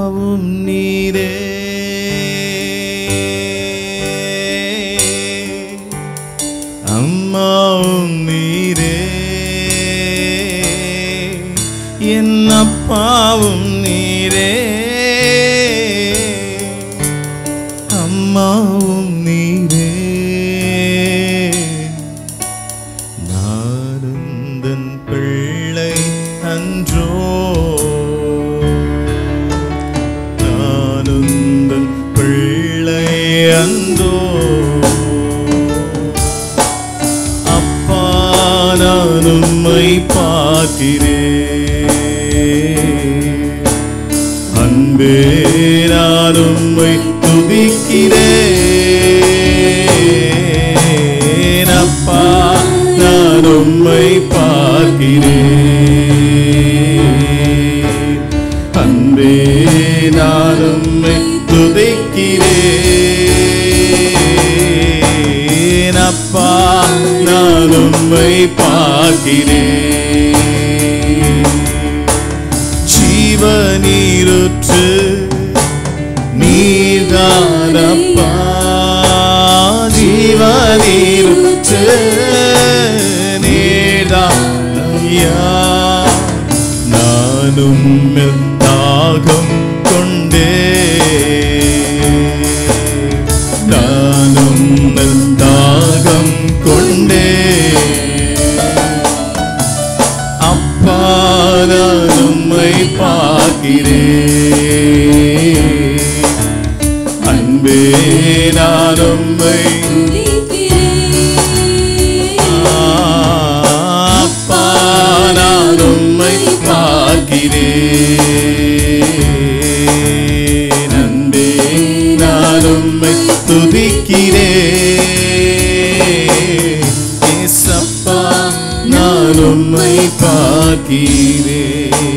அப்பாவும் நீரே அம்மாவும் நீரே என் அப்பாவும் நீரே அம்மாவும் நீரே நானுந்தன் பிள்ளை அன்றோ நானுந்தன் பிள்ளை அன்றோ அப்பா நான் உம்மை பார்க்கிறேன் அன்பே நான் உம்மை துதிக்கிறேன் அப்பா நான் உம்மை பார்க்கிறேன் அன்பே நான் உம்மை துதிக்கிறேன் அப்பா நான் உம்மை பார்க்கிறேன் ஜீவநீருற்று நீர்தானப்பா ஜீவநீருற்று நீர்தானையா நானும் தாகம் கொண்டே நானும் தாகம் கொண்டே அப்பா நான் உம்மை பார்க்கிறேன் அன்பே நான் உம்மை அப்பா நான் உம்மை பார்க்கிறேன் அன்பே நான் உம்மை துதிக்கிறேன் ஏசப்பா நான் உம்மை பார்க்கிறேன்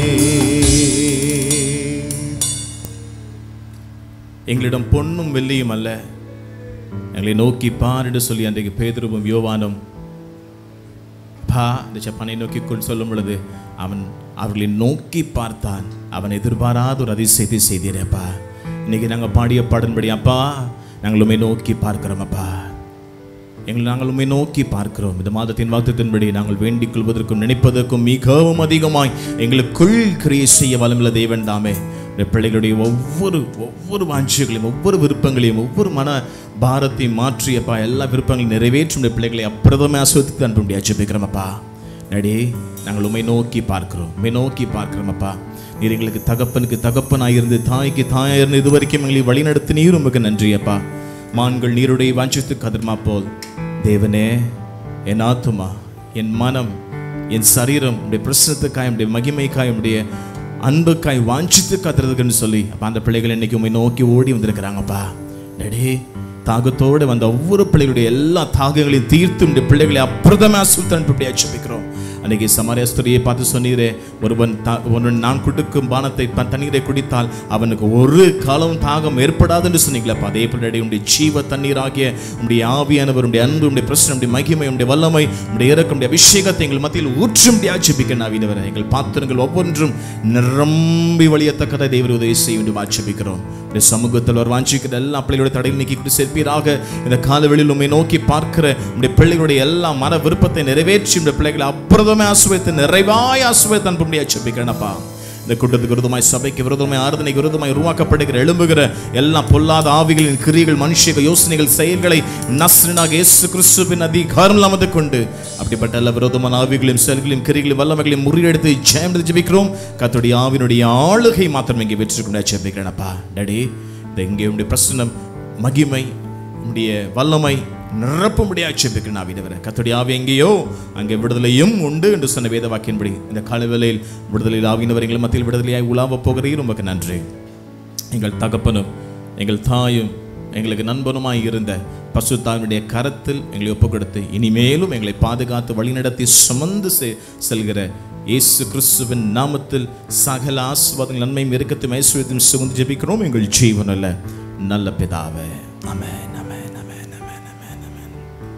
எங்களிடம் பொன்னும் வெள்ளியும் அல்ல எங்களை நோக்கி பார் என்று சொல்லி அன்றைக்கு பேதுருவும் யோவானும் பா இந்த ஜப்பானை நோக்கி கொண்டு சொல்லும் பொழுது அவன் அவர்களை நோக்கி பார்த்தான் அவன் எதிர்பாராத ஒரு அதிசயத்தை செய்தீரப்பா இன்னைக்கு நாங்கள் பாடிய பாடன்படி அப்பா நாங்கள் உண்மை நோக்கி பார்க்கிறோம் அப்பா எங்களை நாங்கள் உண்மை நோக்கி பார்க்கிறோம் இந்த மாதத்தின் வாக்குத்தின்படி நாங்கள் வேண்டிக் கொள்வதற்கும் நினைப்பதற்கும் மிகவும் அதிகமாய் எங்களுக்குள் கிரியை செய்ய வளமுள்ள தேவன் தாமே இந்த பிள்ளைகளுடைய ஒவ்வொரு ஒவ்வொரு வாஞ்சிகளையும் ஒவ்வொரு விருப்பங்களையும் ஒவ்வொரு மன பாரத்தையும் மாற்றியப்பா எல்லா விருப்பங்களையும் நிறைவேற்றும் இந்த பிள்ளைகளை அப்பிரதமே ஆசிரியத்துக்கு அனுப்ப முடியாது ஜெபிக்கிறோமப்பா நடி நாங்கள் உண்மை நோக்கி பார்க்கிறோம் உண்மை நோக்கி பார்க்கிறோமப்பா நீர் எங்களுக்கு தகப்பனுக்கு தகப்பனாய் இருந்து தாய்க்கு தாயாக இருந்து இது வரைக்கும் எங்களை வழிநடத்தி நீர் உமக்கு நன்றியப்பா மான்கள் நீருடைய வாஞ்சித்து கதிர்மா போல் தேவனே என் ஆத்துமா என் மனம் என் சரீரம் உடைய பிரசனத்துக்காய் உடைய மகிமைக்காய் உடைய அன்புக்காய் வாஞ்சித்து கத்துறதுக்குன்னு சொல்லி அப்போ அந்த பிள்ளைகள் இன்னைக்கு உண்மை நோக்கி ஓடி வந்திருக்கிறாங்கப்பா டேடி தாகத்தோடு வந்த ஒவ்வொரு பிள்ளைகளுடைய எல்லா தாகங்களையும் தீர்த்து இந்த பிள்ளைகளை அப்பிரதமா சுத்தன் இப்படி அச்சபிக்கிறோம் அன்னைக்கு சமாரியஸ்தரியை பார்த்து சொன்னீரே ஒருவன் தா- ஒருவன் நான் கொடுக்கும் பானத்தை ப- தண்ணீரை குடித்தால் அவனுக்கு ஒரு காலம் தாகம் ஏற்படாது என்று சொன்னீங்களப்பா அதே பிள்ளை உடைய ஜீவ தண்ணீராகிய உடைய ஆவியானவர் உடைய அன்பு உடைய பிரச்சனை உடைய மகிமை உடைய வல்லமை உடைய இறக்கம் உடைய அபிஷேகத்தை எங்கள் மத்தியில் ஊற்றும் ஆட்சேபிக்க நாவினவர் எங்கள் பாத்திரங்கள் ஒவ்வொன்றும் நிரம்பி வழியத்தக்கதை தேவர் உதவி செய்ய வேண்டும் ஆட்சேபிக்கிறோம் இந்த சமூகத்தில் ஒரு வாஞ்சிக்கிற எல்லா பிள்ளைகளுடைய தடையில் நீக்கி கொண்டு சேர்ப்பீராக இந்த காலவெளியில் உண்மை நோக்கி பார்க்கிற உடைய பிள்ளைகளுடைய எல்லா மன விருப்பத்தை நிறைவேற்றி இந்த பிள்ளைகளை அப்புறமே ஆசுவத்தை நிறைவாய் ஆசுவத்தை அனுப்ப முடியாது ஆட்சேபிக்கிறேனப்பா இந்த கூட்டத்துக்கு விரோதமாய் சபைக்கு விரோதமாய் ஆராதனைக்கு விரோதமாய் உருவாக்கப்படுகிற எழும்புகிற எல்லா பொல்லாத ஆவிகளின் கிரியைகள் மனுஷிக யோசனைகள் செயல்களை நஸ்ரனாக இயேசு கிறிஸ்துவின் அதிகாரம் நமது கொண்டு அப்படிப்பட்ட எல்லா விரோதமான ஆவிகளையும் செயல்களையும் கிரிகளையும் வல்லமைகளையும் முறியெடுத்து ஜெயம் எடுத்து ஜெபிக்கிறோம் கத்துடைய ஆவினுடைய ஆளுகை மாத்திரம் இங்கே வெற்றி கொண்டு ஜெபிக்கிறேனப்பா டேடி இந்த இங்கே உடைய பிரசனம் மகிமை உடைய வல்லமை நிரப்பும்படியாக ஜெபிக்கிறேன் ஆவினவரை கத்துடைய ஆவி எங்கேயோ அங்கே விடுதலையும் உண்டு என்று சொன்ன வேத வாக்கின்படி இந்த காலவேளையில் விடுதலையில் ஆவினவர் எங்கள் மத்தியில் விடுதலையாய் உலாவ போகிறீர் உமக்கு நன்றி எங்கள் தகப்பனும் எங்கள் தாயும் எங்களுக்கு நண்பனுமாய் இருந்த பசுத்தாவினுடைய கரத்தில் எங்களை ஒப்புக் கொடுத்து இனிமேலும் எங்களை பாதுகாத்து வழிநடத்தி சுமந்து செ- செல்கிற இயேசு கிறிஸ்துவின் நாமத்தில் சகல ஆஸ்வாதங்கள் நன்மையும் இறக்கத்தையும் ஐஸ்வர்யத்தையும் சுமந்து ஜெபிக்கிறோம் எங்கள் ஜீவனில் நல்ல பிதாவே அமேன் அமேன் அமேன் அமேன் அமேன் அமேன்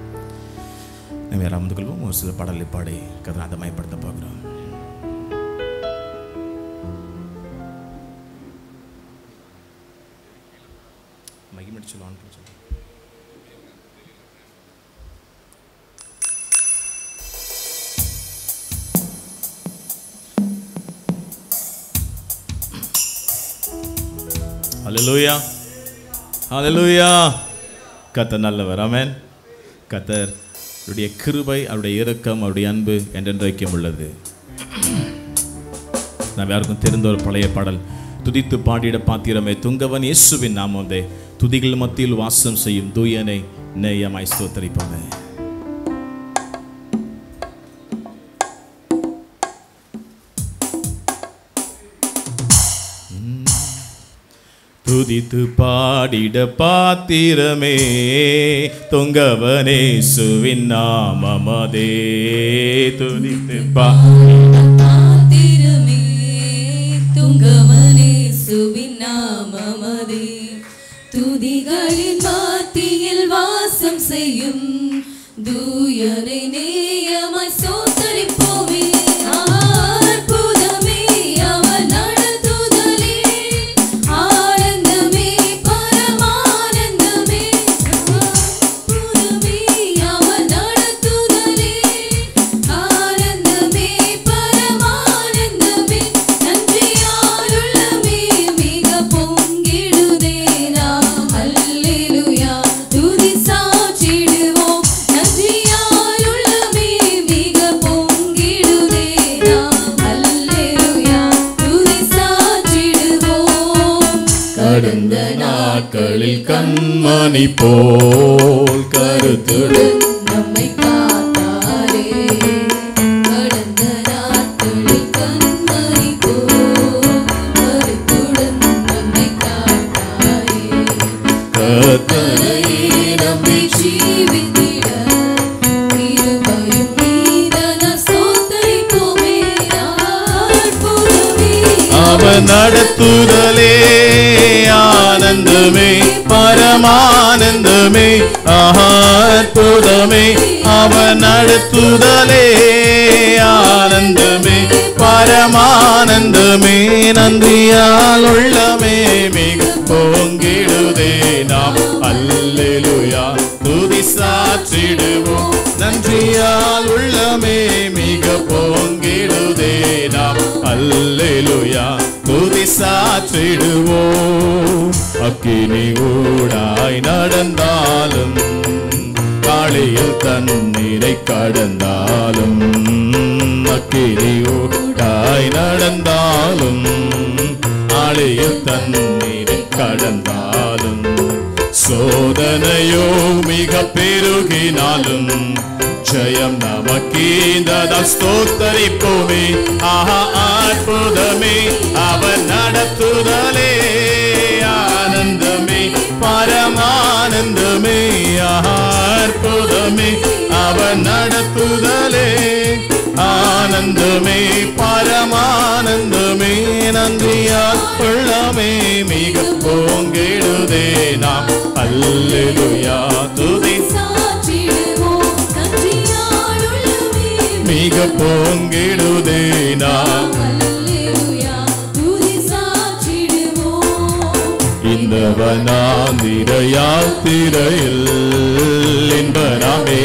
நம்ம அமர்ந்து கொள்வோம் ஒரு சில பாடலை பாடி கதனை மயப்படுத்த போகிறோம் பண்ணி சொல்லு ஆன் பண்ணி சொல்லு ஹalleluya ஹalleluya கர்த்தர் நல்லவர் ஆமென் கர்த்தர் அவருடைய கிருபை அவருடைய இரக்கம் அவருடைய அன்பு என்றென்றைக்கும் உள்ளது நாம் யாருக்கும் தெரிந்த ஒரு பழைய பாடல் துதித்து பாடிட பாத்திரமே துங்கவன் இயேசுவின் நாமந்தே துதிகள் மத்தியில் வாசம் செய்யும் தூயனை நேயமாய் ஸ்தோத்தரிப்பவன் துதித்து பாடிட பாத்திரமே தொங்கவனே சுவின் நாமமதே துதித்து பா பாத்திரமே துங்கவனே சுவிநாமமதே துதிகளின் மாத்தியில் வாசம் செய்யும் தூயரை நேயமாய் சோத்தரிப்போமே அற்புதமே அவர் நடத்துதலே ஆனந்தமே பரமானந்தமே அற்புதமே அவர் நடத்துதலே ஆனந்தமே பரமானந்தமே நன்றியாலுள்ளமே மிக பொங்கிடுதே நாம் அல்லேலூயா துதி சாற்றிடுவோம் நன்றியாலுள்ளமே மிக பொங்கிடுதே நாம் அல்லேலூயா துதி சாற்றிடுவோம் கடந்த நாட்களில் கண்மணி போல் கருத்துடன் நம்மை காத்தாரே கடந்த நாட்களில் கண்மணி போல் கருத்துடன் நம்மை காத்தாரே கர்த்தரை நம்பி ஜீவித்திட கிருபையும் நீதன ஸ்தோத்தரிப்போமே அற்புதமே அவன் நடத்துதலே ஆனந்தமே பரமானந்தமே அற்புதமே அவன் நடத்துதலே ஆனந்தமே பரமானந்தமே நன்றியால் உள்ளமே மிக பொங்கிடுதே நாம் அல்லேலூயா துதி சாற்றிடுவோம் நன்றியால் உள்ளமே மிக பொங்கிடுதே நாம் அல்லேலூயா துதி சாற்றிடுவோம் அக்கினி ஊடாய் நடந்தாலும் காளியில் தண்ணீரை கடந்தாலும் அக்கினி ஊடாய் நடந்தாலும் ஆளியில் தண்ணீரை கடந்தாலும் சோதனையோ மிக பெருகினாலும் ஜெயம் நமக்கீந்ததால் ஸ்தோத்தரிப்போமே ஆஹா அற்புதமே அவன் நடத்துதலே ஆனந்தமே பரமானந்தமே ஆஹா அற்புதமே அவன் நடத்துதலே ஆனந்தமே பரமானந்தமே நன்றியால் உள்ளமே மிக போங்கிடுதே நாம் அல்லேலூயா துதி சாற்றிடுவோம் நன்றியாலுள்ளமே மிக போங்கிடுதே நாம் அல்லேலூயா துதி சாற்றிடுவோம் இந்த வனாந்திர யாத்திரையில் இன்பனாமே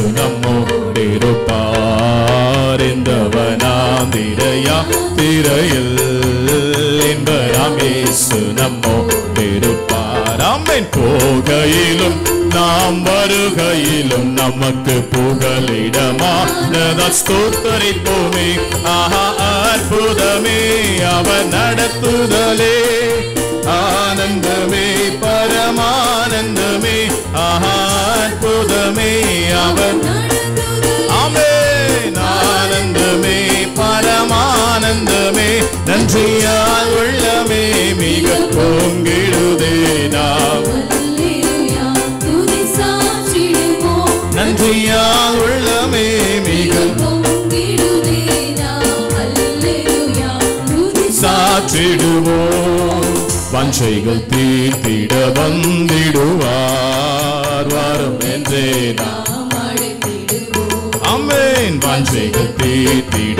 சுனமோடிருப்பார் இந்த வனாந்திர யாத்திரையில் இன்பனாமே சுனமோடிருப்பார் அம்மன் போகையிலும் நாம் வருகையிலும் நமக்கு புகலிடமான ஸ்தோத்தரிப்போமே ஆஹா அற்புதமே அவன் நடத்துதலே ஆனந்தமே பரமானந்தமே ஆஹா அற்புதமே அவன் ஆமென் ஆனந்தமே பரமானந்தமே நன்றியால் உள்ளமே மிக பொங்கிடுதே நாம் அல்லேலூயா துதி சாற்றிடுவோம் நன்றியால் உள்ளமே மிக பொங்கிடுதே நாம் அல்லேலூயா துதி சாற்றிடுவோம் வஞ்சைகள் தீர்த்திட வந்திடுவார் வரும் என்றே நாம் நாம் அழைத்திடுவோம் அம்மேன் வாஞ்சைகள் தீர்த்திட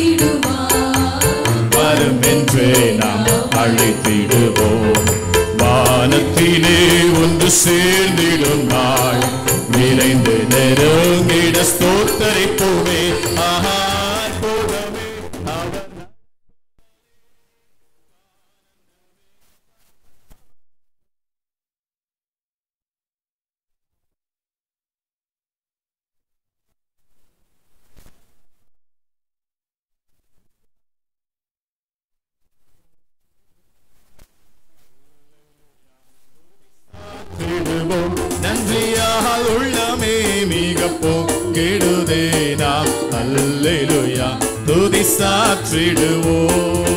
வந்திடுவார் வரும் என்றே நாம் அழைத்திடுவோம் வானத்திலே ஒன்று சேர்ந்திடும் நாள் நிறைந்து நெருங்கிட ஸ்தோத்தரிப்போமே ஆஹா அற்புதமே அவர் திடுவோம் நன்றியால் உள்ளமே மிக போக்கிடுதே நாம் அல்லேலூயா துதி சாற்றிடுவோம்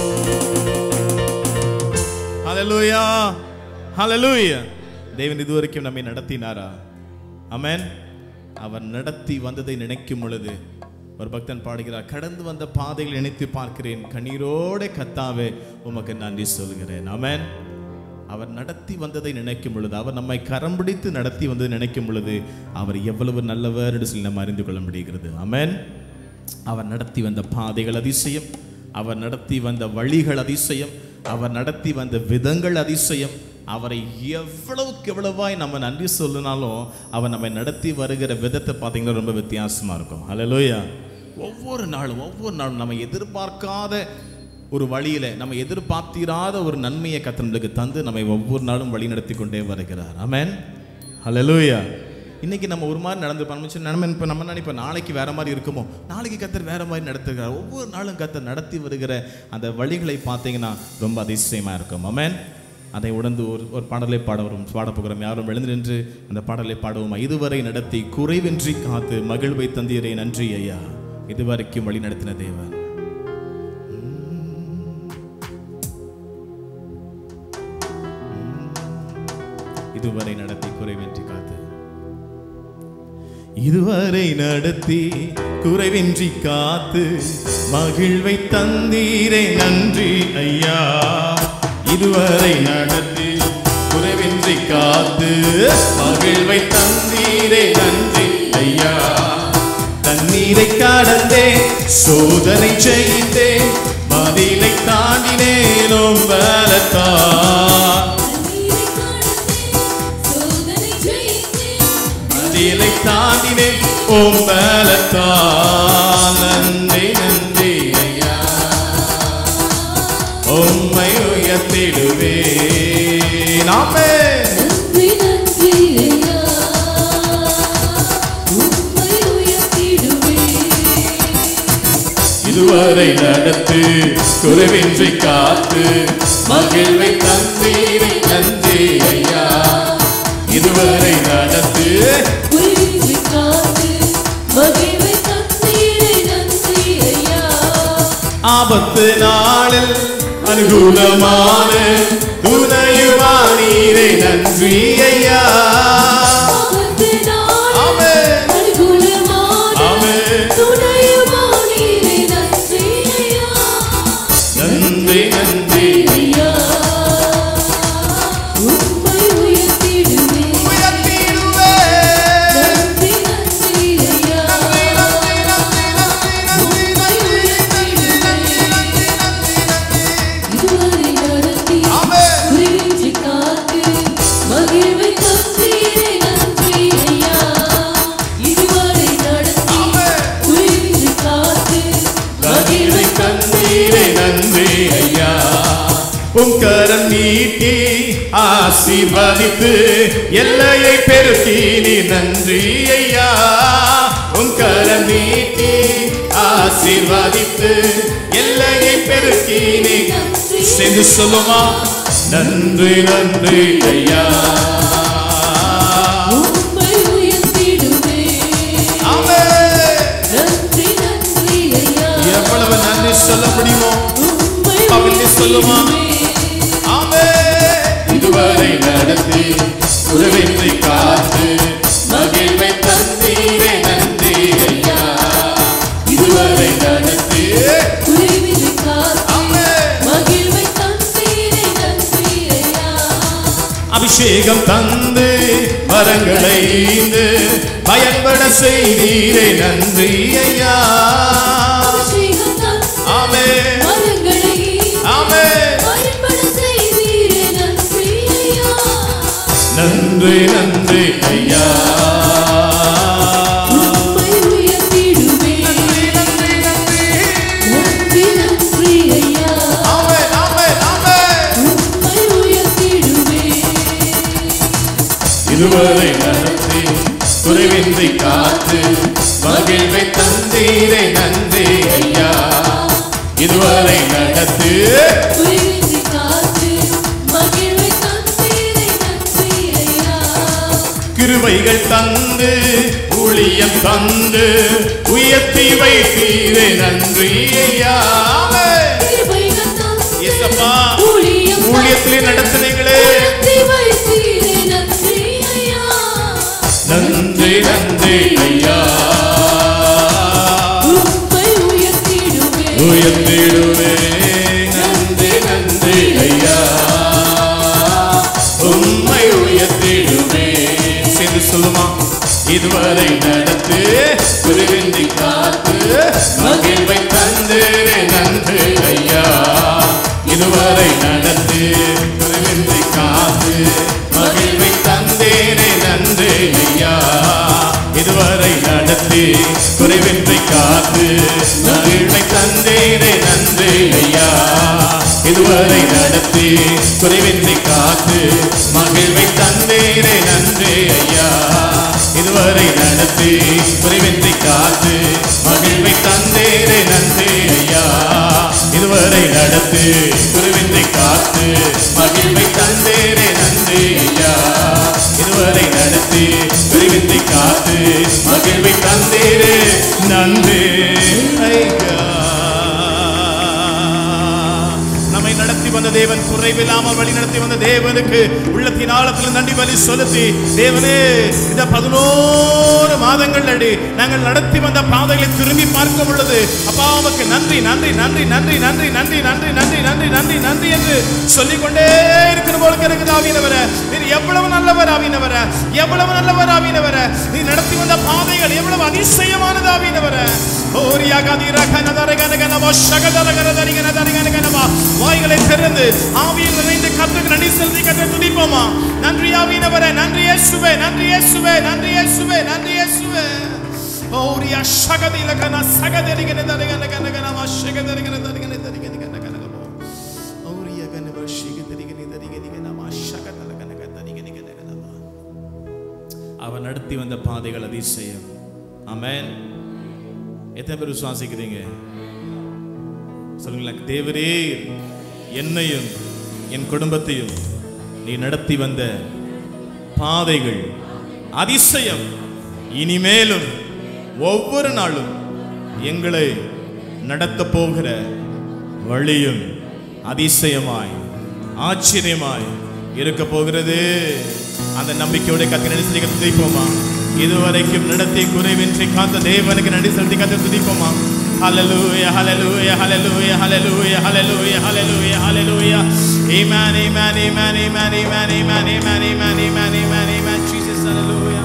ஹalleluya ஹalleluya தேவன் இதுவரைக்கும் நம்மை நடத்தினாரா ஆமென் அவர் நடத்தி வந்ததை நினைக்கும் பொழுது ஒரு பக்தன் பாடுகிறார் கடந்து வந்த பாதைகளை நினைத்து பார்க்கிறேன் கண்ணீரோட கத்தாவே உமக்கு நன்றி சொல்கிறேன் ஆமென் அவர் நடத்தி வந்ததை நினைக்கும் பொழுது அவர் நம்மை கரம் பிடித்து நடத்தி வந்ததை நினைக்கும் பொழுது அவர் எவ்வளவு நல்லவர் என்று சொல்லி நம்ம அறிந்து கொள்ள முடிகிறது ஆமென் அவர் நடத்தி வந்த பாதைகள் அதிசயம் அவர் நடத்தி வந்த வழிகள் அதிசயம் அவர் நடத்தி வந்த விதங்கள் அதிசயம் அவரை எவ்வளவுக்கு எவ்வளவாய் நம்ம நன்றி சொல்லினாலும் அவர் நம்மை நடத்தி வருகிற விதத்தை பார்த்தீங்கன்னா ரொம்ப வித்தியாசமா இருக்கும் ஹalleluya ஒவ்வொரு நாளும் ஒவ்வொரு நாளும் நம்ம எதிர்பார்க்காத ஒரு வழியில நம்ம எதிர்பார்த்திராத ஒரு நன்மையை கத்தனுக்கு தந்து நம்மை ஒவ்வொரு நாளும் வழி நடத்தி கொண்டே வருகிறார் ஆமென் ஹalleluya இன்னைக்கு நம்ம ஒரு மாதிரி நடந்து நம்ம இப்போ நம்ம நினைப்போம் நாளைக்கு வேற மாதிரி இருக்குமோ நாளைக்கு கத்தர் வேற மாதிரி நடத்துகிறார் ஒவ்வொரு நாளும் கத்தர் நடத்தி வருகிற அந்த வழிகளை பார்த்தீங்கன்னா ரொம்ப அதிசயமா இருக்கும் ஆமென் அதை உணர்ந்து ஒரு ஒரு பாடலை பாட வரும் பாட போகிறோம் யாரும் எழுந்து நின்று அந்த பாடலை பாடுவோமா இதுவரை நடத்தி குறைவின்றி காத்து மகிழ்வை தந்தீரே நன்றி ஐயா இதுவரைக்கும் வழி நடத்தின தேவன் இதுவரை நடத்தி குறைவின்றி காத்து இதுவரை நடத்தி குறைவின்றி காத்து மகிழ்வை தந்தீரே நன்றி ஐயா இதுவரை நடத்தி குறைவின்றி காத்து மகிழ்வை தந்தீரே நன்றி ஐயா தண்ணீரை கடந்தே சோதனை செய்தே மதிலை தாண்டினேனும் பலத்தான் சோதனை ஜெயித்தேன் மதிலை தாண்டினேன் ஓம் பலத்தான் நன்றி நன்றி ஐயா உம்மை உயர்த்திடுவே நாமே நன்றி நன்றி ஐயா உம்மை உயர்த்திடுவேன் இதுவரை நடத்து குறைவின்றி காத்து மகிழ்வை தந்தீரை நன்றி ஐயா இதுவரை நடத்து உயிரை காத்து மகிழ்வை தந்தீரை நன்றி ஐயா ஆபத்து நாளில் அனுகூலமான துணையுமானீரை நன்றி ஐயா ஆபத்து நாளில் ஆமென். அனுகூலமான ஆமென். துணையுமானீரே நன்றி ஐயா. நன்றி நன்றி ஐயா, உம்மை உயர்த்திடுவேன். உயர்த்திடுவே. நன்றி, நன்றி ஐயா. உம்மை உயர்த்திடுவேன். இதுவரை நடத்தி ஆமென். குறிஞ்சி காத்து மகிழ்வை தந்தீரே நன்றி ஐயா. இதுவரை நடத்தி ஆமென். குறிஞ்சி காத்து மகிழ்வை தந்தீரே நன்றி ஐயா உம் கரம் நீட்டி ஆசீர்வதித்து எல்லையை பெருக்கி நீ நன்றி ஐயா உம் கரம் நீட்டி ஆசீர்வதித்து எல்லையை பெருக்கி நீ சேர்ந்து சொல்லுமா நன்றி நன்றி ஐயா உம்மை உயர்த்திடுவேன். ஆமென். நன்றி, நன்றி ஐயா. எவ்வளவு நன்றி சொல்ல முடியுமோ உம்மை பகிர்ந்து சொல்லுமா? உயர்த்திடுவேன். ஆமே இதுவரை நடத்தி உறவின்றி காத்து மகிழ்வை தந்தீரே நன்றி ஐயா இதுவரை நடத்தி உயிரை காத்து ஆமே மகிழ்வை தந்தீரே நன்றி ஐயா. அபிஷேகம் தந்து வரங்களை ஈந்து பயன்பட செய்தீரே நன்றி ஐயா அபிஷேகம் தந்து ஆமே வரங்களை ஆமே பயன்பட செய்தீரே நன்றி நன்றி நன்றி ஐயா உம்மை உயர்த்திடுவே நன்றி நன்றி நன்றி நன்றி ஐயா ஆமென் ஆமென் ஆமென் உம்மை உயர்த்திடுவே இதுவரை நடத்தி குறைவின்றி காத்து மகிழ்வை தந்தீரை நன்றி ஐயா இதுவரை நடத்து உயிரின்றி காத்து மகிழ்வை தந்தீரை நன்றி ஐயா கிருபைகள் தந்து ஊழியம் தந்து உயர்த்தி வைத்தீரே நன்றி ஐயா ஆமென். கிருபைகள் தந்தீரே, இயேசப்பா, ஊழியம் ஊழியத்திலே நடத்தினீங்களே உயர்த்தி வைத்தீரே நன்றி ஐயா நன்றி நன்றி ஐயா உம்மை உயர்த்திடுவே உயர்த்திடுவே நன்றி நன்றி ஐயா உம்மை உயர்த்திடுவே சேர்ந்து சொல்லுமா இதுவரை நடத்து குருவின்றி காத்து மகிழ்வை தந்து நன்றி ஐயா இதுவரை நடத்து குருவின்றி காத்து மகிழ்வை தந்தேனே நன்றி ஐயா இதுவரை நடத்தி குறைவின்றி காத்து மகிழ்வை தந்தேனே நன்றி ஐயா இதுவரை நடத்தி குறைவின்றி காத்து மகிழ்வை தந்தேனே நன்றி ஐயா இதுவரை நடத்தி குறைவின்றி காத்து மகிழ்வை தந்தேனே நன்றி ஐயா இதுவரை நடத்தி குறைவின்றி காத்து மகிழ்வை தந்தேனே நன்றி ஐயா இதுவரை நடத்தி குறைவின்றி காத்து மகிழ்வை தந்தேனே நன்றி ஐயா நம்மை நடத்தி வந்த தேவன் குறைவில்லாமல் வழி நடத்தி வந்த தேவனுக்கு உள்ளத்தின் ஆழத்தில் நன்றி பலி செலுத்தி தேவனே இந்த பதினோரு மாதங்கள் அடி நாங்கள் நடத்தி வந்த பாதைகளை திரும்பி பார்க்கும் பொழுது அப்பா உமக்கு நன்றி நன்றி நன்றி நன்றி நன்றி நன்றி நன்றி நன்றி நன்றி நன்றி நன்றி என்று சொல்லிக்கொண்டே இருக்கிற போல இருக்குது ஆவினவர நீர் எவ்வளவு நல்லவர் ஆவினவர எவ்வளவு நல்லவர் ஆவினவர நீ நடத்தி வந்த பாதைகள் எவ்வளவு அதிசயமானது ஆவினவர ஓரியா கதிர கனதர கனகனவா சகதர கனதரி கனதரி கனகனவா வாய்களை திறந்து ஆவியில் நிறைந்து கர்த்தருக்கு நன்றி செலுத்தி கர்த்தரை துதிப்போமா நன்றி ஆவினவரே நன்றி இயேசுவே நன்றி இயேசுவே நன்றி இயேசுவே நன்றி இயேசுவே ஓரியா சகதில கன சகதரி கனதரி கனகனவா சகதரி கனதரி கனதரி கனகனவா ஓரியா கனவா சகதரி கனதரி கனகனவா சகதர கனகதரி கனகனவா அவர் நடத்தி வந்த பாதைகள் அதிசயம் ஆமென் எத்தனை பேர் விசுவாசிக்கிறீங்க சொல்லுங்களேன் தேவரே என்னையும் என் குடும்பத்தையும் நீ நடத்தி வந்த பாதைகள் அதிசயம் இனிமேலும் ஒவ்வொரு நாளும் எங்களை நடத்த போகிற வழியும் அதிசயமாய் ஆச்சரியமாய் இருக்க போகிறது அந்த நம்பிக்கையோட கத்து நடி செலுத்தி துதிப்போமா இதுவரைக்கும் நடத்தி குறைவின்றி காத்த தேவனுக்கு நடி செலுத்தி கத்து துதிப்போமா Hallelujah, hallelujah, hallelujah, hallelujah, hallelujah, hallelujah, hallelujah. Amen, amen, amen, amen, amen, amen, amen, amen, amen, amen, amen. Jesus, hallelujah.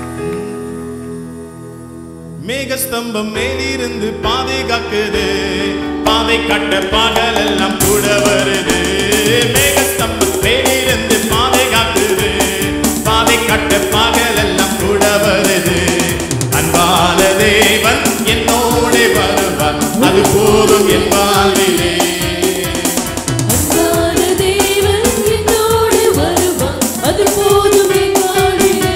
மேகஸ்தம்பம் மேலிருந்து பாதை காக்குது பாதை கட்ட பாடல் எல்லாம் கூட வருது மேகஸ்தம்பம் மேலிருந்து பாதை காக்குது பாதை கட்ட பாடல் எல்லாம் கூட வருது அன்பான தேவன் என்னோட வருவார் அது போதும் என் வாழ்விலே அன்பான தேவன் என்னோடு வருவார் அது போதும் என் வாழ்விலே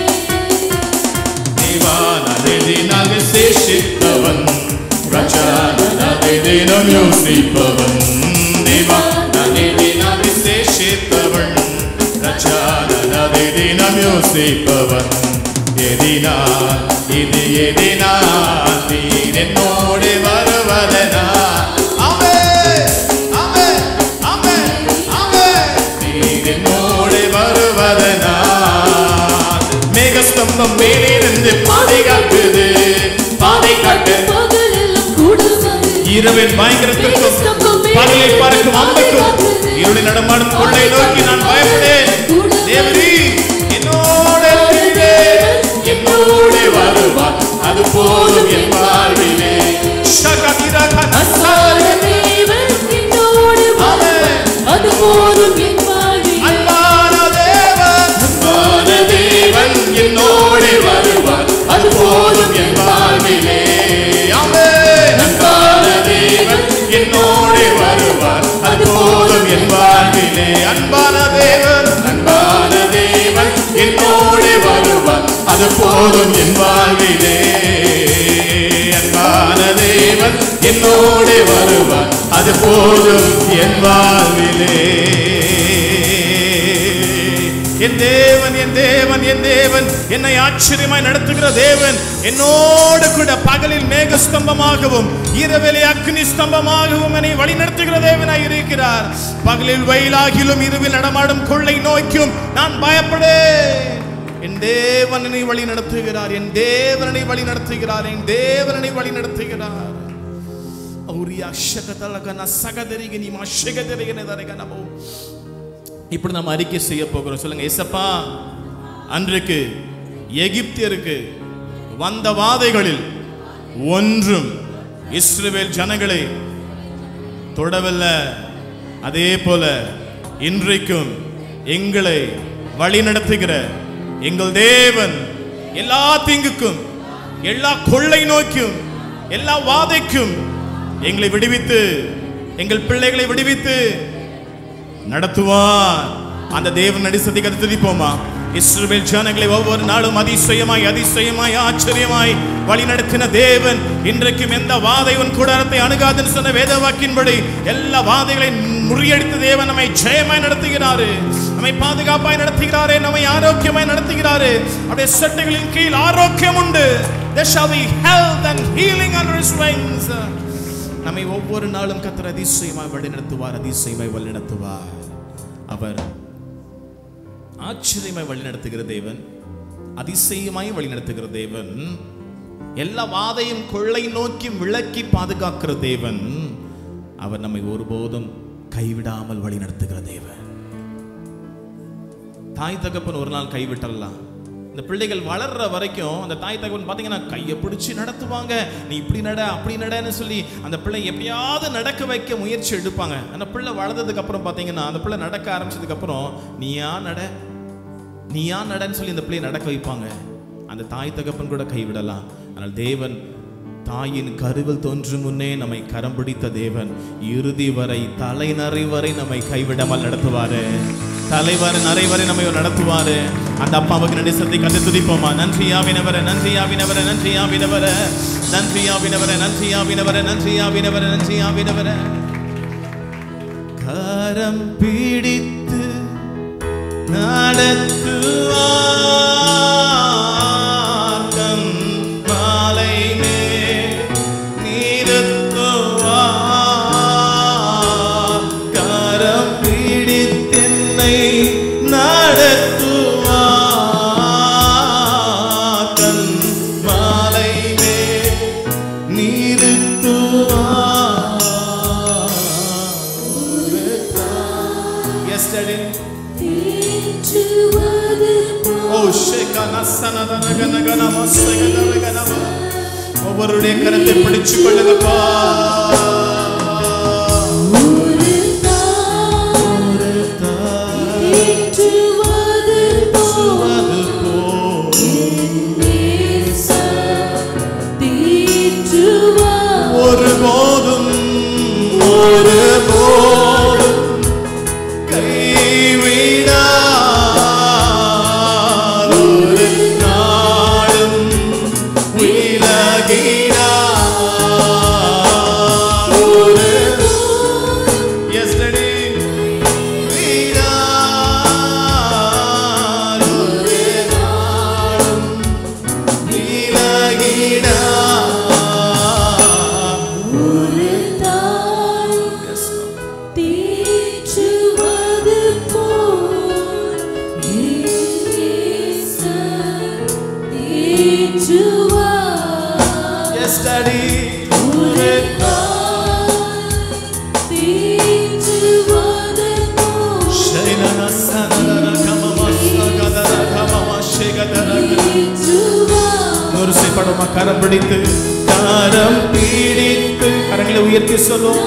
தேவான நெதினால் விசேஷித்தவன் ரச்சான தினம் யோசிப்பவன் தேவான நெதினால் விசேஷித்தவன் ரச்சான தினம் யோசிப்பவன் எதினால் இது எதினால் நீர் என்னோடு வருவதனா ஆமே ஆமே ஆமே ஆமே நீர் என்னோடு வருவதனா மேகஸ்தம்பம் மேலிருந்து பாதை காக்குது பாதை காட்டு பகலெல்லாம் கூட வருது இரவின் பயங்கரத்திற்கும் பகலில் பறக்கும் அம்புக்கும் இருளை நடமாடும் கொள்ளை நோக்கி நான் பயப்படேன் தேவரி என்னோட இருக்கிறே, என்னோட வருவார் அது போதும் என் வாழ்விலே ஷகதிரக அன்பான தேவன் என்னோடு வருவார் அது போதும் என் வாழ்விலே அன்பான தேவன் அன்பான தேவன் என் வாழ்விலே அன்பான தேவன் அன்பான தேவன் என்னோடு வருவார் அது போதும் என் வாழ்விலே அன்பான தேவன் என்னோடு வருவார் அது போதும் என் வாழ்விலே என் தேவன் என் தேவன் என் தேவன் என்னை ஆச்சரியமாய் நடத்துகிற தேவன் என்னோடு கூட பகலில் மேக ஸ்தம்பமாகவும் இரவிலே அக்னி ஸ்தம்பமாகவும் என்னை வழி நடத்துகிற தேவனாய் இருக்கிறார் பகலில் வெயிலாகிலும் இரவில் நடமாடும் கொள்ளை நோய்க்கும் நான் பயப்படேன் என் தேவனனை வழி நடத்துகிறார் என் தேவனனை வழி நடத்துகிறார் என் தேவனனை வழி நடத்துகிறார் ಔರಿಯ ಶಕತಲಗನ ಸಗದರಿಗೆ ನಿಮ್ಮ ಶಗದರಿಗೆ ನಾವು இப்படி நம்ம அறிக்கை செய்ய போகிறோம் சொல்லுங்க ஏசப்பா அன்றைக்கு எகிப்தியருக்கு வந்த வாதைகளில் ஒன்றும் இஸ்ரவேல் ஜனங்களை தொடவில்லை அதே போல இன்றைக்கும் எங்களை வழி நடத்துகிற எங்கள் தேவன் எல்லா தீங்குக்கும் எல்லா கொள்ளை நோக்கும் எல்லா வாதைக்கும் எங்களை விடுவித்து எங்கள் பிள்ளைகளை விடுவித்து நடத்துவார் அந்த தேவன் நடிசத்தை கதை துதிப்போமா இஸ்ரவேல் ஜனங்களை ஒவ்வொரு நாளும் அதிசயமாய் அதிசயமாய் ஆச்சரியமாய் வழி நடத்தின தேவன் இன்றைக்கும் எந்த வாதை உன் கூடாரத்தை அணுகாதுன்னு சொன்ன வேத வாக்கின்படி எல்லா வாதைகளை முறியடித்த தேவன் நம்மை ஜெயமாய் நடத்துகிறாரு நம்மை பாதுகாப்பாய் நடத்துகிறாரே நம்மை ஆரோக்கியமாய் நடத்துகிறாரு அப்படியே சட்டைகளின் கீழ் ஆரோக்கியம் உண்டு there shall be health and healing under his wings நம்மை ஒவ்வொரு நாளும் கத்தர் அதிசயமாய் வழிநடத்துவார் அதிசயமாய் வழிநடத்துவார் அவர் ஆச்சரியமாய் வழிநடத்துகிற தேவன் அதிசயமாய் வழிநடத்துகிற தேவன் எல்லா வாதையும் கொள்ளை நோக்கி விளக்கி பாதுகாக்கிற தேவன் அவர் நம்மை ஒருபோதும் கைவிடாமல் வழிநடத்துகிற தேவன் தாய் தகப்பன் ஒரு நாள் கைவிட்டலாம் இந்த பிள்ளைகள் வளர்ற வரைக்கும் அந்த தாய் தகவன் பார்த்தீங்கன்னா கையை பிடிச்சி நடத்துவாங்க நீ இப்படி நட அப்படி நடன்னு சொல்லி அந்த பிள்ளை எப்படியாவது நடக்க வைக்க முயற்சி எடுப்பாங்க அந்த பிள்ளை வளர்ந்ததுக்கு அப்புறம் பார்த்தீங்கன்னா அந்த பிள்ளை நடக்க ஆரம்பிச்சதுக்கு அப்புறம் நீயா நட நீயா நடன்னு சொல்லி அந்த பிள்ளையை நடக்க வைப்பாங்க அந்த தாய் தகப்பன் கூட கைவிடலாம் ஆனால் தேவன் தாயின் கருவில் தோன்றும் முன்னே நம்மை கரம் பிடித்த தேவன் இறுதி வரை தலைநறை வரை நம்மை கைவிடாமல் நடத்துவாரு தலைவர் நரை வரை நம்மை நடத்துவாரு அந்த அப்பாவுக்கு நன்றி சந்தி கண்டு துதிப்போமா நன்றியாவினவர நன்றியாவினவர நன்றியாவினவர நன்றியாவினவர நன்றியாவினவர நன்றியாவினவர நன்றியாவினவர கரம் பிடித்து நடத்துவாக்கம் மாலை மேல் நிறுத்துவார். கரம் பிடித்தென்னை நடத்துவாக்கம் மாலை மேல் நிறுத்துவார். Yes, Daddy. தேற்றுவது ஓ ஷேகனா சனதன கன கன மஸ்தகன கனவ ஒவ்வொருடைய கரத்தை பிடிச்சு கொள்ளுங்கப்பா ஒரு தாய் தேற்றுவது போல் அது போல் நேசம் தேற்றுவார். ஒருபோதும் ஒருபோதும் கைவிடார் ஒரு நாளும் விலகிடார் ஒரு Yes, Daddy. விடார் ஒரு நாளும் விலகிடார். ஒரு தாய் Yes, Lord. தேற்றுவது போல் நேசம் தேற்றுவார். Yes, Daddy. ஒரு தாய் தேற்றுவது போல் Shailana sanadara kamama sagadara kamama shegadara. தேற்றுவார். ஒரு செய்படுமா கரம் பிடித்து கரம் பிடித்து கரங்களை உயர்த்தி சொல்லும்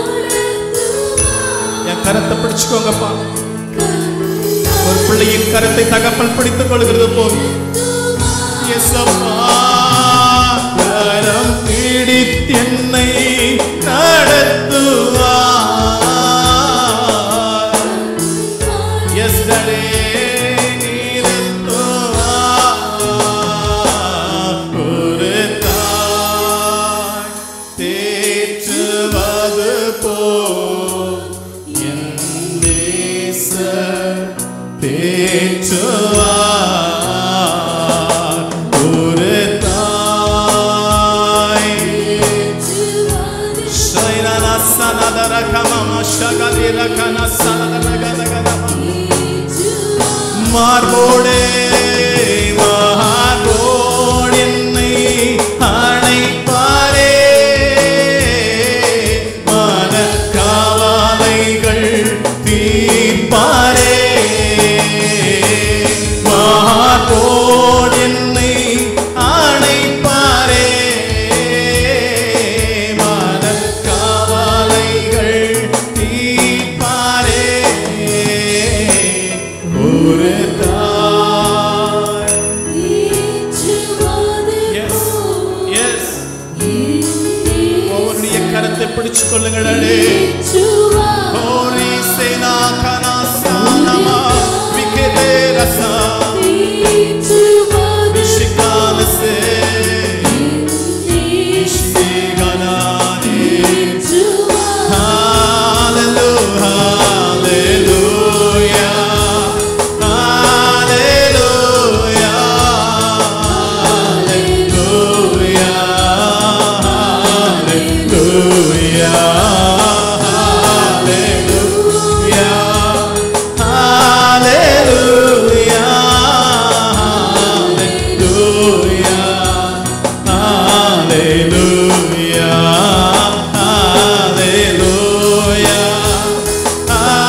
என் கரத்தை பிடிச்சுக்கோங்கப்பா ஒரு பிள்ளையின் கரத்தை தகப்பல் பிடித்துக் கொள்கிறது போல் எஸ் அப்பா கரம் பிடித்தென்னை நடத்துவார் தேற்றுவார் ஒரு தாய் Shairana sanadara kamama shagadira kana sanadara gadagada மார்போடே மார்போடு என்னை அணைப்பாரே மன காவாலைகள் தீர்ப்பாரே மார்போடு என்னை அணைப்பாரே மன காவாலைகள் தீர்ப்பாரே ஒரு தாய் எஸ் எஸ் ஒவ்வொருடைய கரத்தை பிடிச்சு கொள்ளுங்கள் அடே ஓரி சேனா கனா சானமா விகதே Raza விஷிகாலசே விஷிகனானே Hallelujah, hallelujah, hallelujah, hallelujah, hallelujah, hallelujah, hallelujah, hallelujah, hallelujah,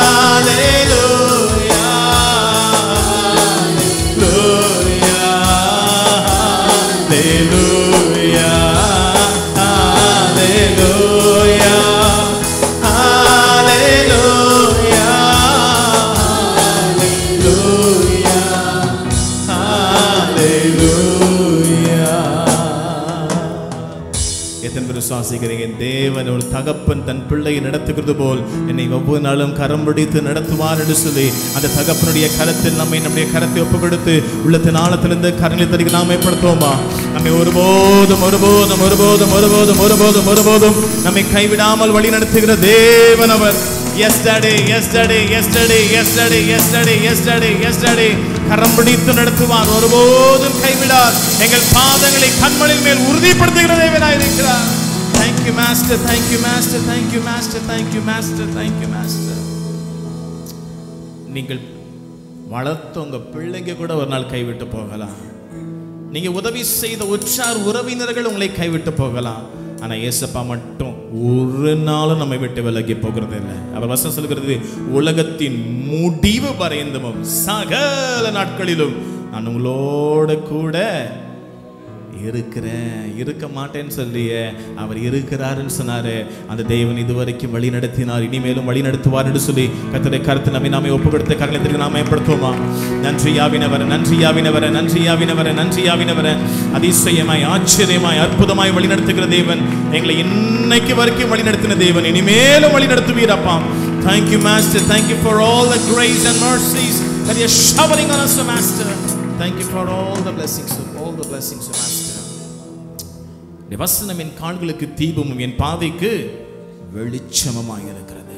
எத்தனை பேர் விசுவாசிக்கிறீங்க தேவன் ஒரு தகப்பன் தன் பிள்ளையை நடத்துகிறது போல் என்னை ஒவ்வொரு நாளும் கரம் பிடித்து நடத்துவார் என்று சொல்லி அந்த தகப்பனுடைய கரத்தில் நம்மை நம்முடைய கரத்தை ஒப்பு கொடுத்து உள்ளத்தின் ஆழத்திலிருந்து கரங்களை தருகி நாம் ஏற்படுத்துவோமா நம்மை ஒருபோதும் ஒருபோதும் ஒருபோதும் ஒருபோதும் ஒருபோதும் ஒருபோதும் நம்மை கைவிடாமல் வழி நடத்துகிற தேவன் அவர் yesterday yesterday yesterday yesterday yesterday yesterday yesterday கரம் பிடித்து நடத்துவார் ஒருபோதும் கைவிடார் எங்கள் பாதங்களை கண்மணின் மேல் உறுதிப்படுத்துகிற தேவனாய் இருக்கிறார் thank you master thank you master thank you master thank you master thank you master நீங்கள் வளர்த்த உங்க பிள்ளைங்க கூட ஒரு நாள் கைவிட்டு போகலாம் நீங்க உதவி செய்த உற்றார் உறவினர்கள் உங்களை கைவிட்டு போகலாம் ஆனா ஏசப்பா மட்டும் ஒரு நாளும் நம்மை விட்டு விலகி போகிறது இல்லை அவர் வசனம் சொல்கிறது உலகத்தின் முடிவு பரைந்தமும் சகல நாட்களிலும் நான் உங்களோட கூட இருக்கிறேன் இருக்க மாட்டேன்னு சொல்லியே அவர் இருக்கிறாருன்னு சொன்னாரு அந்த தேவன் இதுவரைக்கும் வழி நடத்தினார் இனிமேலும் வழி நடத்துவார் என்று சொல்லி கத்தரை கருத்து நம்மை நாமே ஒப்பு கொடுத்த கரலத்திற்கு நாம ஏற்படுத்துவோமா நன்றி யாவினவர நன்றி யாவினவர நன்றி யாவினவர நன்றி யாவினவர அதிசயமாய் ஆச்சரியமாய் அற்புதமாய் வழி நடத்துகிற தேவன் எங்களை இன்னைக்கு வரைக்கும் வழி நடத்தின தேவன் இனிமேலும் வழி நடத்துவீரப்பா Thank you, Master. Thank you for all the grace and mercies that you're showering on us, Master. Thank you for all the blessings, all the blessings, Master. உடைய வசனம் என் கால்களுக்கு தீபமும் என் பாதைக்கு வெளிச்சமமாய் இருக்கிறது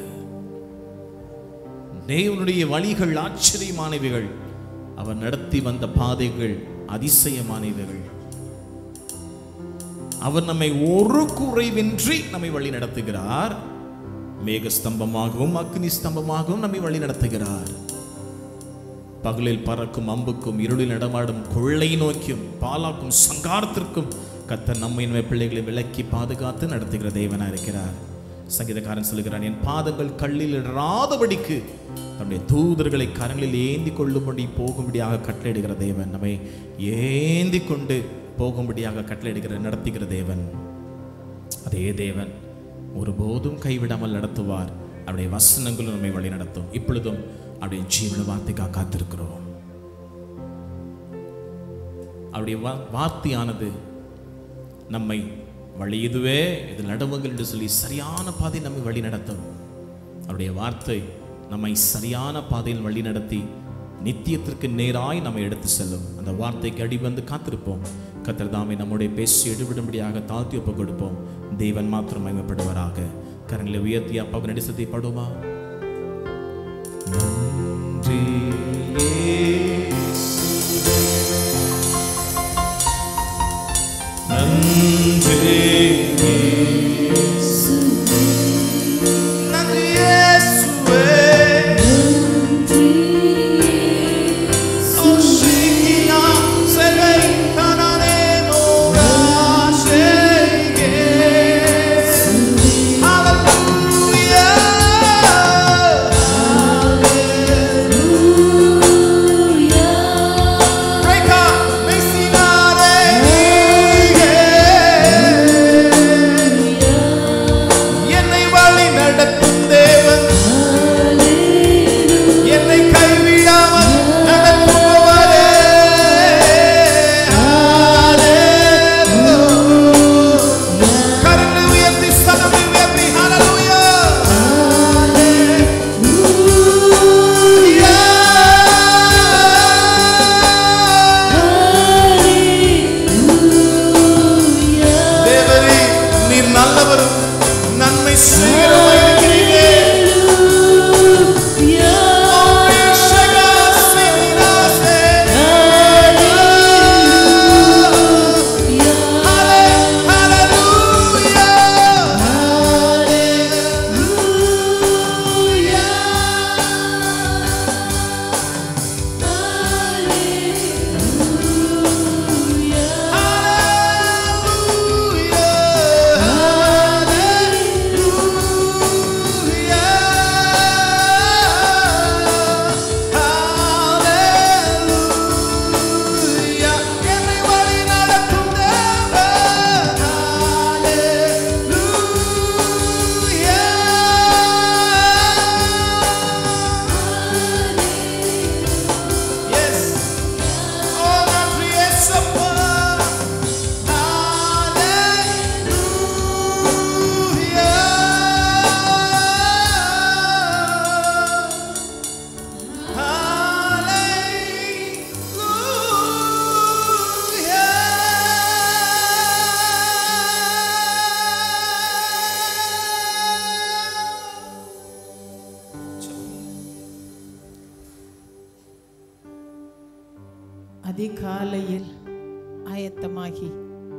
தேவனுடைய வழிகள் ஆச்சரியமானவைகள் அவர் நடத்தி வந்த பாதைகள் அதிசயமானவைகள் அவர் நம்மை ஒரு குறைவின்றி நம்மை வழி நடத்துகிறார் மேக ஸ்தம்பமாகவும் அக்னி ஸ்தம்பமாகவும் நம்மை வழி நடத்துகிறார் பகலில் பறக்கும் அம்புக்கும் இருளில் நடமாடும் கொள்ளை நோக்கியும் பாலாக்கும் சங்காரத்திற்கும் கத்தர் நம்மை நம்ம பிள்ளைகளை விலக்கி பாதுகாத்து நடத்துகிற தேவனா இருக்கிறார் சங்கீதக்காரன் சொல்லுகிறான் என் பாதங்கள் கல்லில் இடாதபடிக்கு தன்னுடைய தூதர்களை கரங்களில் ஏந்தி கொள்ளும்படி போகும்படியாக கட்டளையிடுகிற தேவன் நம்மை ஏந்தி கொண்டு போகும்படியாக கட்டளையிடுகிற நடத்துகிற தேவன் அதே தேவன் ஒருபோதும் கைவிடாமல் நடத்துவார் அவருடைய வசனங்களும் நம்மை வழி நடத்தும் இப்பொழுதும் அவருடைய ஜீவன வார்த்தைக்காக காத்திருக்கிறோம் அவருடைய வா- வார்த்தையானது நம்மை வழி இதுவே இது நடுவுங்கள் என்று சொல்லி சரியான பாதை நம்மை வழி நடத்தும் அவருடைய வார்த்தை நம்மை சரியான பாதையில் வழி நடத்தி நித்தியத்திற்கு நேராய் நம்மை எடுத்து செல்லும் அந்த வார்த்தைக்கு அடி வந்து காத்திருப்போம் கத்தர் தாமே நம்முடைய பேசி எடுவிடும்படியாக தாழ்த்தி ஒப்பு கொடுப்போம் தேவன் மாத்திரம் மகிமைப்படுவாராக கரங்களை உயர்த்தி அப்பாவுக்கு நடிசத்தை படுமா அதிகாலையில் ஆயத்தமாகி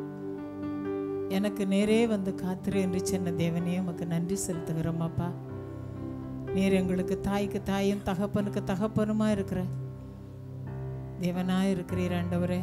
எனக்கு நேரே வந்து காத்திரு என்று சொன்ன தேவனே உமக்கு நன்றி செலுத்துகிறோம் அப்பா நீர் எங்களுக்கு தாய்க்கு தாயும் தகப்பனுக்கு தகப்பனுமா இருக்கிற தேவனா இருக்கிறீர் ஆண்டவரே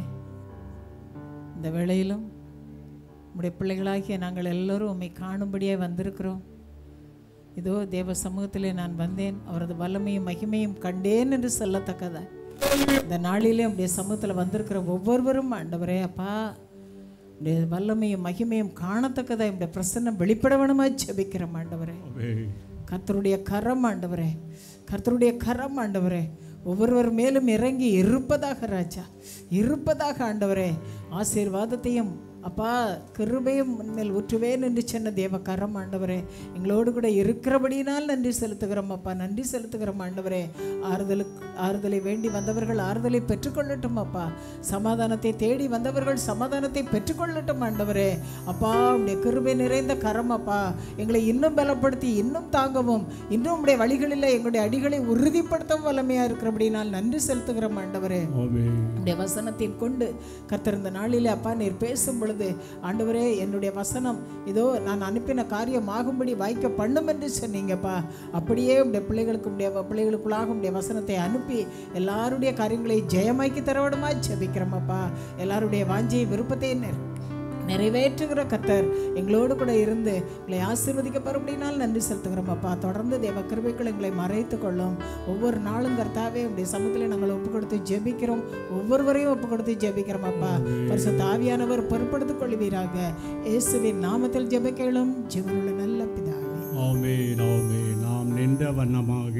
இந்த வேளையிலும் உம்முடைய பிள்ளைகளாகிய நாங்கள் எல்லோரும் உம்மை காணும்படியே வந்திருக்கிறோம் இதோ தேவ சமூகத்திலே நான் வந்தேன் அவரது வல்லமையும் மகிமையும் கண்டேன் என்று சொல்லத்தக்கதா இந்த நாளிலே உடைய சமூகத்தில் வந்திருக்கிற ஒவ்வொருவரும் ஆண்டவரே அப்பா உடைய வல்லமையும் மகிமையும் காணத்தக்கதா இந்த பிரசன்னம் வெளிப்பட வேணுமா ஜெபிக்கிறோம் ஆண்டவரே கர்த்தருடைய கரம் ஆண்டவரே கர்த்தருடைய கரம் ஆண்டவரே ஒவ்வொருவர் மேலும் இறங்கி இருப்பதாக ராஜா இருப்பதாக ஆண்டவரே ஆசீர்வாதத்தையும் அப்பா கிருபையும் உன்மேல் ஊற்றுவேன் என்று சொன்ன தேவ கரம் ஆண்டவரே எங்களோடு கூட இருக்கிறபடியினால் நன்றி செலுத்துகிறோம் அப்பா நன்றி செலுத்துகிறோம் ஆண்டவரே ஆறுதலுக்கு ஆறுதலை வேண்டி வந்தவர்கள் ஆறுதலை பெற்றுக்கொள்ளட்டும் அப்பா சமாதானத்தை தேடி வந்தவர்கள் சமாதானத்தை பெற்றுக்கொள்ளட்டும் ஆண்டவரே அப்பா உடைய கிருபை நிறைந்த கரம் அப்பா எங்களை இன்னும் பலப்படுத்தி இன்னும் தாங்கவும் இன்னும் உடைய வழிகளில் எங்களுடைய அடிகளை உறுதிப்படுத்தவும் வல்லமையாக இருக்கிறபடினால் நன்றி செலுத்துகிறோம் ஆண்டவரே உடைய வசனத்தின் கொண்டு கர்த்தர் இந்த நாளிலே அப்பா நீர் பேசும் பொழுது ஆண்டவரே என்னுடைய வசனம் இதோ நான் அனுப்பின காரியம் ஆகும்படி வாய்க்க பண்ணும் என்று சொன்னீங்கப்பா அப்படியே உடைய பிள்ளைகளுக்கு உடைய பிள்ளைகளுக்குள்ளாக உடைய வசனத்தை அனுப்பி எல்லாருடைய காரியங்களை ஜெயமாக்கி தரவிடுமா ஜெபிக்கிறோமப்பா எல்லாருடைய வாஞ்சியை விருப்பத்தை நிறை- நிறைவேற்றுகிற கர்த்தர் எங்களோடு கூட இருந்து எங்களை ஆசீர்வதிக்கப்படும்படினால் நன்றி செலுத்துகிறோம் அப்பா தொடர்ந்து தேவ கிருபைகள் எங்களை மறைத்து கொள்ளும் ஒவ்வொரு நாளும் கர்த்தாவே உடைய சமூகத்தில் நாங்கள் ஒப்பு கொடுத்து ஜெபிக்கிறோம் ஒவ்வொருவரையும் ஒப்பு கொடுத்து ஜெபிக்கிறோம் அப்பா பரிசுத்த ஆவியானவர் பொறுப்படுத்திக் கொள்வீராக இயேசுவின் நாமத்தில் ஜெபிக்கலும் ஜீவனுள்ள நல்ல பிதாவே ஆமென் ஆமென் நாம் நின்ற வண்ணமாக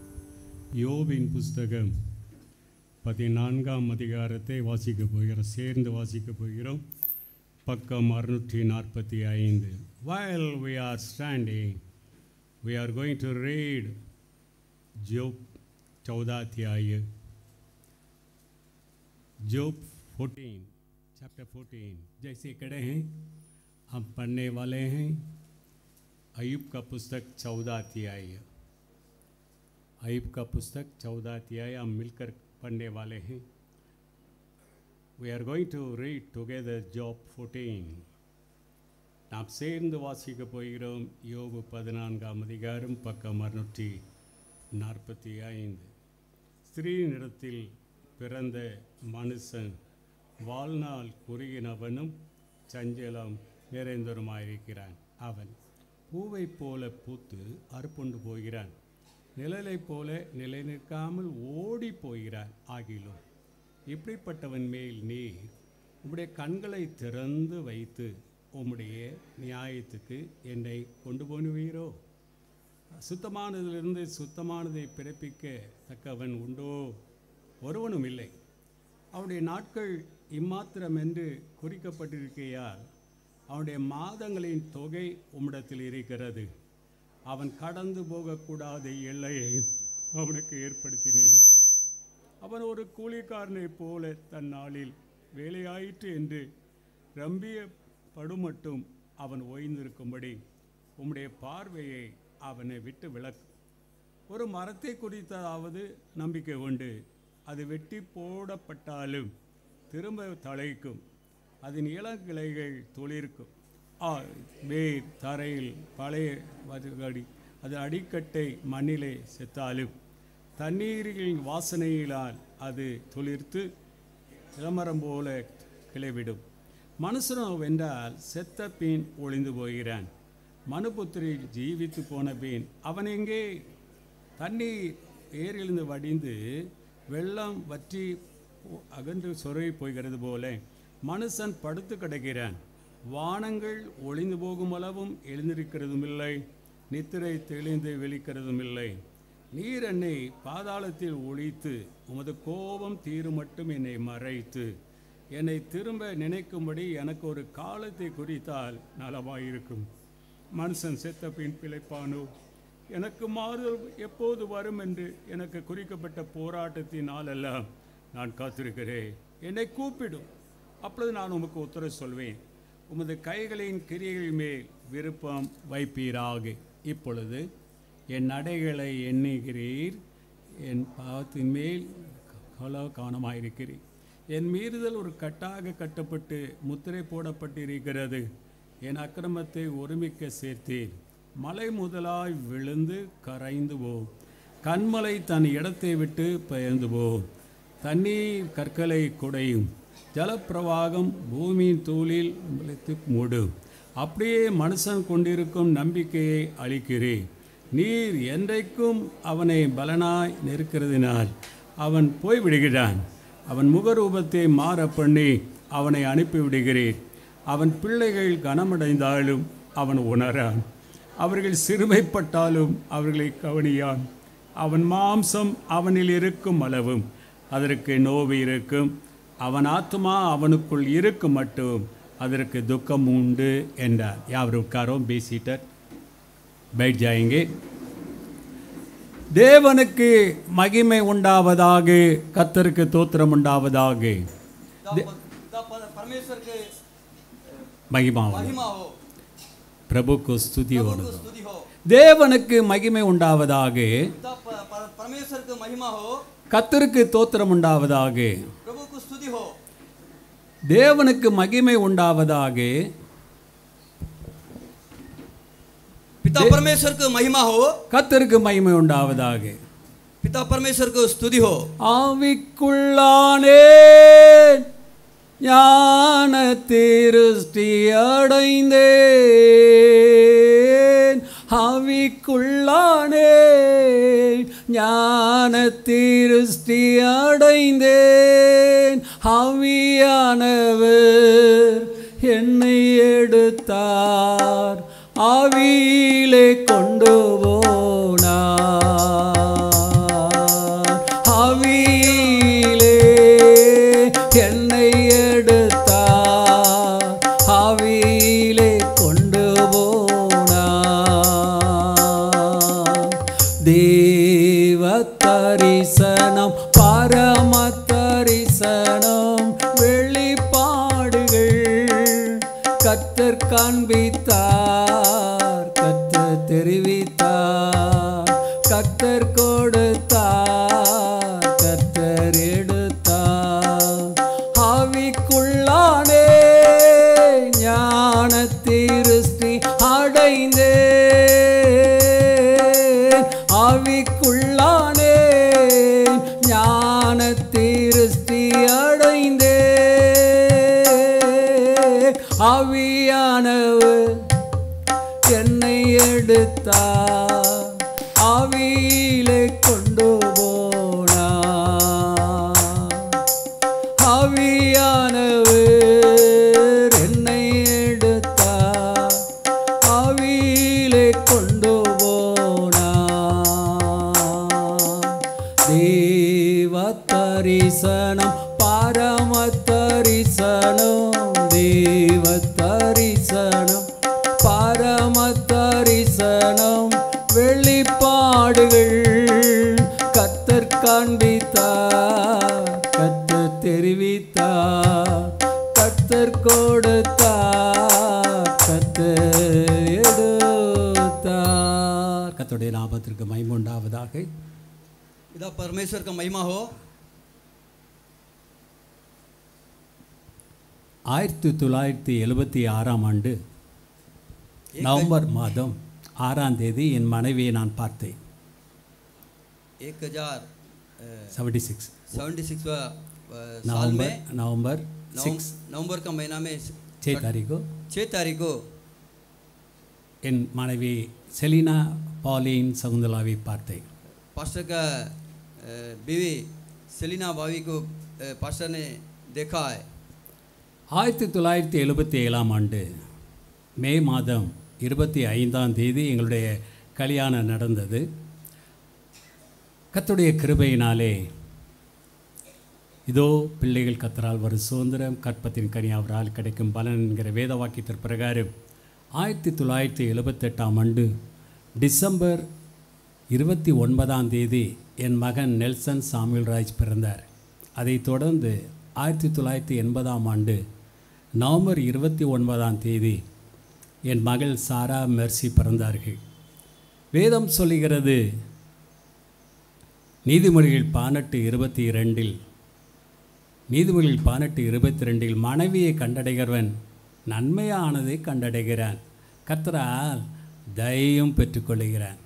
யோபின் புஸ்தகம் பதினான்காம் அதிகாரத்தை வாசிக்கப் போகிறோம் சேர்ந்து வாசிக்கப் போகிறோம் பக்கம் அறுநூற்றி நாற்பத்தி ஐந்து while we are standing we are going to read job चौदाध्याय job 14 chapter 14 जैसे खड़े हैं हम पढ़ने वाले हैं अयुब का पुस्तक चौदह अध्याय अयुब का पुस्तक चौदह अध्याय हम मिलकर पढ़ने वाले हैं we are going to read together job 14 நாம் சேர்ந்து வாசிக்க போகிறோம் யோபு பதினான்காம் அதிகாரம் பக்கம் அறுநூற்றி நாற்பத்தி ஐந்து ஸ்திரீனிடத்தில் பிறந்த மனுஷன் வாழ்நாள் குறுகினவனும் சஞ்சலம் நிறைந்தவருமாயிருக்கிறான் அவன் பூவைப் போல பூத்து அறுப்புண்டு போகிறான் நிழலைப் போல நிலை நிற்காமல் ஓடி போகிறான் ஆகிலும் இப்படிப்பட்டவன் மேல் நீர் உம்முடைய கண்களை திறந்து வைத்து உம்முடைய நியாயத்துக்கு என்னை கொண்டு போனுவீரோ சுத்தமானதிலிருந்து சுத்தமானதை பிறப்பிக்க தக்கவன் உண்டோ ஒருவனும் இல்லை அவனுடைய நாட்கள் இம்மாத்திரம் என்று குறிக்கப்பட்டிருக்கையால் அவனுடைய மாதங்களின் தொகை உம்மிடத்தில் இருக்கிறது அவன் கடந்து போகக்கூடாத எல்லையை அவனுக்கு ஏற்படுத்தினேன் அவன் ஒரு கூலிக்காரனைப் போல தன் நாளில் வேலையாயிற்று என்று ரம்பிய படுமட்டும் அவன் ஓய்ந்திருக்கும்படி உம்முடைய பார்வையை அவனை விட்டு விலக்கு ஒரு மரத்தை குறித்தாவது நம்பிக்கை உண்டு அது வெட்டி போடப்பட்டாலும் திரும்ப தழைக்கும் அதன் இளங்கிளைகள் துளிர்க்கும் ஆ, வேர் தரையில் பழைய வதுகடி அது அடிக்கட்டை மண்ணிலே செத்தாலும் தண்ணீரின் வாசனையிலால் அது துளிர்த்து இளமரம் போல கிளைவிடும் மனுஷனோ வென்றால் செத்த பின் ஒளிந்து போகிறான் மனுபுத்திரி ஜீவித்து போன பின் அவன் எங்கே தண்ணீர் ஏரிலிருந்து வடிந்து வெள்ளம் வற்றி போ- அகன்று சொருகி போகிறது போல மனுஷன் படுத்து கிடக்கிறான் வானங்கள் ஒளிந்து போகும் அளவும் எழுந்திருக்கிறதும் இல்லை நித்திரை தெளிந்து வெளிக்கிறதும் இல்லை நீர் என்னை பாதாளத்தில் ஒழித்து உமது கோபம் தீரும் மட்டும் என்னை மறைத்து என்னை திரும்ப நினைக்கும்படி எனக்கு ஒரு காலத்தை குறித்தால் நலமாயிருக்கும் மனுஷன் செத்த பின் பிழைப்பானோ எனக்கு மாறுதல் எப்போது வரும் என்று எனக்கு குறிக்கப்பட்ட போராட்டத்தின் நாளெல்லாம் நான் காத்திருக்கிறேன் என்னை கூப்பிடும் அப்பொழுது நான் உமக்கு உத்தரவு சொல்வேன் உமது கைகளின் கிரியைகள் மேல் விருப்பம் வைப்பீராக இப்பொழுது என் நடைகளை எண்ணுகிறீர் என் பாவத்தின் மேல் கல கவனமாயிருக்கிறீர் என் மீறுதல் ஒரு கட்டாக கட்டப்பட்டு முத்திரை போடப்பட்டிருக்கிறது என் அக்கிரமத்தை ஒருமிக்க சேர்த்தேன் மலை முதலாய் விழுந்து கரைந்து போ கண்மலை தன் இடத்தை விட்டு பெயர்ந்து போ தண்ணீர் கற்களை குடையும் ஜலப்பிரவாகம் பூமியின் தூளில் விளைத்து மூடும் அப்படியே மனுஷன் கொண்டிருக்கும் நம்பிக்கையை அளிக்கிறேன் நீர் என்றைக்கும் அவனை பலனாய் நிற்கிறதினால் அவன் போய்விடுகிறான் அவன் முகரூபத்தை மாற பண்ணி அவனை அனுப்பிவிடுகிறேன் அவன் பிள்ளைகள் கனமடைந்தாலும் அவன் உணரான் அவர்கள் சிறுமைப்பட்டாலும் அவர்களை கவனியான் அவன் மாம்சம் அவனில் இருக்கும் அளவும் அதற்கு நோவு இருக்கும் அவன் ஆத்மா அவனுக்குள் இருக்கும் மட்டும் அதற்கு துக்கம் உண்டு என்றார் யாவர் உட்காரோம் பேசிட்டர் बैठ जाएंगे தேவனுக்கு மகிமை உண்டாவதாக கத்தருக்கு தோத்திரம் உண்டாவதாக पिता पिता पर- परमेश्वर के மகிமா महिमा हो பிரபுக்கு ஸ்துதி प्रभु வருது को स्तुति हो தேவனுக்கு மகிமை உண்டாவதாக पिता पर- पर- परमेश्वर को महिमा हो கத்தருக்கு தோத்திரம் உண்டாவதாக प्रभु को स्तुति हो தேவனுக்கு மகிமை உண்டாவதாக पिता परमेश्वर को महिमा हो கத்தருக்கு மகிமை உண்டாவதாக पिता परमेश्वर को स्तुति हो ஆவிக்குள்ளானே ஞான திருஷ்டி அடைந்தேன் ஆவிக்குள்ளானே ஞான திருஷ்டி அடைந்தேன் ஆவியானவர் என்னை எடுத்தார் ஆவியிலே கொண்டு போனார் ஆவியிலே என்னை எடுத்தார் ஆவியிலே கொண்டு போனார் தேவ தரிசனம் பரம தரிசனம் வெளிப்பாடுகள் கத்தர் காண்பித்தார் கத்தர் தெரிவித்தார் கத்தர் கொடுத்தார் கத்தர் எடுத்தார் ஆவிக்குள்ளானே ஞான திருஷ்டி அடைந்தேன் ஆவிக்குள்ளானே ஞான திருஷ்டி அடைந்தேன் ஆவியானவர் என்னை எடுத்தார் ஆவியிலே கொண்டு போனார் ஆவியானவர் என்னை எடுத்தார் ஆவியிலே கொண்டு போனார் தேவ தரிசனம் பரம தரிசனம் தேவ தரிசனம் பரம தரிசனம் வெளிப்பாடுகள் கத்தர் காண்பித்தார் கத்தர் தெரிவித்தார் கத்தர் கொடுத்தார் கத்தர் எடுத்தார் கத்தருடைய லாபத்திற்கு மைமுண்டாவதாக पिता परमेश्वर का महिमा हो ஆயிரத்தி தொள்ளாயிரத்தி எழுபத்தி ஆறாம் ஆண்டு நவம்பர் மாதம் ஆறாம் தேதி என் மனைவியை நான் பார்த்தேன் एक हजार செவன்டி சிக்ஸ் सेवेंटी सिक्स साल नवंबर में नवंबर नवं- सिक्स नवंबर का महीना में छः तारीख को छः तारीख को என் மனைவி செலினா பாலின் சகுந்தலாவை பார்த்தேன் पास्टर का अ, बीवी सेलिना बावी को अ, पास्टर ने देखा है ஆயிரத்தி தொள்ளாயிரத்தி எழுபத்தி ஏழாம் ஆண்டு மே மாதம் இருபத்தி ஐந்தாம் தேதி எங்களுடைய கல்யாணம் நடந்தது கர்த்தருடைய கிருபையினாலே இதோ பிள்ளைகள் கத்தரால் வரும் சுதந்திரம் கற்பத்தின் கனி அவரால் கிடைக்கும் பலன் என்கிற வேத வாக்கியத்தின் பிரகாரம் ஆயிரத்தி தொள்ளாயிரத்தி எழுபத்தெட்டாம் ஆண்டு டிசம்பர் இருபத்தி ஒன்பதாம் தேதி என் மகன் நெல்சன் சாமுவேல்ராஜ் பிறந்தார் அதைத் தொடர்ந்து ஆயிரத்தி தொள்ளாயிரத்தி எண்பதாம் ஆண்டு நவம்பர் இருபத்தி ஒன்பதாம் தேதி என் மகள் சாரா மெர்சி பிறந்தார்கள் வேதம் சொல்லுகிறது நீதிமொழிகள் பதினெட்டு இருபத்தி இரண்டில் நீதிமொழிகள் பதினெட்டு இருபத்தி ரெண்டில் மனைவியை கண்டடைகிறவன் நன்மையானதை கண்டடைகிறான் கர்த்தரால் தயையும் பெற்றுக்கொள்கிறான்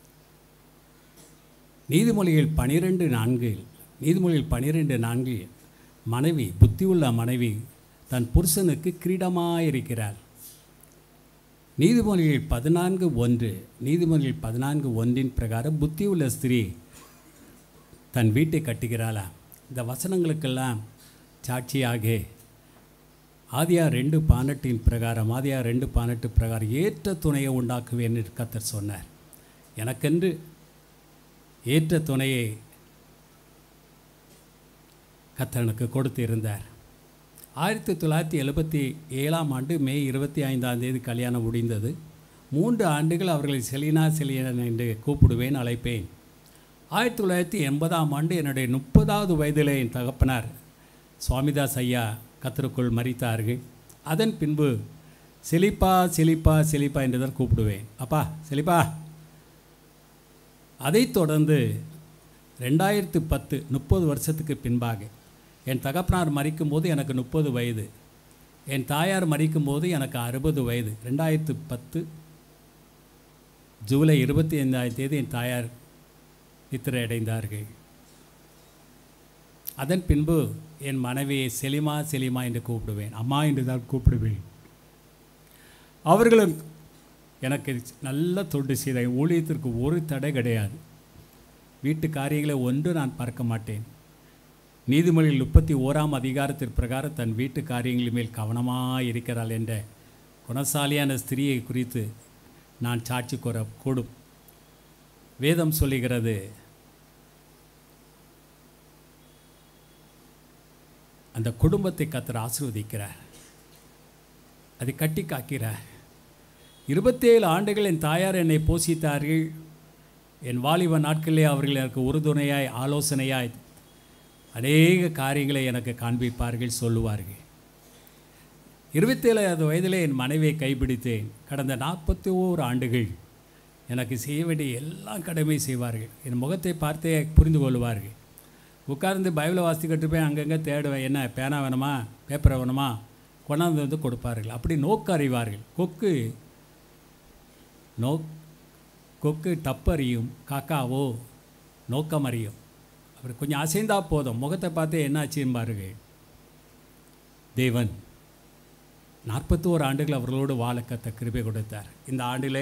நீதிமொழிகள் பனிரெண்டு நான்கில் நீதிமொழிகள் பனிரெண்டு நான்கில் மனைவி புத்தியுள்ள மனைவி தன் புருஷனுக்கு கிரீடமாயிருக்கிறாள் நீதிமொழிகள் பதினான்கு ஒன்று நீதிமொழிகள் பதினான்கு ஒன்றின் பிரகாரம் புத்தியுள்ள ஸ்திரீ தன் வீட்டை கட்டுகிறாளா இந்த வசனங்களுக்கெல்லாம் சாட்சியாக ஆதியார் ரெண்டு பானட்டின் பிரகாரம் ஆதியார் ரெண்டு பானட்டு பிரகாரம் ஏற்ற துணையை உண்டாக்குவேன் என்று கத்தர் சொன்னார் எனக்கென்று ஏற்ற துணையை கத்தர் எனக்கு கொடுத்து இருந்தார் ஆயிரத்தி தொள்ளாயிரத்தி எழுபத்தி ஏழாம் ஆண்டு மே இருபத்தி ஐந்தாம் தேதி கல்யாணம் முடிந்தது மூன்று ஆண்டுகள் அவர்களை செலினா செலியன் என்று கூப்பிடுவேன் அழைப்பேன் ஆயிரத்தி தொள்ளாயிரத்தி எண்பதாம் ஆண்டு என்னுடைய முப்பதாவது வயதில் என் தகப்பனார் சுவாமிதாஸ் ஐயா கத்தருக்குள் மறித்தார்கள் அதன் பின்பு செழிப்பா செழிப்பா செழிப்பா என்று தான் கூப்பிடுவேன் அப்பா செழிப்பா அதைத் தொடர்ந்து ரெண்டாயிரத்து பத்து முப்பது வருஷத்துக்கு பின்பாக என் தகப்பனார் மறிக்கும்போது எனக்கு முப்பது வயது என் தாயார் மறிக்கும்போது எனக்கு அறுபது வயது ரெண்டாயிரத்து பத்து ஜூலை இருபத்தி ஐந்தாம் தேதி என் தாயார் நித்திரை அடைந்தார்கள் அதன் பின்பு என் மனைவியை செலிமா செலிமா என்று கூப்பிடுவேன் அம்மா என்று தான் கூப்பிடுவேன் அவர்களும் எனக்கு நல்ல தொண்டு செய்த ஊழியத்திற்கு ஒரு தடை கிடையாது வீட்டு காரியங்களை ஒன்று நான் பார்க்க மாட்டேன் நீதிமொழியில் முப்பத்தி ஓராம் அதிகாரத்தின் பிரகாரம் தன் வீட்டு காரியங்களின் மேல் கவனமாக இருக்கிறாள் என்ற குணசாலியான ஸ்திரியை குறித்து நான் சாட்சி கூற கூடும் வேதம் சொல்லுகிறது அந்த குடும்பத்தை கத்தர் ஆசீர்வதிக்கிறார் அதை கட்டி காக்கிறார் இருபத்தேழு ஆண்டுகள் என் தாயார் என்னை போஷித்தார்கள் என் வாலிப நாட்களிலே அவர்கள் எனக்கு உறுதுணையாய் ஆலோசனையாய் அநேக காரியங்களை எனக்கு காண்பிப்பார்கள் சொல்லுவார்கள் இருபத்தேழாவது வயதிலே என் மனைவியை கைப்பிடித்தேன் கடந்த நாற்பத்தி ஓரு ஆண்டுகள் எனக்கு செய்ய வேண்டிய எல்லா கடமை செய்வார்கள் என் முகத்தை பார்த்தே புரிந்து கொள்வார்கள் உட்கார்ந்து பைபிளை வாசிக்கிட்டு போய் அங்கங்கே தேடுவேன் என்ன பேனா வேணுமா பேப்பரை வேணுமா கொண்டாந்து வந்து கொடுப்பார்கள் அப்படி நோக்கு அறிவார்கள் கொக்கு நோ கொக்கு டப்பறியும் காக்காவோ நோக்கம் அறியும் அப்படி கொஞ்சம் அசைந்தா போதும் முகத்தை பார்த்து என்னாச்சுன்னு பாருங்கள் தேவன் நாற்பத்தோரு ஆண்டுகள் அவர்களோடு வாழ கத்த கிருபை கொடுத்தார் இந்த ஆண்டிலே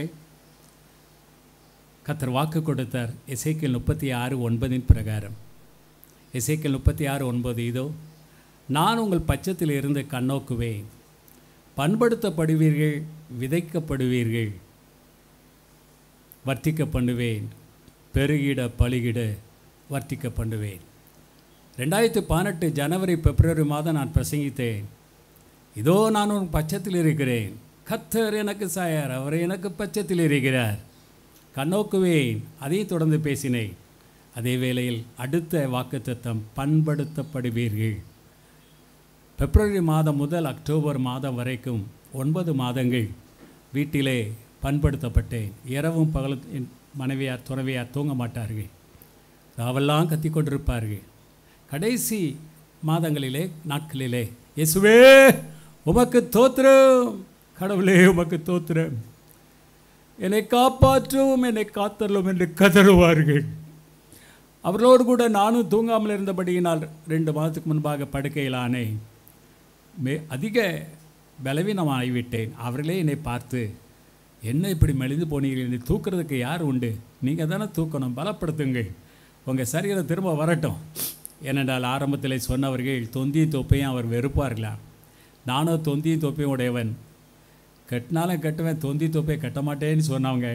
கத்தர் வாக்கு கொடுத்தார் எசேக்கியல் முப்பத்தி ஆறு ஒன்பதின் பிரகாரம் எசேக்கியல் முப்பத்தி ஆறு ஒன்பது இதோ நான் உங்கள் பட்சத்தில் இருந்து கண்ணோக்குவேன் பண்படுத்தப்படுவீர்கள் விதைக்கப்படுவீர்கள் வர்த்திக்க பண்ணுவேன் பெருகிட பழுகிட வர்த்திக்க பண்ணுவேன் ரெண்டாயிரத்து பதினெட்டு ஜனவரி பிப்ரவரி மாதம் நான் பிரசங்கித்தேன் இதோ நான் உன் பட்சத்தில் இருக்கிறேன் கத்தர் எனக்கு சாயார் அவர் எனக்கு பட்சத்தில் இருக்கிறார் கண்ணோக்குவேன் அதையும் தொடர்ந்து பேசினேன் அதே வேளையில் அடுத்த வாக்குத்தத்தம் பண்படுத்தப்படுவீர்கள் பிப்ரவரி மாதம் முதல் அக்டோபர் மாதம் வரைக்கும் ஒன்பது மாதங்கள் வீட்டிலே பண்படுத்தப்பட்டேன் இரவும் பகலும் என் மனைவியார் துறவியார் தூங்க மாட்டார்கள் ராவெல்லாம் கத்தி கொண்டிருப்பார்கள் கடைசி மாதங்களிலே நாட்களிலே இயேசுவே உமக்கு தோத்திரம் கடவுளே உமக்கு தோத்திரம் என்னை காப்பாற்றும் என்னை காத்தரலும் என்று கதறுவார்கள் அவர்களோடு கூட நானும் தூங்காமல் இருந்தபடியினால் ரெண்டு மாதத்துக்கு முன்பாக படுக்கையிலானேன் மே அதிக பலவீனமாகிவிட்டேன் அவர்களே என்னை பார்த்து என்ன இப்படி மெலிந்து போனீர்கள் என்னை தூக்குறதுக்கு யார் உண்டு நீங்கள் தானே தூக்கணும் பலப்படுத்துங்கள் உங்கள் சரீரம் திரும்ப வரட்டும் ஏனென்றால் ஆரம்பத்தில் சொன்னவர்கள் தொந்தியும் தொப்பையும் அவர் வெறுப்பார்களாம் நானும் தொந்தியும் தொப்பையும் உடையவன் கட்டினாலும் கட்டுவேன் தொந்தி தொப்பையை கட்ட மாட்டேன்னு சொன்னவங்க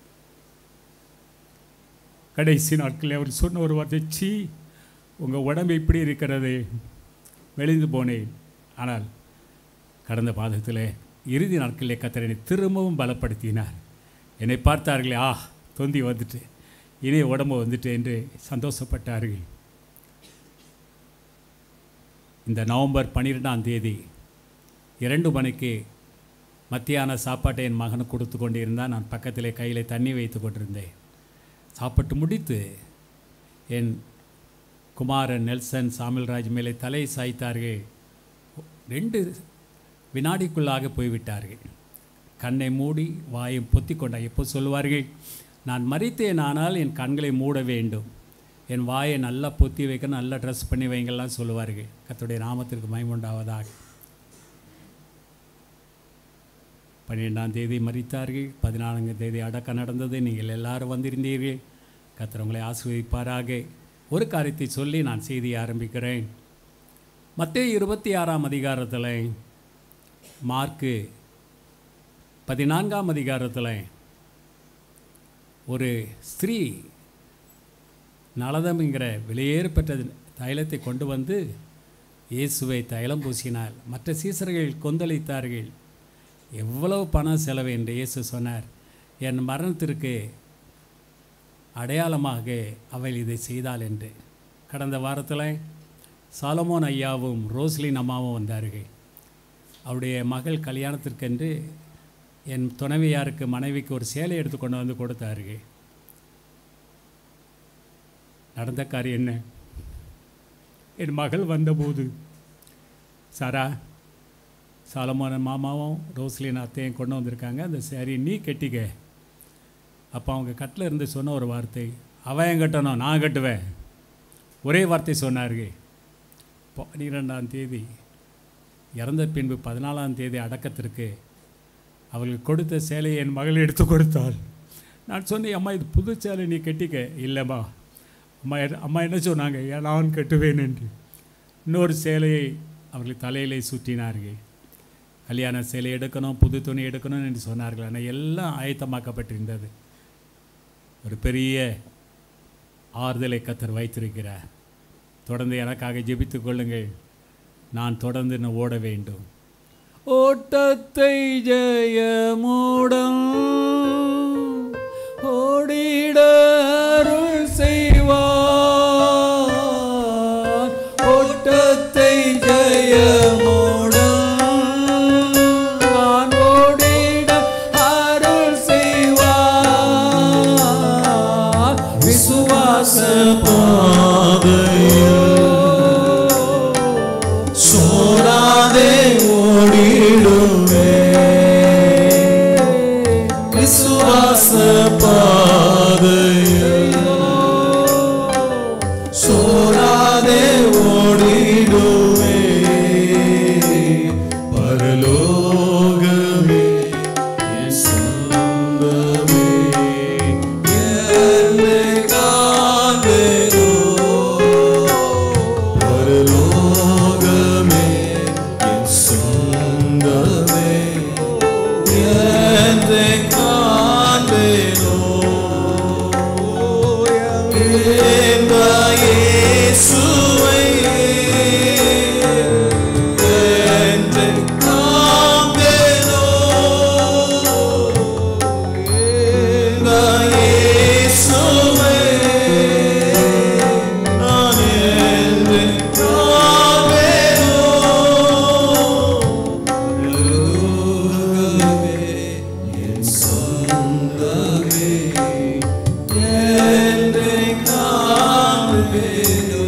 கடைசி நாட்களில் அவர் சொன்ன ஒரு வார்த்தை சீ உங்கள் உடம்பு இப்படி இருக்கிறது மெலிந்து போனேன் ஆனால் கடந்த மாதத்தில் இறுதி நாட்களிலே கத்தரனை திரும்பவும் பலப்படுத்தினார் என்னை பார்த்தார்களே ஆ தொந்தி வந்துட்டு இனி உடம்பு வந்துட்டு என்று சந்தோஷப்பட்டார்கள் இந்த நவம்பர் பன்னிரெண்டாம் தேதி இரண்டு மணிக்கு மத்தியான சாப்பாட்டை என் மகனுக்கு கொடுத்து கொண்டிருந்தால் நான் பக்கத்திலே கையில் தண்ணி வைத்து கொண்டிருந்தேன் சாப்பிட்டு முடித்து என் குமாரன் நெல்சன் சாமில்ராஜ் மேலே தலை சாய்த்தார்கள் ரெண்டு வினாடிக்குள்ளாக போய்விட்டார்கள் கண்ணை மூடி வாயை பொத்தி கொண்டார் எப்போ சொல்லுவார்கள் நான் மறித்தேன் ஆனால் என் கண்களை மூட வேண்டும் என் வாயை நல்லா பொத்தி வைக்க நல்லா ட்ரெஸ் பண்ணி வைங்கெல்லாம் சொல்லுவார்கள் கர்த்தருடைய நாமத்திற்கு மைமுண்டாவதாக பன்னிரெண்டாம் தேதி மறித்தார்கள் பதினான்காம் தேதி அடக்கம் நடந்தது நீங்கள் எல்லாரும் வந்திருந்தீர்கள் கர்த்தர் உங்களை ஆசீர்வதிப்பாராக ஒரு காரியத்தை சொல்லி நான் செய்தியை ஆரம்பிக்கிறேன் மத்திய இருபத்தி ஆறாம் அதிகாரத்தில் மார்க்கு பதினான்காம் அதிகாரத்தில் ஒரு ஸ்திரீ நலதம்ங்கிற வெளியேறப்பட்ட தைலத்தை கொண்டு வந்து இயேசுவை தைலம் பூசினாள் மற்ற சீசர்கள் கொந்தளித்தார்கள் எவ்வளவு பணம் செலவு என்று இயேசு சொன்னார் என் மரணத்திற்கு அடையாளமாக அவள் இதை செய்தாள் என்று கடந்த வாரத்தில் சாலமோன் ஐயாவும் ரோஸ்லின் அம்மாவும் வந்தார்கள் அவருடைய மகள் கல்யாணத்திற்கென்று என் துணைவியாருக்கு மனைவிக்கு ஒரு சேலை எடுத்து கொண்டு வந்து கொடுத்தார்கள் நடந்த காரியம் என்ன என் மகள் வந்தபோது சாரா சாலமோன மாமாவும் ரோஸ்லின் அத்தையும் கொண்டு வந்திருக்காங்க அந்த சரி நீ கட்டிக்க அப்போ அவங்க கட்டில் இருந்து சொன்ன ஒரு வார்த்தை அவன் ஏன் கட்டணும் நான் கட்டுவேன் ஒரே வார்த்தை சொன்னார்கள் பன்னிரெண்டாம் தேதி இறந்த பின்பு பதினாலாம் தேதி அடக்கத்திற்கு அவளுக்கு கொடுத்த சேலையை என் மகள் எடுத்து கொடுத்தாள் நான் சொன்னேன் அம்மா இது புது சேலை நீ கட்டிக்க இல்லைம்மா அம்மா என்ன- அம்மா என்ன சொன்னாங்க "ஏன் நான் கட்டுவேன் என்று இன்னொரு சேலையை அவர்கள் தலையிலே சுற்றினார்கள் கல்யாண சேலை எடுக்கணும் புது துணி எடுக்கணும் என்று சொன்னார்கள் ஆனால் எல்லாம் ஆயத்தமாக்கப்பட்டிருந்தது ஒரு பெரிய ஆறுதலை கத்தர் வைத்திருக்கிறார் தொடர்ந்து எனக்காக ஜெபித்துக் கொள்ளுங்கள் நான் தொடர்ந்து இன்னும் ஓட வேண்டும் ஓட்டத்தை ஜெயமுடன் ஓடிட அருள் செய்வார் ஓட்டத்தை ஜெயமுடன் நான் ஓடிட அருள் செய்வார் விசுவாச சோராதே ஓடிடுவே விசுவாச பாதையில் சோராதே ஓடிடுவே பரலோகமே என் சொந்தமே என்னை காண்பேனோ பரலோகமே என் சொந்தமே என்னை காண்பேனோ என் இயேசுவை என்னை காண்பேனோ என் இயேசுவை நான் என்னை காண்பேனோ என் சொந்தமே என்னை காண்பேனோ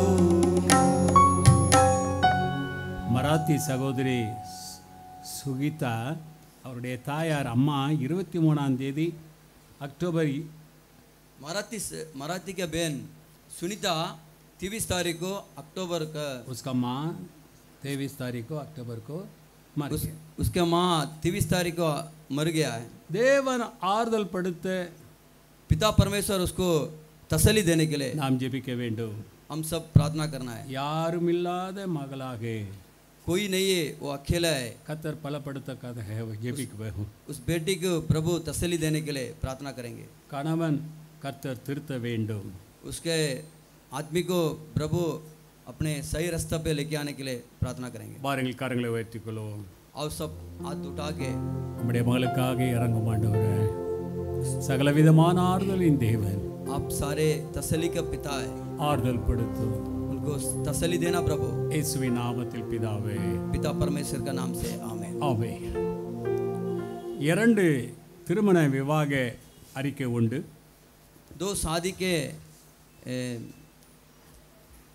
மராத்தி சகோதரி சு- சுகிதா அவருடைய தாயார் அம்மா இருபத்தி மூணாம் தேதி அக்டோபர் இ- मराठी से मराठी के बहन सुनीता तेईस तारीख को अक्टूबर का उसका माँ तेईस तारीख को अक्टूबर को मर उस, गया उसके माँ तेईस तारीख को मर गया है தேவன் ஆறுதல் படுத்த पिता परमेश्वर उसको तसली देने के लिए நாம் ஜெபிக்க வேண்டும் हम सब प्रार्थना करना है யாரும் இல்லாத மகளாக कोई नहीं है वो अकेला है கத்தர் பலப்படுத்த ஜெபிக்க उस बेटी को प्रभु तसली देने के लिए प्रार्थना करेंगे கணவன் கத்தர் திருத்த வேண்டும் उसके आदमी को प्रभु अपने सही रास्ता पे लेके आने के लिए प्रार्थना करेंगे பாருங்கள் கரங்களை உயர்த்திக் கொள்வோம் और सब हाथ उठा के நம்முடைய மகளுக்காக இறங்கும் ஆண்டவரே சகலவிதமான ஆறுதலின் தேவன் आप सारे तसली का पिता है ஆறுதல் படுத்தும் उनको तसली देना प्रभु இயேசுவின் நாமத்தில் பிதாவே पिता परमेश्वर का नाम से आमेन ஆமே இரண்டு திருமண விவாக அறிக்கை உண்டு दो शादी के ए,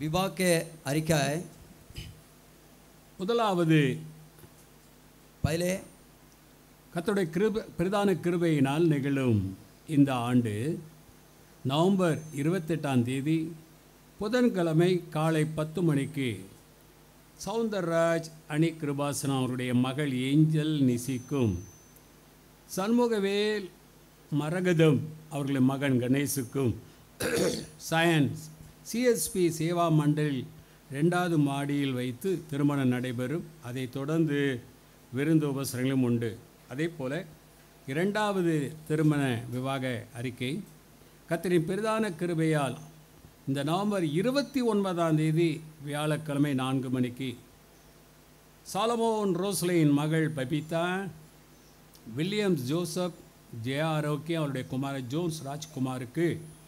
विवाह के अरिका है முதலாவது पहले கர்த்தருடைய கிருப பிரதான கிருபையினால் நிகழும் இந்த ஆண்டு நவம்பர் இருபத்தெட்டாம் தேதி புதன்கிழமை காலை பத்து மணிக்கு சவுந்தரராஜ் அணி கிருபாசனம் அவருடைய மகள் ஏஞ்சல் நிசிக்கும் சண்முகவேல் மரகதம் அவர்களின் மகன் கணேசுக்கும் சயன்ஸ் சிஎஸ்பி சேவா மண்டல் ரெண்டாவது மாடியில் வைத்து திருமணம் நடைபெறும் அதைத் தொடர்ந்து விருந்து உபசரங்களும் உண்டு அதே போல் இரண்டாவது திருமண விவாக அறிக்கை கத்தரின் பிரதான கிருபையால் இந்த நவம்பர் இருபத்தி ஒன்பதாம் தேதி வியாழக்கிழமை நான்கு மணிக்கு சாலமோன் ரோஸ்லின் மகள் பபிதா வில்லியம்ஸ் ஜோசப் ஜெயா ஆரோக்கியம் அவருடைய குமாரர் ஜோன்ஸ் ராஜ்குமாருக்கு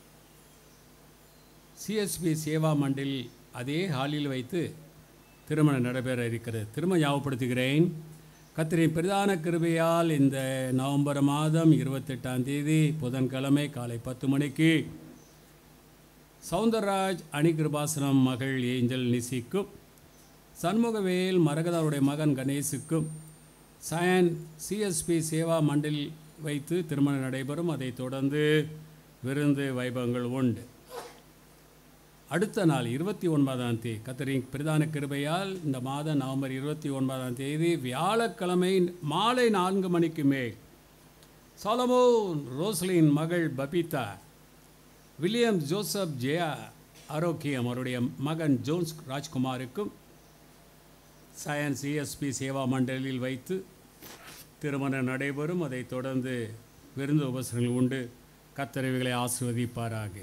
சிஎஸ்பி சேவா மண்டில் அதே ஹாலில் வைத்து திருமணம் நடைபெற இருக்கிறது திரும்ப ஞாபகப்படுத்துகிறேன் கத்திரின் பிரதான கிருபையால் இந்த நவம்பர் மாதம் இருபத்தெட்டாம் தேதி புதன்கிழமை காலை பத்து மணிக்கு சவுந்தரராஜ் அணி கிருபாசனம் மகள் ஏஞ்சல் நிசிக்கும் சண்முகவேல் மரகதாவுடைய மகன் கணேசுக்கும் சயன் சிஎஸ்பி சேவா மண்டில் வைத்து திருமணம் நடைபெறும் அதைத் தொடர்ந்து விருந்து வைபவங்கள் உண்டு அடுத்த நாள் இருபத்தி ஒன்பதாம் தேதி கத்தரின் பிரதான கிருபையால் இந்த மாதம் நவம்பர் இருபத்தி ஒன்பதாம் தேதி வியாழக்கிழமை மாலை நான்கு மணிக்கு மேல் சாலமோன் ரோஸ்லின் மகள் பபிதா வில்லியம் ஜோசப் ஜெயா ஆரோக்கியம் அவருடைய மகன் ஜோன்ஸ் ராஜ்குமாருக்கும் சயன்ஸ் சிஎஸ்பி சேவா மண்டலில் வைத்து திருமணம் நடைபெறும் அதைத் தொடர்ந்து விருந்து உபசரங்கள் உண்டு கத்தரவிகளை ஆசிர்வதிப்பாராக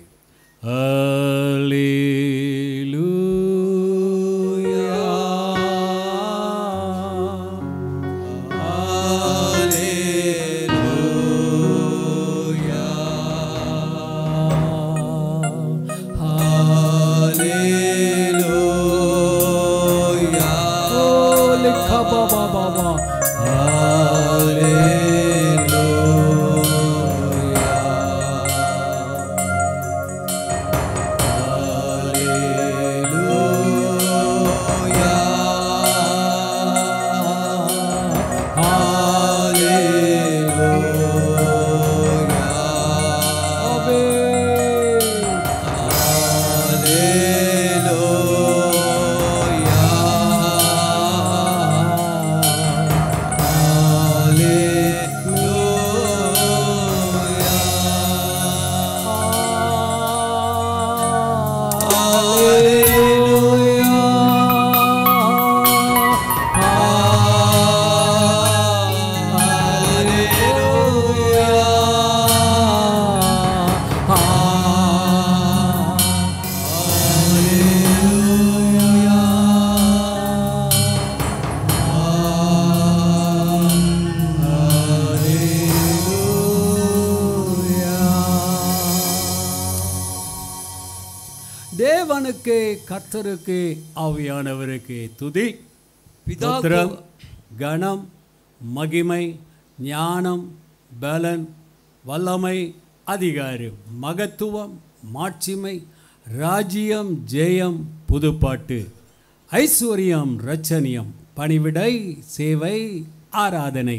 தேவனுக்கு கர்த்தருக்கு ஆவியானவருக்கு துதி பிதா ஸ்தோத்திரம், கணம் மகிமை ஞானம் பலன் வல்லமை அதிகாரம் மகத்துவம் மாட்சிமை ராஜ்யம் ஜெயம் புதுப்பாட்டு ஐஸ்வர்யம் ரச்சனியம் பணிவிடை சேவை ஆராதனை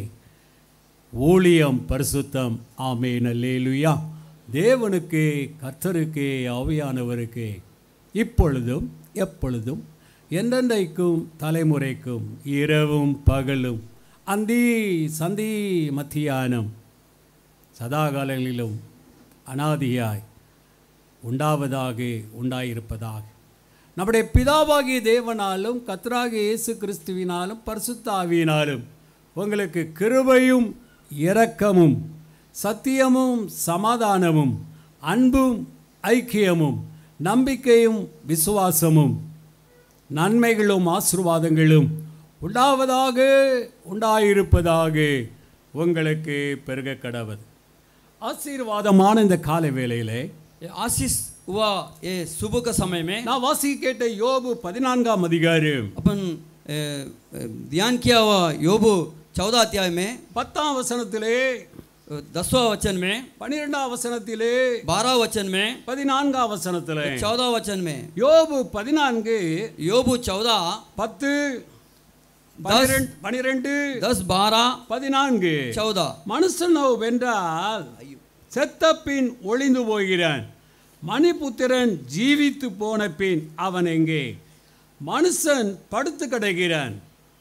ஊழியம் பரிசுத்தம் ஆமேன் அல்லேலுயா தேவனுக்கு கர்த்தருக்கு ஆவியானவருக்கு இப்பொழுதும் எப்பொழுதும் என்றென்றைக்கும் தலைமுறைக்கும் இரவும் பகலும் அந்தி சந்தி மத்தியானம் சதாகாலங்களிலும் அனாதியாய் உண்டாவதாக உண்டாயிருப்பதாக நம்முடைய பிதாவாகிய தேவனாலும் கத்ராகிய இயேசு கிறிஸ்துவினாலும் பரிசுத்த ஆவியினாலும் உங்களுக்கு கிருபையும் இரக்கமும் சத்தியமும் சமாதானமும் அன்பும் ஐக்கியமும் நம்பிக்கையும் விசுவாசமும் நன்மைகளும் ஆசீர்வாதங்களும் உண்டாவதாக உண்டாயிருப்பதாக உங்களுக்கு பெருக கடவது ஆசீர்வாதமான இந்த காலை வேளையிலே ये आशीष हुआ ये सुबह का समय में நான் வாசி கேட்ட யோபு பதினான்காம் அதிகாரம் अपन ए, ए, ध्यान किया हुआ योबु चौदह अध्याय में பத்தாம் வசனத்திலே दसवां वचन में பனிரெண்டாம் வசனத்திலே बारह वचन में பதினான்காம் வசனத்திலே चौदह वचन में யோபு பதினான்கு योबू चौदह பத்து பனிரெண்டு பனிரெண்டு दस बारह பதினான்கு चौदह மனுஷனோ வென்றால் செத்த பின் ஒளிந்து போகிறான் மணிபுத்திரன் ஜீவித்து போன பின் அவன் எங்கே மனுஷன் படுத்து கிடக்கிறான்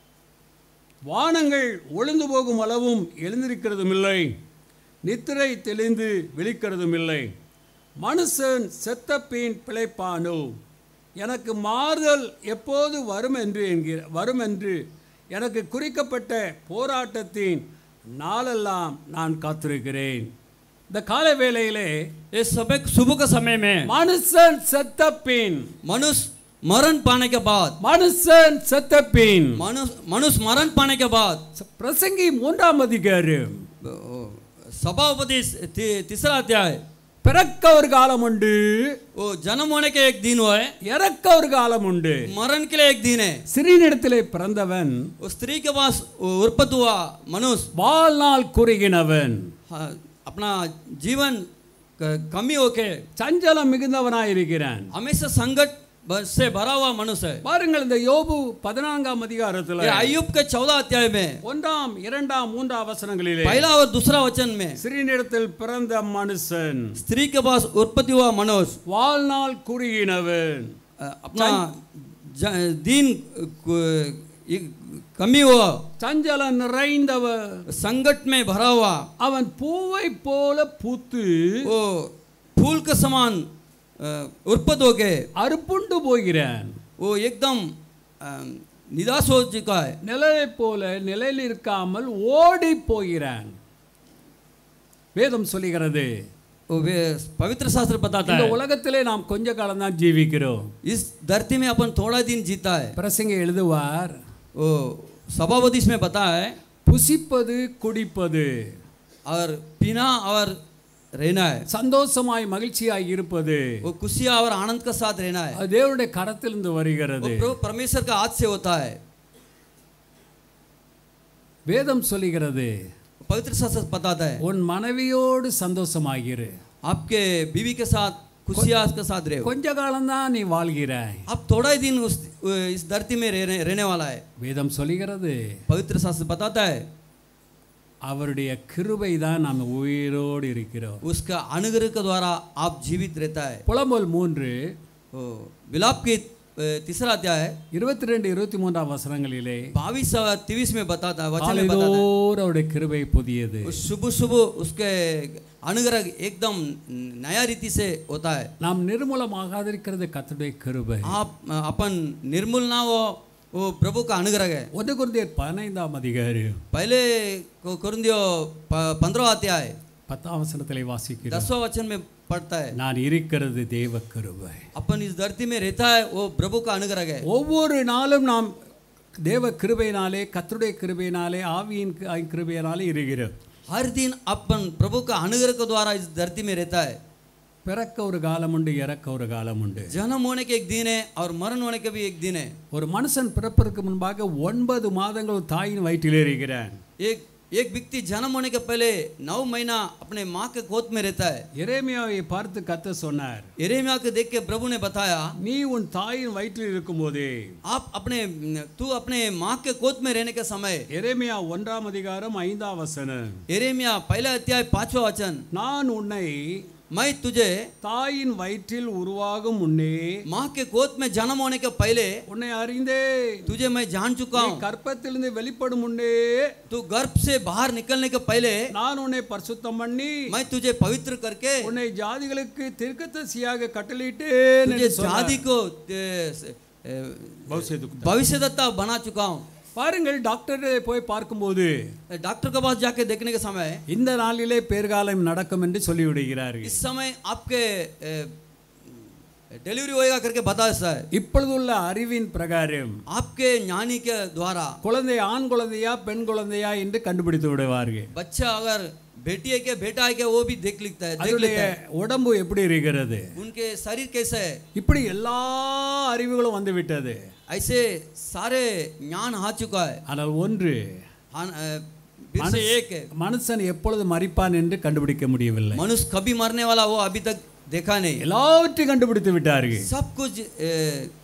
வானங்கள் ஒளிந்து போகும் அளவும் எழுந்திருக்கிறதும் இல்லை நித்திரை தெளிந்து விழிக்கிறதும் இல்லை மனுஷன் செத்த பின் பிழைப்பானோ எனக்கு மாறுதல் எப்போது வரும் என்று என்கிற வரும் என்று எனக்கு குறிக்கப்பட்ட போராட்டத்தின் நாளெல்லாம் நான் காத்திருக்கிறேன் இந்த கால வேளையிலே ये सुबह सुबह के समय में மனுஷன் செத்த பின் मनुष्य मरण पाने के बाद மனுஷன் செத்த பின் मनुष्य मनुष्य मरण पाने के बाद பிரசங்கி மூன்றாம் அதிகாரம் सभापति ती- तीसरा अध्याय பிறக்க ஒரு காலம் உண்டு वो जन्म होने के एक दिन हुआ है இறக்க ஒரு காலம் உண்டு मरण के लिए एक दिन है சிறினிடத்திலே பிறந்தவன் उस स्त्री के पास वो उत्पत्ति हुआ मनुष्य வாழ்நாள் குறுகினவன் हाँ, अपना जीवन क- कमी होके சஞ்சலம் மிகுந்தவனாயிருக்கிறான் हमेशा संकट ब- से भरा हुआ मनुष्य है பாருங்கள் இந்த யோபு பதினான்காம் அதிகாரத்துல ये अयुब के चौदह अध्याय में ஒன்றாம் இரண்டாம் மூன்றாம் வசனங்களிலே पहला और दूसरा वचन में சிறினிடத்தில் பிறந்த மனுஷன் स्त्री के पास उत्पत्ति हुआ मनुष्य வாழ்நாள் குறுகினவன் अ, अपना ज- दिन क- ये कमी हुआ சஞ்சலம் நிறைந்தவன் संकट में भरा हुआ அவன் பூவை போல பூத்து वो फूल के समान अ, उत्पत्ति होके அறுப்புண்டு போகிறான் वो एकदम अ, निराश हो चुका है நிழலை போல நிலையில் இருக்காமல் ஓடி போகிறான் வேதம் சொல்லுகிறது वो वे पवित्र शास्त्र बताता இந்த है உலகத்திலே நாம் கொஞ்ச காலம் தான் ஜீவிக்கிறோம் इस धरती में अपन थोड़ा दिन जीता है பிரசங்க எழுதுவார் वो सभापति इसमें बता है புசிப்பது குடிப்பது और पीना और रहना है சந்தோஷமாய் மகிழ்ச்சியாய் இருப்பது वो खुशियाँ और आनंद के साथ रहना है அது தேவனுடைய கரத்திலிருந்து वो வருகிறது प्रभु परमेश्वर का हाथ से होता है வேதம் சொல்லுகிறது पवित्र शास्त्र बताता है உன் மனைவியோடு சந்தோஷமாகிரு आपके बीवी के साथ खुशियाँ के साथ रहो கொஞ்ச காலம்தான் நீ வாழ்கிறாய் अब थोड़ा ही दिन उस इस धरती में रहने रहने वाला है வேதம் சொல்லுகிறது पवित्र शास्त्र बताता है அவருடைய கிருபை தான் நாம் உயிரோடு இருக்கிறோம் उसका अनुग्रह के द्वारा आप जीवित रहता है புலம்பல் மூன்று ओ, विलाप के अ, तीसरा अध्याय இருபத்தி ரெண்டு இருபத்தி மூன்றாம் வசனங்களிலே बाईस और तेईस में बताता है वचन में बताता है காலைதோறும் அவருடைய கிருபை புதியது उस सुबह सुबह उसके अनुग्रह एकदम नया रीति से होता है நாம் நிர்மூலமாகாதிருக்கிறது கர்த்தருடைய கிருபை आप अ, अपन निर्मूल ना हो वो प्रभु का अनुग्रह है ஒன்று குருந்தியர் பதினைந்தாம் அதிகாரம் पहले को कुरिन्थियो प- पंद्रह अध्याय பத்தாம் வசனத்திலே வாசிக்கிறோம் दसवां वचन में पढ़ता है நான் இருக்கிறது தேவ கிருபை अपन इस धरती में रहता है वो प्रभु का अनुग्रह है ஒவ்வொரு நாளும் நாம் தேவ கிருபையினாலே கர்த்தருடைய கிருபையினாலே ஆவியின் கி- கிருபையினாலே இருக்கிறோம் हर दिन अपन प्रभु का अनुग्रह के द्वारा इस धरती में रहता है பிறக்க ஒரு காலம் உண்டு இறக்க ஒரு காலம் உண்டு जन्म होने के एक दिन है और मरण होने के भी एक दिन है ஒரு மனுஷன் பிறப்பதற்கு முன்பாக ஒன்பது மாதங்கள் ஒரு தாயின் வயிற்றிலே இருக்கிறான் एक एक व्यक्ति जन्म होने के पहले नौ महीना अपने माँ के गोद में रहता है எரேமியாவை பார்த்து கத்த சொன்னார் एरेमिया को देख के प्रभु ने बताया நீ உன் தாயின் வயிற்றில் இருக்கும்போதே आप अपने तू अपने माँ के गोद में रहने के समय எரேமியா ஒன்றாம் அதிகாரம் ஐந்தாம் வசனம் एरेमिया पहला अध्याय पांचवा वचन நான் உன்னை मैं तुझे தாயின் வயிற்றில் உருவாகும் முன்னே माँ के गोद में जन्म होने के पहले உன்னை அறிந்தே तुझे मैं जान चुका நீ हूँ கற்பத்திலிருந்து வெளிப்படும் முன்னே तू गर्भ से बाहर निकलने के पहले நான் உன்னை பரிசுத்தம் பண்ணி मैं तुझे पवित्र करके உன்னை ஜாதிகளுக்கு தீர்க்கதரிசியாக கட்டளையிட்டேன் तुझे என்று சொன்னார். जाति को ए, ए, பவுசேதுக்கு. भविष्यदत्ता बना चुका हूँ பாருங்கள் டாக்டர் போய் பார்க்கும்போது डॉक्टर के पास जाके देखने के समय இந்த நாளிலே பேர்காலம் நடக்கும் என்று சொல்லிவிடுகிறார்கள் इस समय आपके ए, डिलीवरी होएगा करके बता देता है இப்பொழுதுள்ள அறிவின் பிரகாரம் आपके ज्ञानी के द्वारा குழந்தை ஆண் குழந்தையா பெண் குழந்தையா என்று கண்டுபிடித்து விடுவார்கள் बच्चा अगर बेटी है क्या बेटा है क्या वो भी देख लिखता है देख அதனுடைய लेता है உடம்பு எப்படி இருக்கிறது उनके शरीर कैसे है இப்படி எல்லா அறிவுகளும் வந்து விட்டது ऐसे सारे ज्ञान आ चुका है ஆனால் ஒன்று हाँ, अ, फिर से एक है மனுஷன் எப்பொழுது மறிப்பான் என்று கண்டுபிடிக்க முடியவில்லை मनुष्य कभी मरने वाला वो अभी तक देखा नहीं எல்லாவற்றையும் கண்டுபிடித்து விட்டார்கள் सब कुछ ए,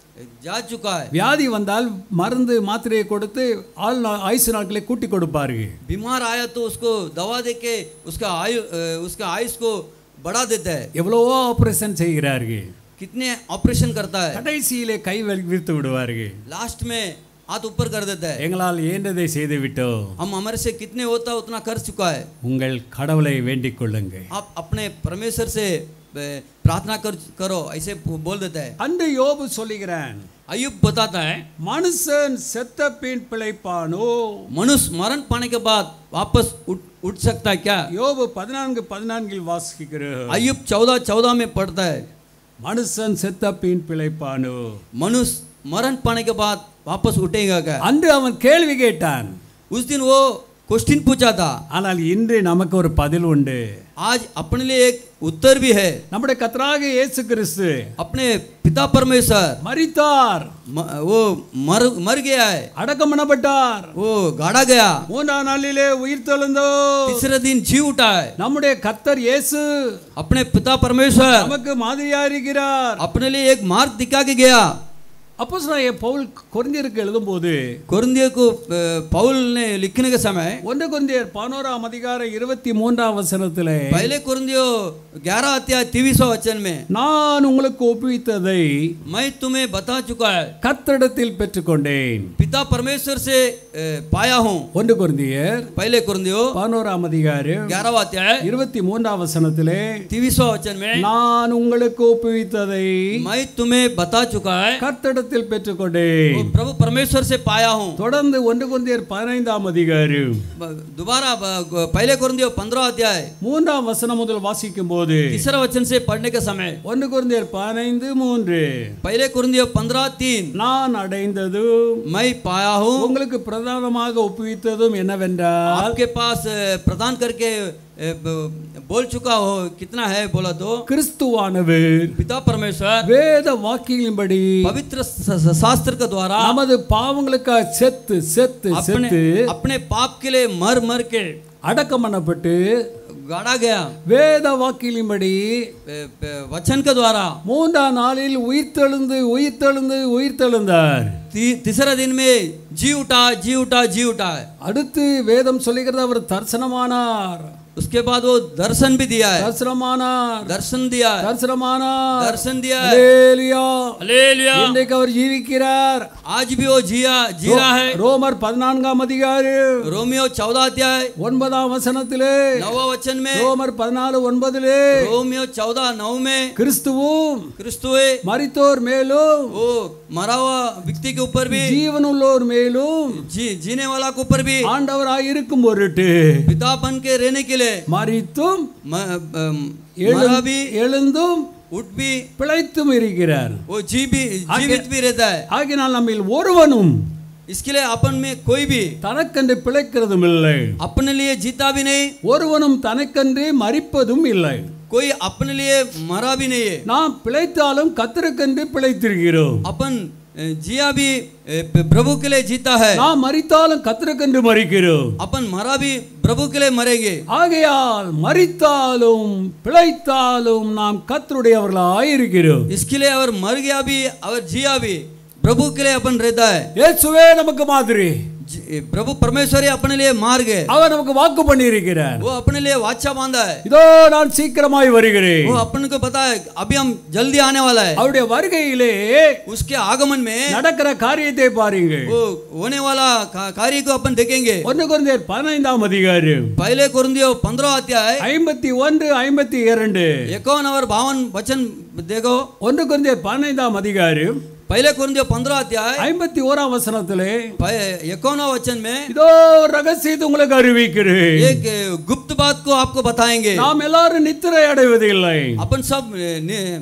जा चुका है வியாதி வந்தால் மருந்து மாத்திரையை கொடுத்து ஆள் நா- ஆயுசு நாட்களை கூட்டி கொடுப்பார்கள் बीमार आया तो उसको दवा दे के उसका आयु ए, उसका आयुष को बढ़ा देता है எவ்வளவோ ஆபரேஷன் செய்கிறார்கள் कितने ऑपरेशन करता है கடைசியிலே கை வி- விரித்து விடுவார்கள் लास्ट में हाथ ऊपर कर देता है எங்களால் இயன்றதை செய்து விட்டோம் हम हमारे से कितने होता है उतना कर चुका है உங்கள் கடவுளை வேண்டிக் கொள்ளுங்கள் आप अपने परमेश्वर से ए, प्रार्थना कर करो ऐसे बोल देता है அன்று யோபு சொல்லுகிறான் अयुब बताता है மனுஷன் செத்த பின் பிழைப்பானோ मनुष्य मरण पाने के बाद वापस उठ उठ सकता है क्या யோபு பதினான்கு பதினான்கில் வாசிக்கிறோம் अयुब चौदह चौदह में पढ़ता है மனுஷன் செத்த பின் பிழைப்பானோ मनुष्य मरण पाने के बाद वापस उठेगा क्या அன்று அவன் கேள்வி கேட்டான் उस दिन वो क्वेश्चन पूछा था ஆனால் இன்று நமக்கு ஒரு பதில் உண்டு आज अपने लिए एक उत्तर भी है நம்முடைய கத்தராக இயேசு கிறிஸ்து अपने पिता परमेश्वर மரித்தார் म- वो मर मर गया है அடக்கம் பண்ணப்பட்டார் वो गाड़ा गया மூன்றாம் நாளிலே உயிர் தெழுந்தோ तीसरे दिन जी उठा है நம்முடைய கத்தர் இயேசு अपने पिता परमेश्वर நமக்கு மாதிரியா இருக்கிறார் अपने लिए एक मार्ग दिखा के गया அப்போ பவுல் கொரிந்தியருக்கு எழுதும்போது कुरिन्दियों को अ, पौल ने लिखने के समय ஒன்று கொரிந்தியர் பதினோராம் அதிகாரம் இருபத்தி மூன்றாம் வசனத்திலே पहले कुरिन्दियों ग्यारह अध्याय तेईसवा वचन में நான் உங்களுக்கு ஒப்புவித்ததை मैं तुम्हें बता चुका है கத்தரிடத்தில் பெற்றுக்கொண்டேன் पिता परमेश्वर से अ, पाया हूँ ஒன்று கொரிந்தியர் पहले कुरिन्दियों பதினோராம் அதிகாரம் ग्यारहवा अध्याय இருபத்தி மூன்றாம் வசனத்திலே तेईसवा वचन में நான் உங்களுக்கு ஒப்புவித்ததை मैं तुम्हें बता चुका है கர்த்தரிடத்தில் பெற்றுக்கொண்டேன் वो प्रभु परमेश्वर से पाया हूँ தொடர்ந்து ஒன்று கொரிந்தியர் பதினைந்தாம் அதிகாரம் ब- दोबारा ब- पहले कुरिन्दियों पंद्रह अध्याय மூன்றாம் வசனம் முதல் வாசிக்கும் போது तीसरा वचन से पढ़ने के समय ஒன்று கொரிந்தியர் பதினைந்து மூன்று पहले कुरिन्दियों पंद्रह तीन நான் அடைந்ததும் मैं पाया हूँ உங்களுக்கு பிரதானமாக ஒப்புவித்ததும் என்னவென்றால் आपके पास अ, प्रदान करके अ, ब- बोल चुका हो कितना है बोला तो கிறிஸ்துவானவர் पिता परमेश्वर வேத வாக்கியின்படி पवित्र स- स- शास्त्र के द्वारा நமது பாவங்களுக்காக செத்து செத்து अपने செத்து अपने पाप के लिए मर मर के அடக்கம் பண்ணப்பட்டு गाड़ा गया வேத வாக்கிலின்படி अ, प- वचन के द्वारा மூன்றாம் நாளில் உயிர்த்தெழுந்து உயிர்த்தெழுந்து உயிர்த்தெழுந்தார் ती- तीसरा दिन में जी उठा जी उठा जी उठा அடுத்து வேதம் சொல்லுகிறது அவர் தரிசனமானார் उसके बाद वो दर्शन भी दिया है தரிசனமானார் दर्शन दिया है தரிசனமானார் दर्शन दिया है அல்லேலூயா. हालेलुया இன்றைக்கு அவர் ஜீவிக்கிறார் आज भी वो जिया जी रहा है ரோமர் பதினான்காம் அதிகாரம் रोमियो चौदह अध्याय ஒன்பதாம் வசனத்திலே नवा वचन में ரோமர் பதினாலு ஒன்பதிலே रोमियो चौदह नौ में கிறிஸ்துவும் क्रिस्तुए மரித்தோர் மேலும் वो मरा हुआ व्यक्ति के ऊपर भी ஜீவனுள்ளோர் மேலும் जी जीने वाला के ऊपर भी ஆண்டவராய் இருக்கும் பொருட்டு पिता बन के रहने के लिए மரித்தும் म- अम, எழு- मरा भी எழுந்தும் उठ भी பிழைத்தும் இருக்கிறார் वो जी भी जीवित भी रहता है ஆகினால் நம்மில் ஒருவனும் इसके लिए अपन में कोई भी தனக்கென்று பிழைக்கிறதும் இல்லை अपने लिए जीता भी नहीं ஒருவனும் தனக்கென்று மறிப்பதும் இல்லை कोई अपने लिए मरा भी नहीं है நாம் பிழைத்தாலும் கத்தருக்கென்று பிழைத்திருக்கிறோம் अपन अ, जिया भी अ, प्रभु के लिए जीता है நாம் மறித்தாலும் கத்தருக்கென்று மறிக்கிறோம் अपन मरा भी प्रभु के लिए मरेंगे ஆகையால் மறித்தாலும் பிழைத்தாலும் நாம் கத்தருடையவர்களாய் இருக்கிறோம் इसके लिए अगर मर गया भी अगर जिया भी प्रभु के लिए अपन रहता है இயேசுவே நமக்கு மாதிரி जी- प्रभु परमेश्वर ही अपने लिए मार्ग है அவர் நமக்கு வாக்கு பண்ணி இருக்கிறார் वो अपने लिए वाचा बांधा है இதோ நான் சீக்கிரமாய் வருகிறேன் वो अपन को पता है अभी हम जल्दी आने वाला है அவருடைய வருகையிலே उसके आगमन में நடக்கிற காரியத்தை பாருங்க वो होने वाला का- कार्य को अपन देखेंगे ஒன்று குழந்தையர் பதினைந்தாம் அதிகாரம் पहले कुरिन्दियों पंद्रह अध्याय ஐம்பத்தி ஒன்று ஐம்பத்தி இரண்டு इक्यावन और बावन वचन देखो ஒன்று குழந்தையர் பதினைந்தாம் அதிகாரம் पहले कुरिन्दियों पंद्रह अध्याय ஐம்பத்தி ஓராம் வசனத்திலே इक्यावन वचन में இதோ ரகசியத்தை உங்களுக்கு அறிவிக்கிறேன் एक गुप्त बात को आपको बताएंगे நாம் எல்லாரும் நித்திரை அடைவதில்லை अपन सब ए, नि-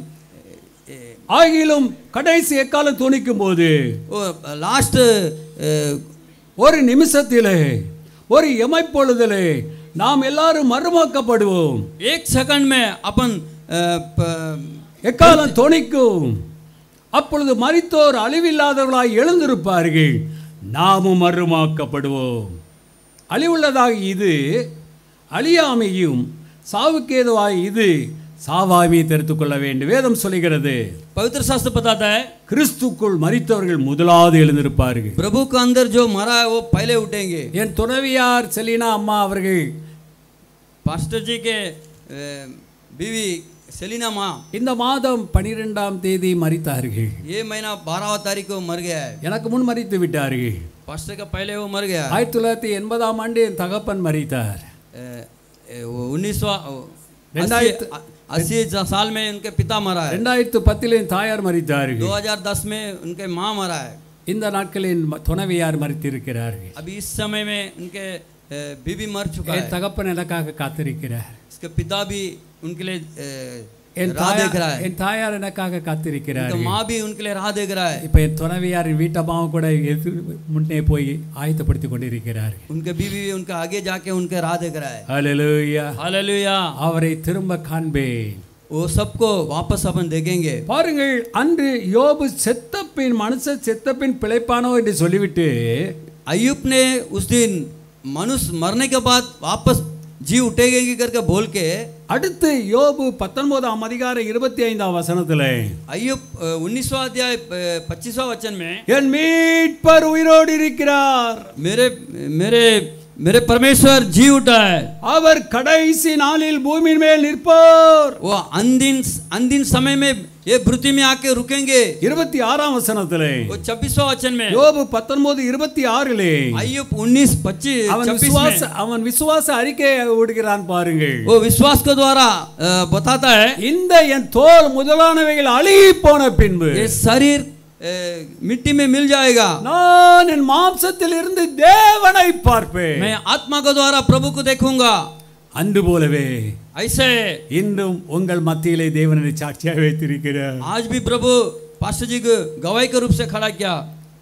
ए, ஆகிலும் கடைசி எக்காலம் துணிக்கும் போது वो लास्ट ஒரு நிமிஷத்திலே ஒரு எமைப்பொழுதிலே நாம் எல்லாரும் மறுமாக்கப்படுவோம் एक सेकंड में अपन अ, प- எக்காலம் துணிக்கும் அப்பொழுது மரித்தோர் அழிவில்லாதவர்களாய் எழுந்திருப்பார்கள் நாமும் மறுமாக்கப்படுவோம் அழிவுள்ளதாக இது அழியாமையும் சாவுக்கேதுவாக இது சாவாமையை தெரிந்து கொள்ள வேண்டும் வேதம் சொல்லுகிறது पवित्र शास्त्र बताता है கிறிஸ்துக்குள் மரித்தவர்கள் முதலாவது எழுந்திருப்பார்கள் प्रभु के अंदर जो मरा है वो पहले उठेंगे என் துணைவியார் செலினா அம்மா அவர்கள் पास्टर जी के अ, बीवी सेलिना माँ இந்த மாதம் பனிரெண்டாம் தேதி மரித்தார்கள் ये महीना बारहवा तारीख को मर गया है எனக்கு मुन மரித்து விட்டார்கள் पास्टर का पहले वो मर गया है ஆயிரத்தி தொள்ளாயிரத்தி எண்பதாம் ஆண்டு என் தகப்பன் மரித்தார் उन्नीस सौ ரெண்டாயிரத்து- अस्सी साल में उनके पिता मरा है ரெண்டாயிரத்து பத்தில் என் தாயார் மரித்தார்கள் 2010 में उनके माँ मरा है இந்த நாட்களில் ம- துணைவியார் மரித்திருக்கிறார்கள் अभी इस समय में उनके अ, बीबी मर चुका என் है தகப்பன் எனக்காக காத்திருக்கிறார் इसके पिता भी उनके लिए अ, என் राह देख रहा தாயார் है என் தாயார் எனக்காக காத்திருக்கிறார் उनका माँ भी उनके लिए राह देख रहा है இப்போ என் துணைவியார் வீட்டம்மாவும் கூட எதிர் முன்னே போய் ஆயத்தப்படுத்தி கொண்டிருக்கிறார்கள் उनके बीवी भी उनके आगे जाके उनके राह देख रहा है ஹalleluya हालेलुया அவரை திரும்ப காண்பேன் वो सबको वापस अपन देखेंगे பாருங்கள் அன்று யோபு செத்த பின் மனுஷன் செத்த பின் பிழைப்பானோ என்று சொல்லிவிட்டு अयुब ने उस दिन मनुष्य मरने के बाद वापस जी उठेंगे करके बोल के அடுத்து யோபு பத்தொன்பதாம் அதிகாரம் இருபத்தி ஐந்தாம் வசனத்துல अयुब उन्नीसवा अध्याय पच्चीसवा वचन में என் மீட்பர் உயிரோடு இருக்கிறார் मेरे मेरे मेरे परमेश्वर जी उठा है அவர் கடைசி நாளில் பூமியின் மேல் நிற்பார் वो अंदिन अंदिन समय में ये पृथ्वी में आके रुकेंगे இருபத்தி ஆறாம் வசனத்திலே वो छब्बीसवा वचन में யோபு பத்தொன்பது இருபத்தி ஆறிலே अयुब उन्नीस पच्चीस அவன் छब्बीस விசுவாச में அவன் விசுவாச அறிக்கையை விடுகிறான் பாருங்கள் वो विश्वास के द्वारा अ, बताता है இந்த என் தோல் முதலானவைகள் அழுகி போன பின்பு ये शरीर अ, मिट्टी में मिल जाएगा நான் என் மாம்சத்தில் இருந்து தேவனை பார்ப்பேன் मैं आत्मा के द्वारा प्रभु को देखूंगा அன்று போலவே ऐसे இன்றும் உங்கள் மத்தியிலே தேவனை சாட்சியாக வைத்திருக்கிறார் आज भी प्रभु पास्टर जी को गवाही के रूप से खड़ा किया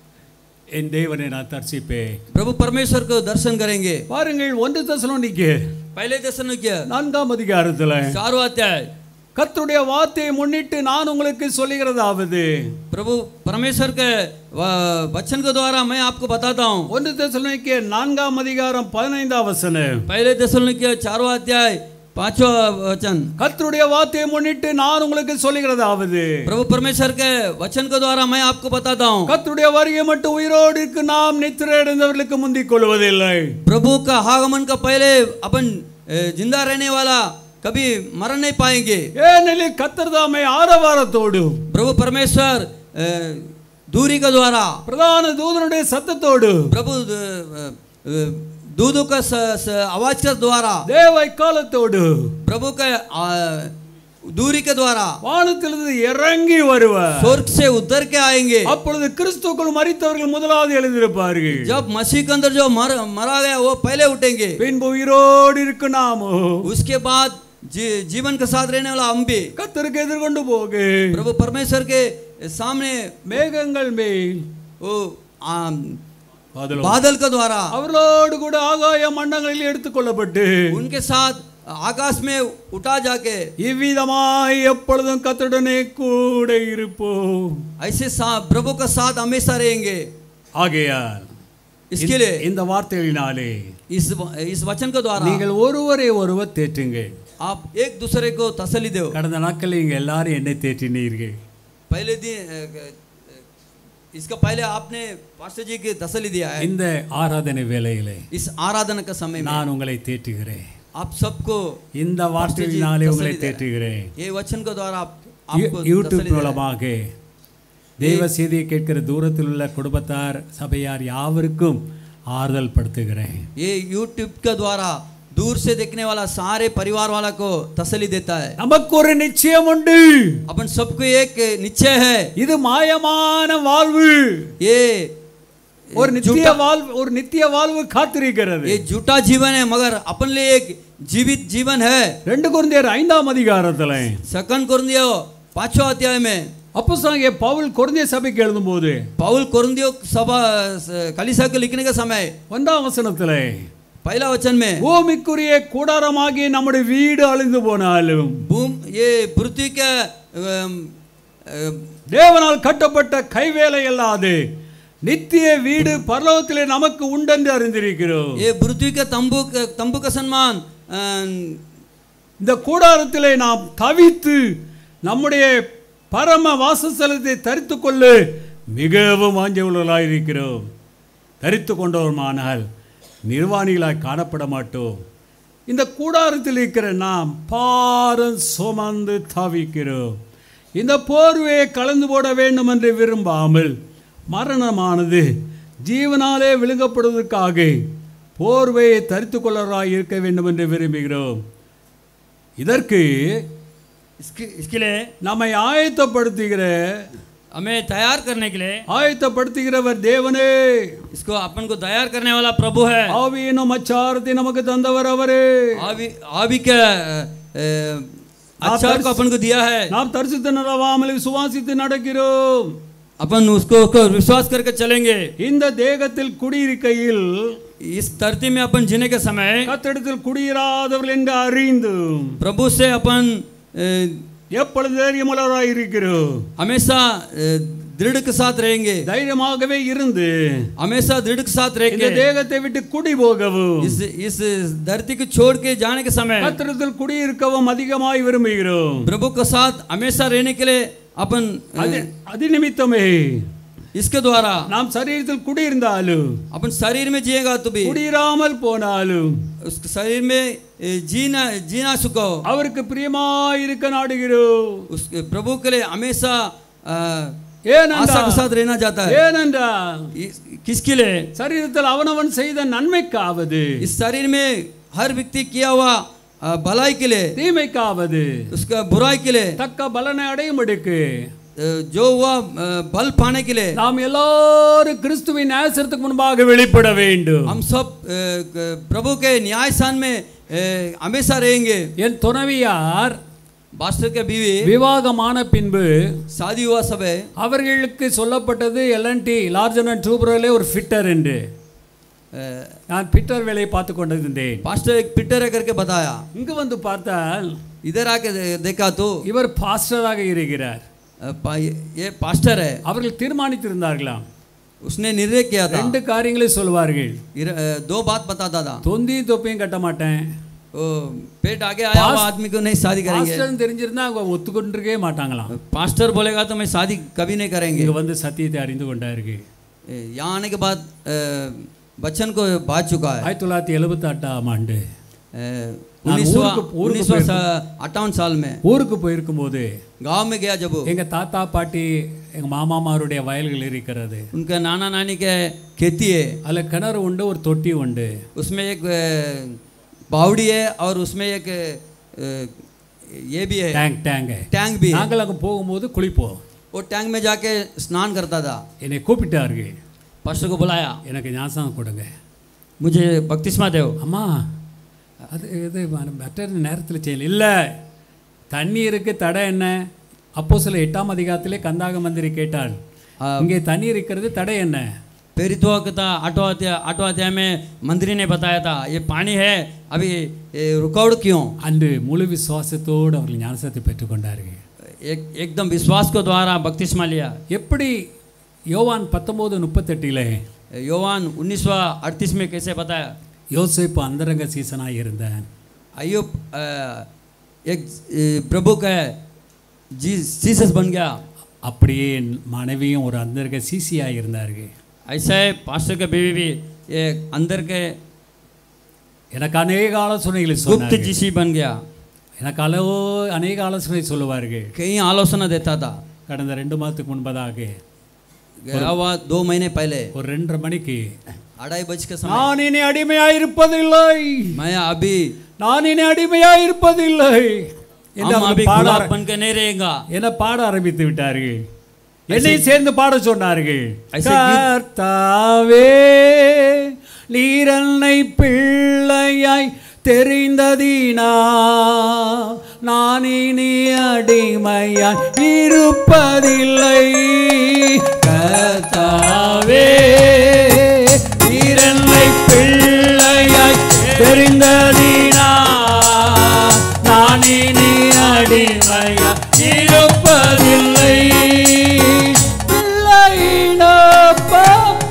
என் தேவனை நான் தரிசிப்பேன் प्रभु परमेश्वर को दर्शन करेंगे பாருங்கள் ஒன்று தசலோனிக்கு पहले दर्शन किया நான்காம் அதிகாரத்துல चारों अध्याय கர்த்தருடைய வார்த்தையை முன்னிட்டு நான் உங்களுக்கு சொல்லுகிறதாவது प्रभु परमेश्वर के व- वचन के द्वारा मैं आपको बताता हूँ ஒன்று தசலோனிக்கு நான்காம் அதிகாரம் பதினைந்தாம் வசனம் पहले दर्शन किया चारों अध्याय पांचवा वचन கர்த்தருடைய வார்த்தையை முன்னிட்டு நான் உங்களுக்கு சொல்லுகிறதாவது प्रभु परमेश्वर के वचन के द्वारा मैं आपको बताता हूँ கர்த்தருடைய வருகை மட்டும் உயிரோடு இருக்கு நாம் நித்திரை அடைந்தவர்களுக்கு முந்திக் கொள்வதில்லை प्रभु का आगमन का पहले अपन अ, जिंदा रहने वाला कभी मर नहीं पाएंगे ஏனெனில் கர்த்தர் தாமே ஆரவாரத்தோடும் प्रभु परमेश्वर अ, दूरी के द्वारा பிரதான தூதனுடைய சத்தத்தோடு प्रभु अ, अ, दूधों का स- स- आवाज के द्वारा தேவ காலத்தோடு प्रभु के आ, दूरी के द्वारा வானத்திலிருந்து இறங்கி வருவார் स्वर्ग से उतर के आएंगे அப்பொழுது கிறிஸ்துக்குள் மரித்தவர்கள் முதலாவது எழுந்திருப்பார்கள் जब मसीह के अंदर जो मर मरा गया वो पहले उठेंगे பின்பு உயிரோடு இருக்கு நாமோ उसके बाद जी, जीवन के साथ रहने वाला हम भी கத்தருக்கு எதிர்கொண்டு போகு प्रभु परमेश्वर के सामने மேகங்கள் மேல் वो आम, பாதலும் बादल के द्वारा அவர்களோடு கூட ஆகாய மண்டங்களில் எடுத்துக்கொள்ளப்பட்டு उनके साथ आकाश में उठा जाके இவ்விதமாய் எப்பொழுதும் கத்தருடனே கூட இருப்போம் ऐसे सा- प्रभु का साथ हमेशा रहेंगे ஆகையால் इसके लिए இந்த வார்த்தைகளினாலே इस इस वचन के द्वारा நீங்கள் ஒருவரை ஒருவர் தேற்றுங்கள் आप एक दूसरे को तसली दो கடந்த நாட்களில் நீங்கள் எல்லாரும் என்னை தேற்றினீர்கள் पहले दिन अ, अ, इसका पहले आपने पास्टर जी की तसली दिया है இந்த ஆராதனை வேளையிலே इस आराधना के समय में நான் உங்களை தேற்றுகிறேன் आप सबको இந்த வார்த்தைகளினாலே உங்களை தேற்றுகிறேன் ये वचन के द्वारा आप யூ- आपको யூடியூப் तसल्ली दे रहा है। மூலமாக தேவ செய்தியை கேட்கிற தூரத்தில் உள்ள குடும்பத்தார் சபையார் யாவருக்கும் ஆறுதல் படுத்துகிறேன் ये यूट्यूब के द्वारा दूर से देखने वाला सारे परिवार वाला को तसली देता है நமக்கு ஒரு நிச்சயம் உண்டு अपन सबको एक निश्चय है இது மாயமான வாழ்வு ये ஒரு நித்திய வாழ்வு ஒரு நித்திய வாழ்வு காத்திருக்கிறது ये झूठा जीवन है मगर अपन लिए एक जीवित जीवन है ரெண்டு குருந்தியர் ஐந்தாம் அதிகாரத்துல सेकंड कुरंदियो पांचवा अध्याय में அப்போஸ்தலனாகிய பவுல் குருந்திய சபைக்கு எழுதும்போது पाउल कुरंदियो सभा कलिसा को लिखने के समय ஒன்றாம் வசனத்துல पहला वचन में பூமிக்குரிய கூடாரமாகிய நம்முடைய வீடு அழிந்து போனாலும் भूम ये पृथ्वी के अम, अम, தேவனால் கட்டப்பட்ட கைவேலை அல்லாது நித்திய வீடு பரலோகத்திலே நமக்கு உண்டென்று அறிந்திருக்கிறோம் ये पृथ्वी का तंबू तंबू का सम्मान अ, இந்த கூடாரத்திலே நாம் தவித்து நம்முடைய பரம வாசஸ்தலத்தை தரித்து கொள்ள மிகவும் வாஞ்சவர்களாயிருக்கிறோம் தரித்து கொண்டோமானால் நிர்வாணிகளாய் காணப்பட மாட்டோம் இந்த கூடாரத்தில் இருக்கிற நாம் பாரம் சுமந்து தவிக்கிறோம் இந்த போர்வையை கலந்து போட வேண்டும் என்று விரும்பாமல் மரணமானது ஜீவனாலே விழுங்கப்படுவதற்காக போர்வையை தரித்து கொள்ளவராய் இருக்க வேண்டும் என்று விரும்புகிறோம் இதற்கு इसके इसके लिए நம்மை ஆயத்தப்படுத்துகிற हमें तैयार करने के लिए ஆயத்தப்படுத்துகிறவர் தேவனே इसको अपन को तैयार करने वाला प्रभु है ஆவியினும் அச்சாரத்தை நமக்கு தந்தவர் அவரே आवी आवी का अ, अच्छा को अपन को दिया है நாம் தரிசித்து நடவாமல் விசுவாசித்து நடக்கிறோம் अपन उसको, उसको विश्वास करके चलेंगे இந்த தேகத்தில் குடியிருக்கையில் इस धरती में अपन जीने के समय கத்திடத்தில் குடியிராதவர்கள் என்று அறிந்தும் प्रभु से अपन अ, எப்பொழுது தைரியமுள்ளவராய் இருக்கிறோம் हमेशा अ, दृढ़ के साथ रहेंगे தைரியமாகவே இருந்து हमेशा दृढ़ के साथ இந்த रहेंगे தேகத்தை விட்டு குடி போகவும் इस इस धरती को छोड़ के जाने के समय கத்திரத்தில் குடியிருக்கவும் அதிகமாய் விரும்புகிறோம் प्रभु के साथ हमेशा रहने के लिए अपन अ, அது அது நிமித்தமே इसके द्वारा நாம் சரீரத்தில் குடியிருந்தாலும் अपन शरीर में जिएगा तो भी குடியிராமல் போனாலும் उस शरीर में अ, जीना जीना सको அவருக்கு பிரியமாயிருக்க நாடுகிறோம் उस प्रभु के लिए हमेशा अ, आशा के ஏனென்றால் साथ रहना चाहता है ஏனென்றால் इस- किसके लिए சரீரத்தில் அவனவன் செய்த நன்மைக்காவது इस शरीर में हर व्यक्ति किया हुआ अ, भलाई के लिए தீமைக்காவது उसका बुराई के लिए தக்க பலனை அடையும்படிக்கு अ, जो हुआ अ, बल पाने के लिए நாம் எல்லாரும் கிறிஸ்துவின் நேசத்துக்கு முன்பாக வெளிப்பட வேண்டும் हम सब अ, क- प्रभु के न्याय स्थान में अ, हमेशा रहेंगे என் துணவியார் मास्टर के बीवी விவாகமான பின்பு शादी हुआ सब है அவர்களுக்கு சொல்லப்பட்டது எல்என்டி லார்ஜன் அண்ட் டூப்ரோலே ஒரு ஃபிட்டர் என்று अ, நான் ஃபிட்டர் வேலையை பார்த்து கொண்டிருந்தேன் पास्टर एक पिटर है करके बताया இங்கு வந்து பார்த்தால் इधर आके दे- देखा तो இவர் பாஸ்டராக இருக்கிறார் अ, पा- ये- ये पास्टर है அவர்கள் தீர்மானித்திருந்தார்களாம் उसने निर्णय किया था ரெண்டு காரியங்களை சொல்வார்கள் इर- अ, दो बात बताता था தொந்தியும் தொப்பியும் கட்ட மாட்டேன் वो पेट आगे आया हुआ आदमी को नहीं शादी करेंगे பாஸ்டர்னு தெரிஞ்சிருந்தா அவங்க ஒத்துக்கொண்டிருக்கவே மாட்டாங்களாம் पास्टर बोलेगा तो मैं शादी कभी नहीं करेंगे இங்க வந்து சத்தியத்தை அறிந்து கொண்டார்கள் ए, यहाँ आने के बाद अ, बच्चन को बात चुका है ஆயிரத்தி தொள்ளாயிரத்தி எழுபத்தி எட்டாம் ஆண்டு நான் उन्नीस सौ ஊருக்கு- ஊருக்கு उन्नीस सौ अट्ठावन साल में ஊருக்கு போயிருக்கும்போது गांव में गया जब वो எங்க தாத்தா பாட்டி எங்க மாமாமாருடைய வயல்கள் இருக்கிறது उनका नाना नानी के खेती है அதுல கிணறு உண்டு ஒரு தொட்டி உண்டு उसमें एक अ, बावड़ी है और उसमें एक अ, ये भी है டேங்க் டேங்க் टैंक भी है நாங்கள் அங்கே போகும்போது குளிப்போம் वो टैंक में जाके स्नान करता था என்னை கூப்பிட்டார்கள் पास्टर को बुलाया எனக்கு ஞாசகம் கொடுங்க मुझे बपतिस्मा दो அம்மா அது இது மற்ற நேரத்தில் செய்யல இல்லை தண்ணீருக்கு தடை என்ன அப்போ சில எட்டாம் அதிகாரத்திலே கந்தாக மந்திரி கேட்டாள் இங்கே தண்ணீர் இருக்கிறது தடை என்ன पेरितुआ का था आठवां अध्याय आठवां अध्याय में मंत्री ने बताया था ये पानी है अभी ये रुकावट क्यों அன்று முழு விசுவாசத்தோடு அவர்கள் ஞானசத்தை பெற்றுக்கொண்டார்கள் एक एकदम विश्वास को द्वारा बपतिस्मा लिया எப்படி யோவான் பத்தொம்போது முப்பத்தெட்டிலே योवान उन्नीस सौ अड़तीस में कैसे बताया யோசேப்பு அந்தரங்க சீசனாக இருந்தான் अयुब अ, एक अ, प्रभु का जी जीसस बन गया அப்படியே என் மனைவியும் ஒரு அந்தரங்க சிசியாக இருந்தார்கள் ऐसा है पास्टर के बीवी भी ये अंदर के எனக்கு அநேக ஆலோசனைகளை गुप्त சொன்னார்கள் जीसी बन गया எனக்கு அளவோ அநேக ஆலோசனை சொல்லுவார்கள் कहीं आलोचना देता था கடந்த ரெண்டு மாதத்துக்கு முன்பதாக गया हुआ दो महीने पहले ஒரு ரெண்டரை மணிக்கு अढ़ाई बज के समय நான் இனி அடிமையாயிருப்பதில்லை मैं अभी நான் இனி அடிமையாயிருப்பதில்லை என்று हम அவர்கள் अभी பாட गुलाब बन के नहीं रहेगा என பாட ஆரம்பித்து விட்டார்கள் என்னை சேர்ந்து பாட சொன்னார்கள் ஐசே கீத்- கர்த்தாவே நீரன்னை பிள்ளையாய் தெரிந்ததினா நான் இனி அடிமையாய் இருப்பதில்லை கர்த்தாவே நீரன்னை பிள்ளையாய் தெரிந்ததினா நான் இனி அடிமையாய் இருப்பதில்லை பிள்ளையினப்பா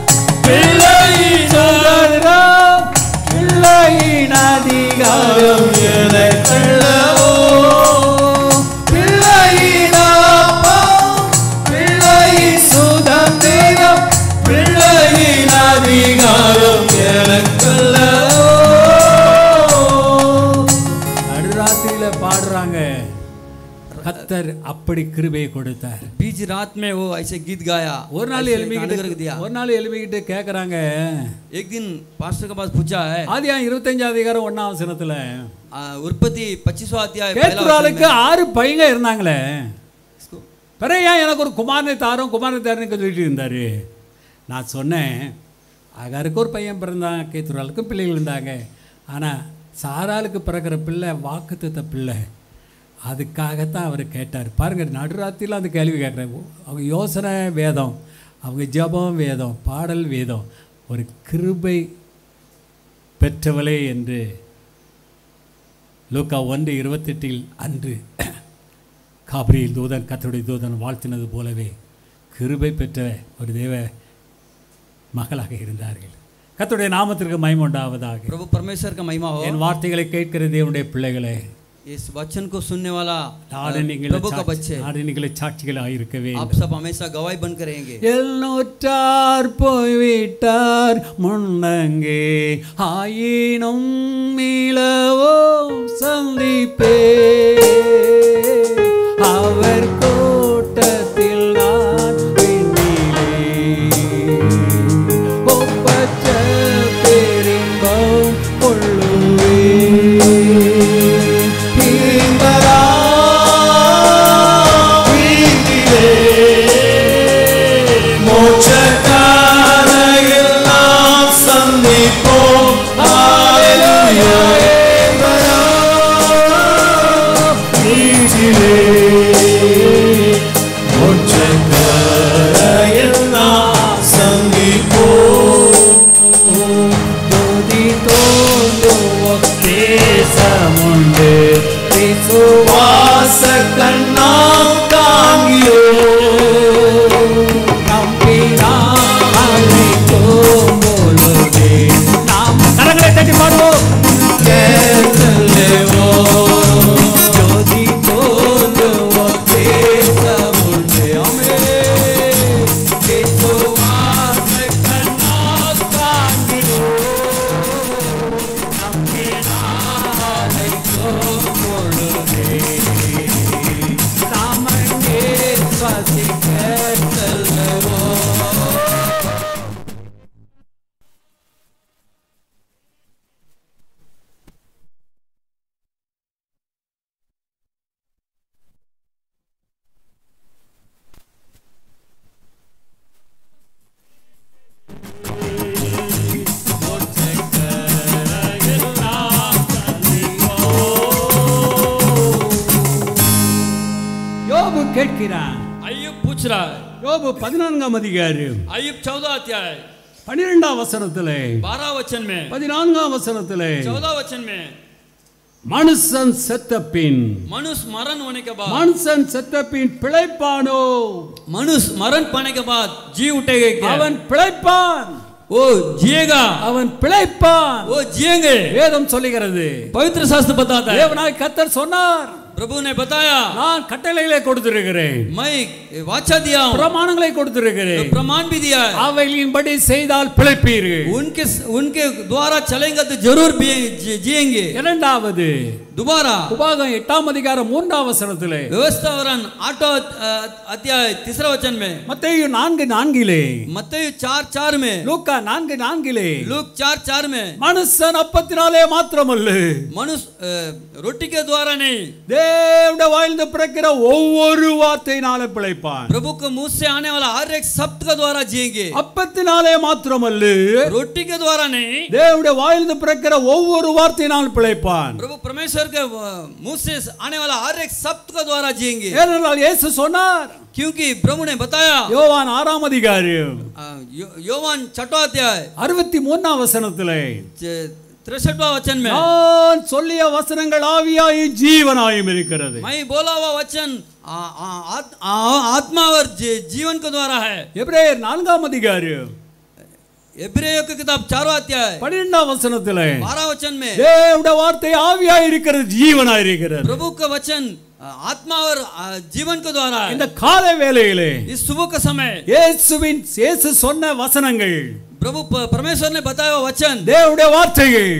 கர்த்தர் அப்படி கிருபையை கொடுத்தார் बीच रात में वो ऐसे गीत गाया ஒரு நாள் ऐसे गाने करके எழுப்பிக்கிட்டு दिया ஒரு நாள் எழுப்பிக்கிட்டு கேட்குறாங்க एक दिन पास्टर के पास पूछा है ஆதியா இருபத்தஞ்சாம் அதிகாரம் ஒன்னாம் வசனத்துல आ, उत्पत्ति पच्चीसवा अध्याय पहला वचन பேத்துராளுக்கு ஆறு பையங்க இருந்தாங்களே इसको பிறகு ஏன் எனக்கு ஒரு குமாரனை தாரும் குமாரனை தாருன்னு சொல்லிட்டு இருந்தாரு நான் சொன்னேன் அகாருக்கு ஒரு பையன் பிறந்தான் கேத்துராளுக்கும் பிள்ளைகள் இருந்தாங்க ஆனால் சாராளுக்கு பிறக்கிற பிள்ளை வாக்குத்தத்த பிள்ளை அதுக்காகத்தான் அவர் கேட்டார் பாருங்க நடுராத்திரியில் அந்த கேள்வி கேட்குறேன் அவங்க யோசனை வேதம் அவங்க ஜெபம் வேதம் பாடல் வேதம் ஒரு கிருபை பெற்றவளே என்று லூக்கா ஒன்று இருபத்தெட்டில் அன்று காபிரியில் தூதன் கத்தருடைய தூதன் வாழ்த்தினது போலவே கிருபை பெற்ற ஒரு தேவ மகளாக இருந்தார்கள் கத்தருடைய நாமத்திற்கு மயமுண்டாவதாக प्रभु परमेश्वर का महिमा हो என் வார்த்தைகளை கேட்கிற தேவனுடைய பிள்ளைகளே इस वचन को सुनने वाला आ, நாடு நீங்கள் प्रभु का बच्चे நாடு நீங்கள் சாட்சிகளாக இருக்கவே आप सब हमेशा गवाही बनकर रहेंगे எல்நூற்றார் போய்விட்டார் முன்னங்கே ஆயினும் மீளவோ சந்திப்பே அவர் கூட்டத்தில் நான் விண்ணிலே ஒப்பற்ற பெரின்பம் கொள்ளுவே துதி தோன்றும் தேசமுண்டு விசுவாச கண்ணாம் காங்கியோ நம்பினாலை தோம்பொழுதே நாம் கரங்களை தட்டி பாடுவோம் கேட்டல்லவோ ஜோதி தோன்றும் தேசமுண்டு அமே விசுவாச கண்ணாம் காங்கியோ யோபு கேட்கிறான் अयुब पूछ रहा है யோபு பதினான்காம் அதிகாரம் अयुब चौदह अध्याय பனிரெண்டாம் வசனத்திலே बारह वचन में பதினான்காம் வசனத்திலே चौदह वचन में மனுஷன் செத்த பின் मनुष्य मरण होने के बाद மனுஷன் செத்த பின் பிழைப்பானோ मनुष्य मरण पाने के बाद जी उठेगा क्या அவன் பிழைப்பான் वो जिएगा அவன் பிழைப்பான் वो जिएंगे வேதம் சொல்லுகிறது पवित्र शास्त्र बताता है தேவனாய் கத்தர் சொன்னார் प्रभु ने बताया நான் கட்டளைகளை கொடுத்திருக்கிறேன் मैं वाचा दिया हूँ பிரமாணங்களை கொடுத்திருக்கிறேன் प्रमाण भी दिया है அவைகளின்படி செய்தால் பிழைப்பீர்கள் उनके उनके द्वारा चलेंगे तो जरूर भी जी- जिएंगे இரண்டாவது दोबारा உபாகம் எட்டாம் அதிகாரம் மூன்றாம் வசனத்திலே व्यवस्थावरण आठो अध्याय तीसरा वचन में மத்தேயு நான்கு நான்கிலே मत्ती चार चार में லூக்கா நான்கு நான்கிலே लूक चार चार में மனுஷன் அப்பத்தினாலே மாத்திரமல்ல मनुष्य अ, रोटी के द्वारा नहीं தேவட வாழ்ந்து பிறக்கிற ஒவ்வொரு வார்த்தையினாலே பிழைப்பான் प्रभु के मुंह से आने वाला हर एक शब्द के द्वारा जिएंगे அப்பத்தினாலே மாத்திரமல்ல रोटी के द्वारा नहीं தேவட வாழ்ந்து பிறக்கிற ஒவ்வொரு வார்த்தையினால் பிழைப்பான் प्रभु परमेश्वर के अ, मुंह से आने वाला हर एक शब्द के द्वारा जिएंगे ஏனென்றால் இயேசு சொன்னார் क्योंकि प्रभु ने बताया யோவான் ஆறாம் அதிகாரம் अ, यो- योवान छठो अध्याय அறுபத்தி மூணாம் வசனத்திலே तिरसठवा वचन में நான் சொல்லிய வசனங்கள் ஆவியாயும் ஜீவனாயும் இருக்கிறது मैं बोला हुआ वचन आ- आ- आत- आ- आत्मा और जी- जीवन के द्वारा है எபிரேயர் நான்காம் அதிகாரம் एब्रेयो की किताब चारों अध्याय பன்னிரெண்டாம் வசனத்திலே बारह वचन में தேவட வார்த்தை ஆவியாய் இருக்கிறது ஜீவனாய் இருக்கிறது प्रभु का वचन आ, आत्मा और आ, जीवन के द्वारा है இந்த கால வேளையிலே इस सुबह का समय இயேசுவின் இயேசு சொன்ன வசனங்கள் प्रभु प- परमेश्वर ने बताया हुआ वचन தேவனுடைய வார்த்தைகள்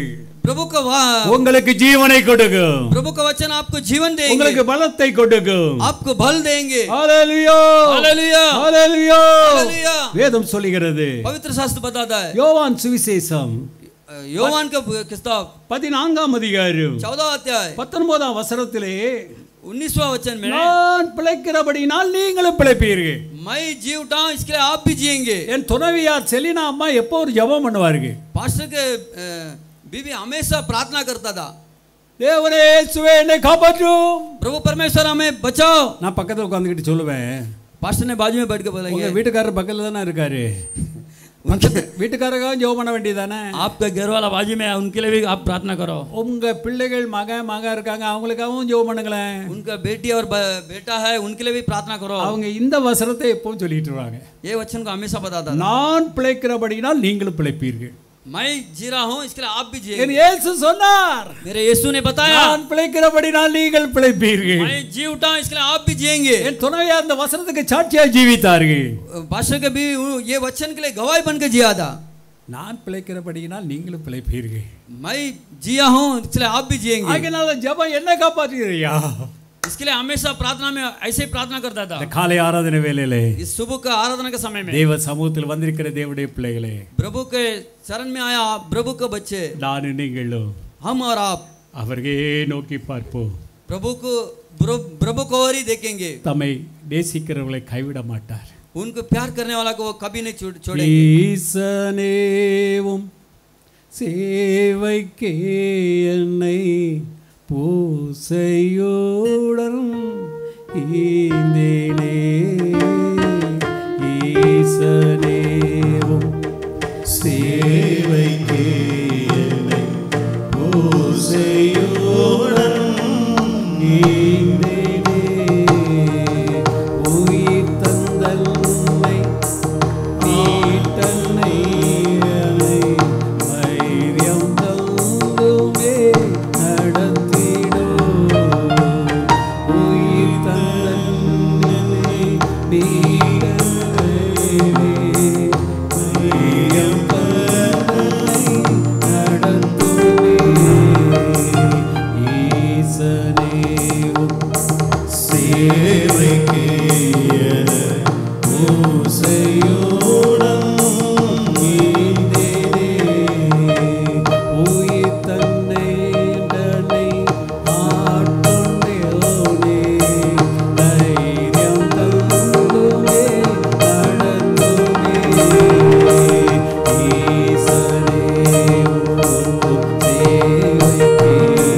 प्रभु का वा- உங்களுக்கு ஜீவனை கொடுக்கும் प्रभु का वचन आपको जीवन देंगे உங்களுக்கு பலத்தை கொடுக்கும் आपको बल देंगे ஹalleluya हालेलुया ஹalleluya हालेलुया வேதம் சொல்லுகிறது पवित्र शास्त्र बताता है யோவான் சுவிசேஷம் योवान का किताब பதினான்காம் அதிகாரம் चौदह अध्याय பத்தொன்பதாம் வசனத்திலே उन्नीसवा वचन में நான் பிழைக்கிறபடினால் நீங்களும் பிழைப்பீர்கள் मैं जी उठाऊं इसके लिए आप भी जिएंगे என் துணைவியார் செலினா அம்மா எப்போ ஒரு ஜெபம் பண்ணுவாருங்க पास्टर के अ, बीवी हमेशा प्रार्थना करता था தேவனே சுவே என்னை காப்பாற்றும் प्रभु परमेश्वर हमें बचाओ நான் பக்கத்துல உட்காந்துக்கிட்டு சொல்லுவேன் पास्टर ने बाजू में बैठ के உங்க बोलेंगे வீட்டுக்காரர் பக்கத்துல தானே இருக்காரு பக்கத்து- வீட்டுக்காரங்க ஜெபம் பண்ண வேண்டியதானே आपका घर वाला बाजू में है, उनके लिए भी आप प्रार्थना करो உங்க பிள்ளைகள் மகன் மகன் இருக்காங்க அவங்களுக்காகவும் ஜெபம் பண்ணுங்களேன் उनका बेटी और ब- बेटा है उनके लिए भी प्रार्थना करो அவங்க இந்த வசனத்தை எப்பவும் சொல்லிட்டு இருவாங்க ये वचन को हमेशा बताता था நான் பிழைக்கிறபடினால் நீங்களும் பிழைப்பீர்கள் मैं जी रहा हूँ इसके लिए आप भी என் जिएंगे இயேசு சொன்னார் मेरे यीशु ने बताया நான் பிழைக்கிறபடினால் நீங்கள் பிழைப்பீர்கள் मैं जी उठाऊं इसके लिए आप भी जिएंगे என் துணைவியா அந்த வசனத்துக்கு சாட்சியா ஜீவித்தார்கள் पास्टर के भी ये वचन के लिए गवाही बन के जिया था நான் பிழைக்கிறபடியினால் நீங்களும் பிழைப்பீர்கள் मैं जिया हूँ इसलिए आप भी जिएंगे ஆகினால ஜெபம் என்ன காப்பாற்றுறியா इसके लिए हमेशा प्रार्थना में ऐसे ही प्रार्थना करता था இந்த காலை ஆராதனை வேலையிலே इस सुबह का आराधना के समय में தேவ சமூகத்தில் வந்திருக்கிற தேவனுடைய பிள்ளைகளே प्रभु के शरण में आया प्रभु के बच्चे நானும் நீங்களும் हम और आप அவரையே நோக்கி பார்ப்போம் प्रभु को प्रभु- प्रभु को और ही देखेंगे தம்மை நேசிக்கிறவர்களை கைவிட மாட்டார் उनको प्यार करने वाला को वो कभी नहीं छोड़- छोड़ेंगे ஈசனேவும் சேவைக்கே என்னை பூசையோடன் ஈந்தேனே ஈசனேவும் சேவைக்கே என்னை பூசையோடன் ஈந்தேனே உயிர் தந்தல்லை நீட்டன்னை வைரியம் தந்துமே நடத்திடும் உயிர் தந்தல்லை நீட்டன்னை வைரியம் தந்துமே நடத்துமே ஈசனேவும் சேவைக்கே என்னை பூசையோடன் உயிர் தன்னை தன்னை ஆட்கொண்டோனே தைரியம் தந்துமே நடந்துமே ஈசனே சேவைக்கே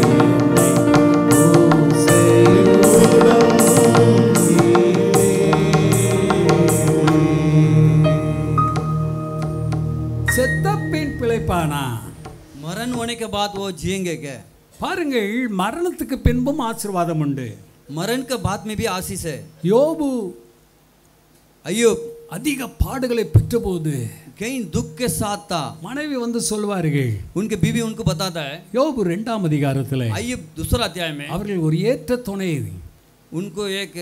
செத்த பின் பிழைப்பானா मरण होने के बाद वो जिएंगे क्या பாருங்கள் மரணத்துக்கு பின்பும் ஆசீர்வாதம் உண்டு मरण के बाद में भी आशीष है யோபு अयुब அதிக பாடுகளை பெற்றபோது कहीं दुख के साथ था மனைவி வந்து சொல்வார்கள் उनके बीवी उनको बताता है யோபு ரெண்டாம் அதிகாரத்தில் अयुब दूसरा अध्याय में அவர்கள் ஒரு ஏற்ற துணை उनको एक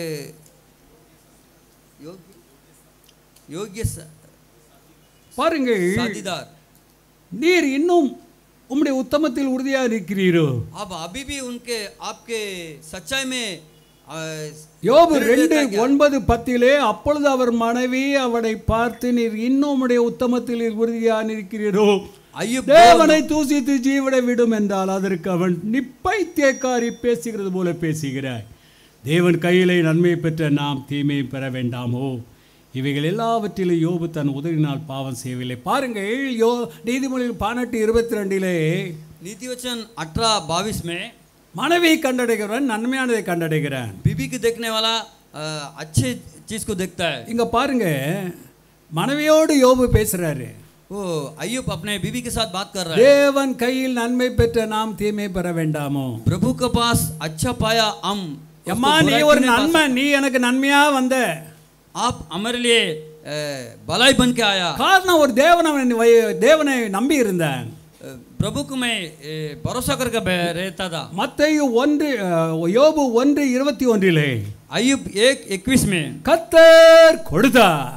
योग्य योग्य सा- பாருங்கள் साथीदार நீர் இன்னும் உம்முடைய உத்தமத்தில் உறுதியாக இருக்கிறீரோ अब अभी भी उनके आपके सच्चाई में आ, யோபு दृढ़ ரெண்டு रहता क्या? ஒன்பது பத்திலே அப்பொழுது அவர் மனைவி அவனை பார்த்து நீர் இன்னும் உம்முடைய உத்தமத்தில் உறுதியாக இருக்கிறீரோ अयुब தேவனை தூசித்து ஜீவனை விடும் என்றால் அதற்கு அவன் நிப்பை தேக்காரி பேசுகிறது போல பேசுகிறாய் தேவன் கையிலே நன்மை பெற்ற நாம் தீமையை பெற வேண்டாமோ இவைகள் எல்லாவற்றிலும் யோபு தன் உதவினால் பாவம் செய்யவில்லை பாருங்கள் யோ நீதிமொழிகள் பதினெட்டு இருபத்தி ரெண்டிலே नीति वचन अठारह बाईस में மனைவியை கண்டடைகிறவன் நன்மையானதை கண்டடைகிறான் बीबी को देखने वाला आ, अच्छे चीज को देखता है இங்க பாருங்க மனைவியோடு யோபு பேசுறாரு वो अयुब अपने बीबी के साथ बात कर रहा है தேவன் கையில் நன்மை பெற்ற நாம் தீமை பெற வேண்டாமோ प्रभु के पास अच्छा पाया हम उसको அம்மா நீ बुराई ஒரு क्यों नहीं पा நன்மை நீ எனக்கு நன்மையா வந்த सकते? आप हमारे लिए ए, भलाई बन के आया காரணம் ஒரு தேவனை வை- தேவனை நம்பி இருந்தேன் ए, प्रभु को मैं ए, भरोसा करके बे- रहता था மத்தேயு ஒன்று அஹ், யோபு ஒன்று இருபத்தி ஒன்றிலே अयुब एक इक्कीस में கத்தர் கொடுத்தார்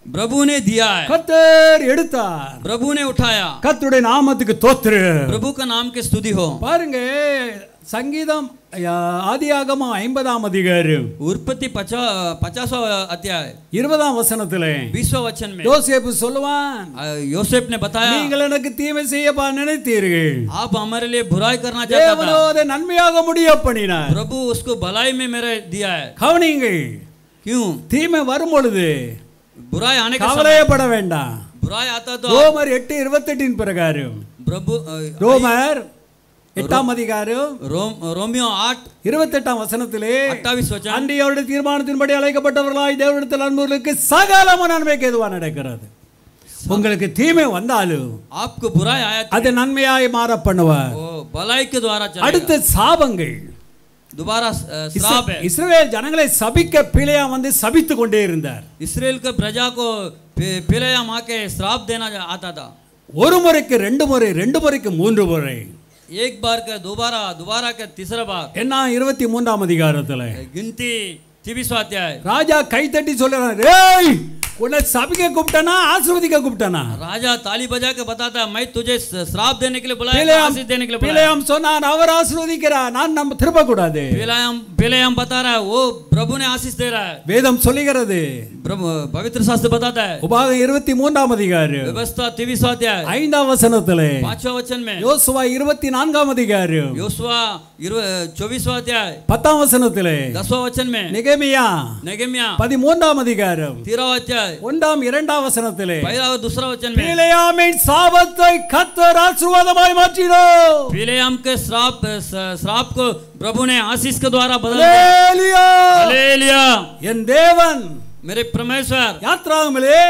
प्रभु ने दिया है கத்தர் எடுத்தார் प्रभु ने उठाया கத்துடைய நாமத்துக்கு தோத்துரு प्रभु का नाम की स्तुति हो பாருங்க சங்கீதம் யா- ஆதியாகமம் ஐம்பதாம் அதிகாரம் उत्पत्ति पचा पचासवा अध्याय இருபதாம் வசனத்திலே विश्व वचन में யோசேப்பு சொல்லுவான் अ, योसेफ ने बताया நீங்கள் எனக்கு தீமை செய்யப்பா நினைத்தீர்கள் आप हमारे लिए बुराई करना चाहता தேவனோ था அதை நன்மையாக முடிய பண்ணினார் प्रभु उसको भलाई में मेरे दिया है கவனிங்கள் क्यों தீமை வரும் பொழுது बुराई आने का समय கவலையப்பட வேண்டாம் बुराई आता तो ரோமர் எட்டு இருபத்தெட்டின் பிரகாரம் प्रभु अ, ரோமர் எட்டாம் அதிகாரம் रोम रोमियो आठ இருபத்தெட்டாம் வசனத்திலே अट्ठाईस वचन அன்றைய அவருடைய தீர்மானத்தின்படி அழைக்கப்பட்டவர்களாய் தேவனிடத்தில் அன்பர்களுக்கு சகலமும் நன்மைக்கு எதுவா நடக்கிறது உங்களுக்கு தீமை வந்தாலும் आपको बुराई आया तो அது நன்மையாய் மாற பண்ணுவார் वो भलाई के द्वारा चलेगा அடுத்த சாபங்கள் दोबारा अ, श्राप है இஸ்ரவேல் ஜனங்களை சபிக்க பிழையா வந்து சபித்து கொண்டே இருந்தார் इसराइल के प्रजा को पि- पिलया माँ के श्राप देना जा- आता था ஒரு முறைக்கு ரெண்டு முறை ரெண்டு முறைக்கு மூன்று முறை एक बार का दोबारा दोबारा का तीसरा बार என்ன இருபத்தி மூன்றாம் அதிகாரத்துல गिनती तीसवा अध्याय ராஜா கை தட்டி சொல்றான் "ஏய் உன்னை சபிக்க கூப்பிட்டானா ஆசீர்வதிக்க கூப்பிட்டானா राजा ताली बजा के बताता मैं तुझे श्राप देने के लिए बुलाया था, பிலேயாம் आशीष देने के लिए बुलाया பிலேயாம் சொன்னான் அவர் ஆசீர்வதிக்கிறார் நான் நம்ம திரும்ப கூடாது पिलायाम पिलायाम बता रहा है वो प्रभु ने आशीष दे रहा है வேதம் சொல்லுகிறது प्रभु पवित्र शास्त्र बताता है உபாகம் இருபத்தி மூன்றாம் அதிகாரம் व्यवस्था तीसवा अध्याय ஐந்தாம் வசனத்திலே पांचवा वचन में யோசுவா இருபத்தி நான்காம் அதிகாரம் योशुआ चौबीसवा अध्याय பத்தாம் வசனத்திலே दसवा वचन में நிகமியா नेगेमिया பதிமூன்றாம் அதிகாரம் तेरहवा अध्याय ஒன்றாம் இரண்டாம் வசனத்திலே पहला और दूसरा वचन में பிலேயாமின் சாபத்தை கத்தர் ஆசீர்வாதமாய் மாற்றினோ बिलेयाम के श्राप श्राप को प्रभु ने आशीष के द्वारा बदल दिया ஹalleluya! हालेलुया என் தேவன் मेरे परमेश्वर யாத்ராகமலே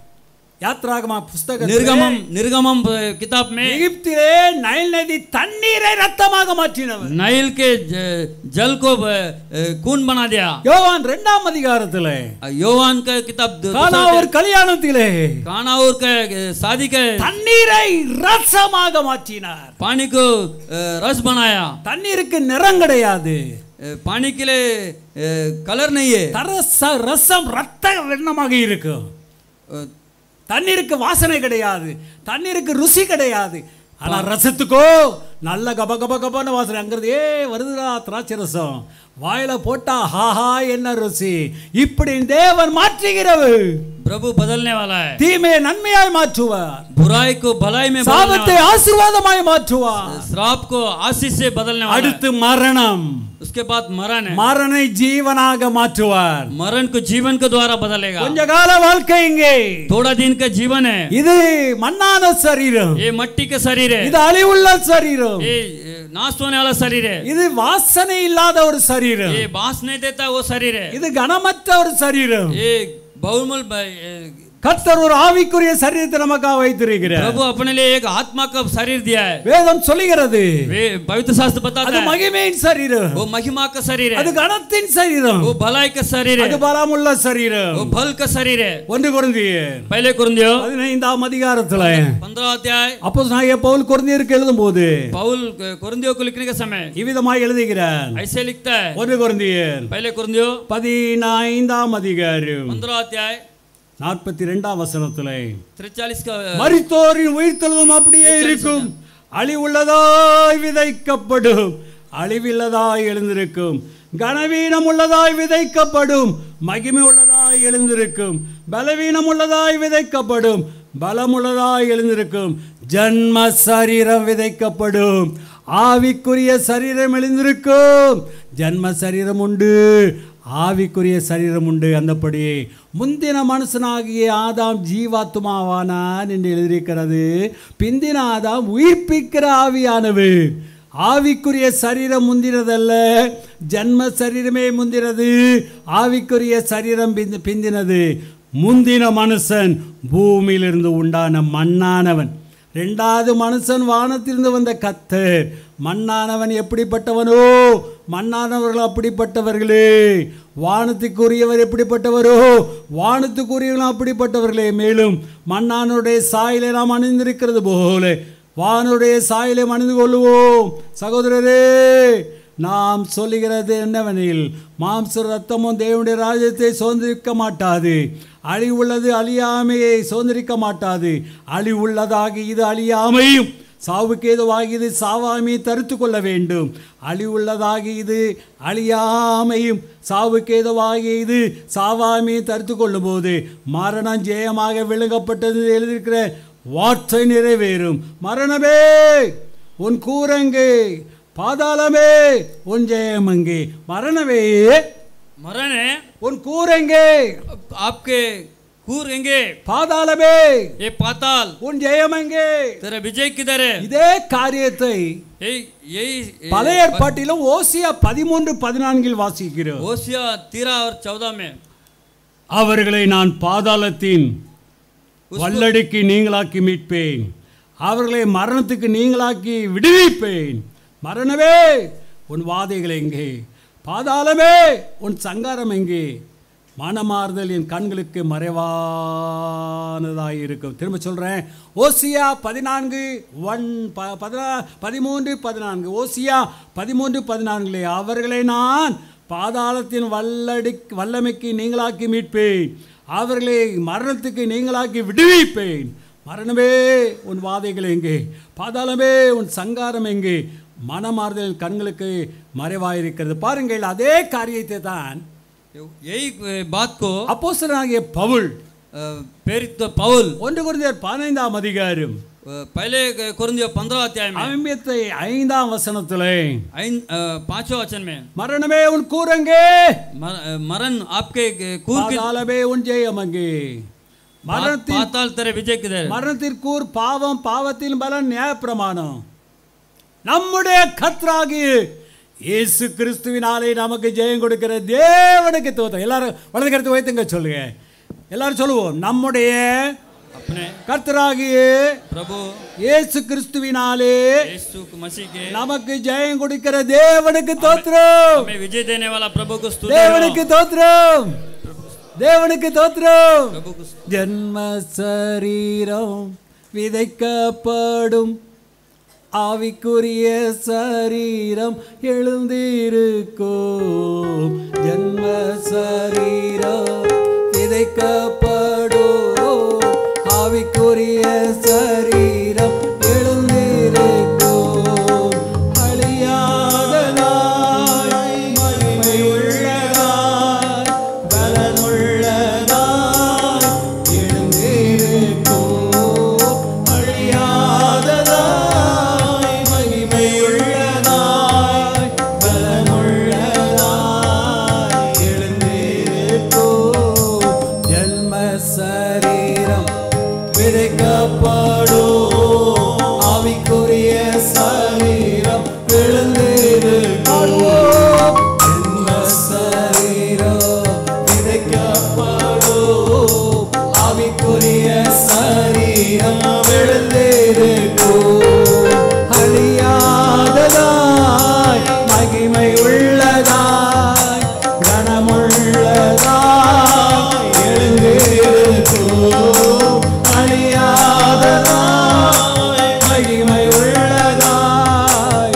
யாத்ராகமா புஸ்தகம் निर्गमम निर्गमम किताब में எகிப்திலே நைல் நதி தண்ணீரை ரத்தமாக மாற்றினவர் नाइल के ज- जल को अ, खून बना दिया யோவான் இரண்டாம் அதிகாரத்திலே योवान का किताब दू- கானா दूसरा ஒரு கல்யாணத்திலே कानाउर के अ, शादी के தண்ணீரை ரசமாக மாற்றினார் पानी को अ, रस बनाया தண்ணீருக்கு நிறம் கிடையாது अ, पानी के लिए अ, कलर नहीं है தரச ரசம் ரத்த வெண்ணமாக இருக்கும் अ, தண்ணீருக்கு வாசனை கிடையாது தண்ணீருக்கு ருசி கிடையாது ஆனா ரசத்துக்கோ நல்ல கப கப கபன்னு வாசனை அங்கிறது ஏ வருதுடா திராட்சை ரசம் வாயில போட்டா ஹாஹா என்ன ருசி இப்படி தேவன் மாற்றுகிறவர் प्रभु बदलने वाला है தீமையை நன்மையாய் மாற்றுவார் बुराई को भलाई में बदलने சாபத்தை ஆசீர்வாதமாய் மாற்றுவார் वाला है। श्राप को आशीष से बदलने वाला है। அடுத்து மரணம் उसके बाद मरण है மரணை ஜீவனாக மாற்றுவார் मरण को जीवन के द्वारा बदलेगा கொஞ்ச கால வாழ்க்கை இங்கே थोड़ा दिन का जीवन है இது மண்ணான சரீரம் ये मट्टी का शरीर है இது அழிவுள்ள சரீரம் ये ये नाश होने वाला शरीर है இது வாசனை இல்லாத ஒரு சரீரம் ये बांस नहीं देता वो शरीर है இது கனமற்ற ஒரு சரீரம் ये बहुमूल ब- ये கர்த்தர் ஒரு ஆவிக்குரிய சரீரத்தை நமக்காக வைத்திருக்கிறார் प्रभु अपने लिए एक आत्मा का शरीर दिया है வேதம் சொல்லுகிறது वे पवित्र शास्त्र बताता அது है மகிமையின் சரீரம் वो महिमा का शरीर है அது கனத்தின் சரீரம் वो भलाई का शरीर அது है பலமுள்ள சरीரம் वो भल का शरीर है ஒன்று குருந்திய पहले कुरंदियो பதினைந்தாம் அதிகாரத்துல पंद्रह अध्याय அப்போ நாய பவுல் குருந்தியருக்கு எழுதும் போது पौल कुरंदियो को लिखने के समय இவ்விதமாய் எழுதுகிறார் ऐसे लिखता है ஒன்று குருந்தியர் पहले कुरंदियो பதினைந்தாம் அதிகாரம் पंद्रह अध्याय நாற்பத்தி ரெண்டாம் வசனத்துல तिरचालीस का மரித்தோரின் உயிர்த்தெழுதும் அப்படியே இருக்கும் அழிவுள்ளதாய் விதைக்கப்படும் அழிவில்லதாய் எழுந்திருக்கும் கனவீனம் உள்ளதாய் விதைக்கப்படும் மகிமை உள்ளதாய் எழுந்திருக்கும் பலவீனம் உள்ளதாய் விதைக்கப்படும் பலமுள்ளதாய் எழுந்திருக்கும் ஜன்ம சரீரம் விதைக்கப்படும் ஆவிக்குரிய சரீரம் எழுந்திருக்கும் ஜன்ம சரீரம் உண்டு ஆவிக்குரிய சரீரம் உண்டு அந்தபடி முந்தின மனுஷனாகிய ஆதாம் ஜீவாத்மாவானான் என்று எழுதியிருக்கிறது பிந்தின ஆதாம் உயிர்ப்பிக்கிற ஆவியானவு ஆவிக்குரிய சரீரம் முந்தினதல்ல ஜன்ம சரீரமே முந்தினது ஆவிக்குரிய சரீரம் பிந்தி- பிந்தினது முந்தின மனுஷன் பூமியிலிருந்து உண்டான மண்ணானவன் ரெண்டாவது மனுஷன் வானத்திலிருந்து வந்த கத்தர் மண்ணானவன் எப்படிப்பட்டவனோ மண்ணானவர்கள் அப்படிப்பட்டவர்களே வானத்துக்குரியவர் எப்படிப்பட்டவரோ வானத்துக்குரியவர்களும் அப்படிப்பட்டவர்களே மேலும் மண்ணானுடைய சாயலை நாம் அணிந்திருக்கிறது போல வானுடைய சாயலை அணிந்து கொள்ளுவோம் சகோதரரே நாம் சொல்லுகிறது என்னவெனில் மாம்ச ரத்தமும் தேவனுடைய ராஜ்யத்தை சுதந்திரிக்க மாட்டாது அழிவுள்ளது அழியாமையை சுதந்திரிக்க மாட்டாது அழிவுள்ளதாக இது அழியாமையும் சாவுக்கு ஏதுவாகி இது சாவாமையை தடுத்து கொள்ள வேண்டும் அழிவுள்ளதாகி இது அழியாமையும் சாவுக்கு ஏதுவாகி இது சாவாமையை தடுத்து கொள்ளும் போது மரணம் ஜெயமாக விழுங்கப்பட்டது எழுதியிருக்கிற வார்த்தை நிறைவேறும் மரணமே உன் கூரங்கே பாதாளமே உன் ஜெயமங்கே மரணமே मरण है உன் கூரங்கே आपके कूर एंगे பாதாளமே ये पाताल உன் ஜெயமங்கே तेरा विजय किधर है இதே காரியத்தை यही यही பழைய ஏற்பாட்டிலும் ஓசியா பதிமூன்று பதினான்கில் வாசிக்கிறோம் ओसिया तेरह और चौदह में அவர்களை நான் பாதாளத்தின் வல்லடிக்கு நீங்களாக்கி மீட்பேன் அவர்களை மரணத்துக்கு நீங்களாக்கி விடுவிப்பேன் மரணமே உன் வாதைகள் எங்கே பாதாளமே உன் சங்காரம் எங்கே மனமாறுதல் என் கண்களுக்கு மறைவானதாக இருக்கும் திரும்ப சொல்கிறேன் ஓசியா பதினான்கு ஒன் ப பதினா பதிமூன்று பதினான்கு ஓசியா பதிமூன்று பதினான்கிலே அவர்களை நான் பாதாளத்தின் வல்லடி வல்லமைக்கு நீங்களாக்கி மீட்பேன் அவர்களை மரணத்துக்கு நீங்களாக்கி விடுவிப்பேன் மரணமே உன் வாதைகள் எங்கே பாதாளமே உன் சங்காரம் எங்கே மனமாறுதல் கண்களுக்கு மறைவாயிருக்கிறது பாருங்கள் அதே காரியத்தை தான் यही बात को அப்போஸ்தலனாகிய பவுல் अ, प्रेरित पौल ஒன்று குருந்தியர் பதினைந்தாம் அதிகாரம் अ, पहले कुरंदियो पंद्रह अध्याय में ஐம்பத்தி ஐந்தாம் வசனத்திலே आइन- अ, पांचवें वचन में மரணமே உன் கூரங்கே मर- अ, मरण आपके कूर के பாதாளமே உன் ஜெயமங்கே மரணத்தின் पाताल तेरे विजय किधर है? மரணத்திற்கூர் பாவம் பாவத்தின் பலன் நியாயப்பிரமாணம் நம்முடைய கத்ராகி இயேசு கிறிஸ்துவினாலே நமக்கு ஜெயம் கொடுக்கிற தேவனுக்கு தோத்தம் எல்லாரும் வலது கருத்து வைத்துங்க சொல்லுங்க எல்லாரும் சொல்லுவோம் நம்முடைய अपने கர்த்தராகிய प्रभु இயேசு கிறிஸ்துவினாலே यीशु मसीह के நமக்கு ஜெயம் கொடுக்கிற தேவனுக்கு தோத்திரம் हमें विजय देने वाला प्रभु को स्तुति हो। தேவனுக்கு தோத்திரம் தேவனுக்கு தோத்திரம் प्रभु को स्तुति। ஜன்ம சரீரம் விதைக்கப்படும் ஆவிக்குரிய சரீரம் எழுந்திருக்கும் ஜன்ம சரீரம் விதைக்கப்படும் ஆவிக்குரிய சரீரம் எழுந்திருக்கும் அழியாததாய் மகிமையுள்ளதாய் பலனுள்ளதாய் எழுந்திருக்கும் அழியாததாய் மகிமையுள்ளதாய் பலனுள்ளதாய் எழுந்திருக்கும் ஜன்ம சரீரம் விதைக்கப்படும் ஆவிக்குரிய சரீரம் எழுந்திருக்கும் ஜன்ம சரீரம் விதைக்கப்படும் ஆவிக்குரிய சரீரம் எழுந்திருக்கும் அழியாததாய் மகிமை உள்ளதாய் கனமுள்ளதாய் எழுந்திருக்கும் அழியாததாய் மகிமை உள்ளதாய்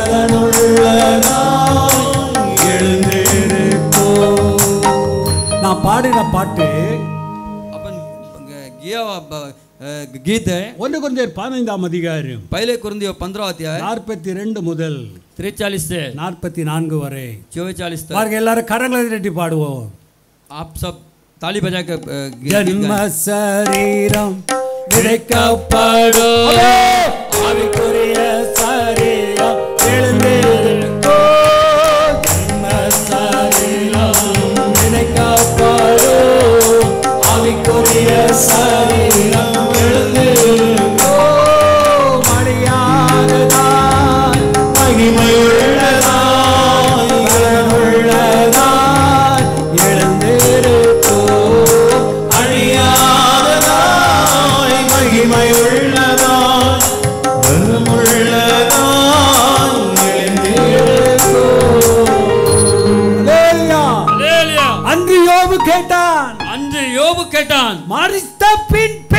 பலனுள்ளதாய் எழுந்திருக்கும் நான் பாடின பாட்டு अपन गिया हुआ ब- अ, गीत है ஒன்று கொஞ்சம் பதினைந்தாம் அதிகாரம் पहले कुरंदियो पंद्रह अध्याय நாற்பத்தி ரெண்டு முதல் त्रेचालीस से நாற்பத்தி நான்கு வரை चौवालीस तक பாருங்க எல்லாரும் கரங்களை தட்டி பாடுவோம் आप सब ताली बजा के अ, गीत ஜன்ம गाएं। சரீரம் விதைக்கப்படும் ஆவிக்குரிய சரீரம் எழுந்திருக்கும் ஜன்ம சரீரம் விதைக்கப்படும் ஆவிக்குரிய சரீரம் எழுந்திருக்கும் அழியாததாய் மகிமையுள்ளதாய் பலனுள்ளதாய் எழுந்திருக்கும் அழியாததாய் மகிமையுள்ளதாய் பலமுள்ளதாய் எழுந்திருக்கும் हालेलुया। அன்று யோபு கேட்டான் அன்று யோபு கேட்டான் மறித்த பின் பிழை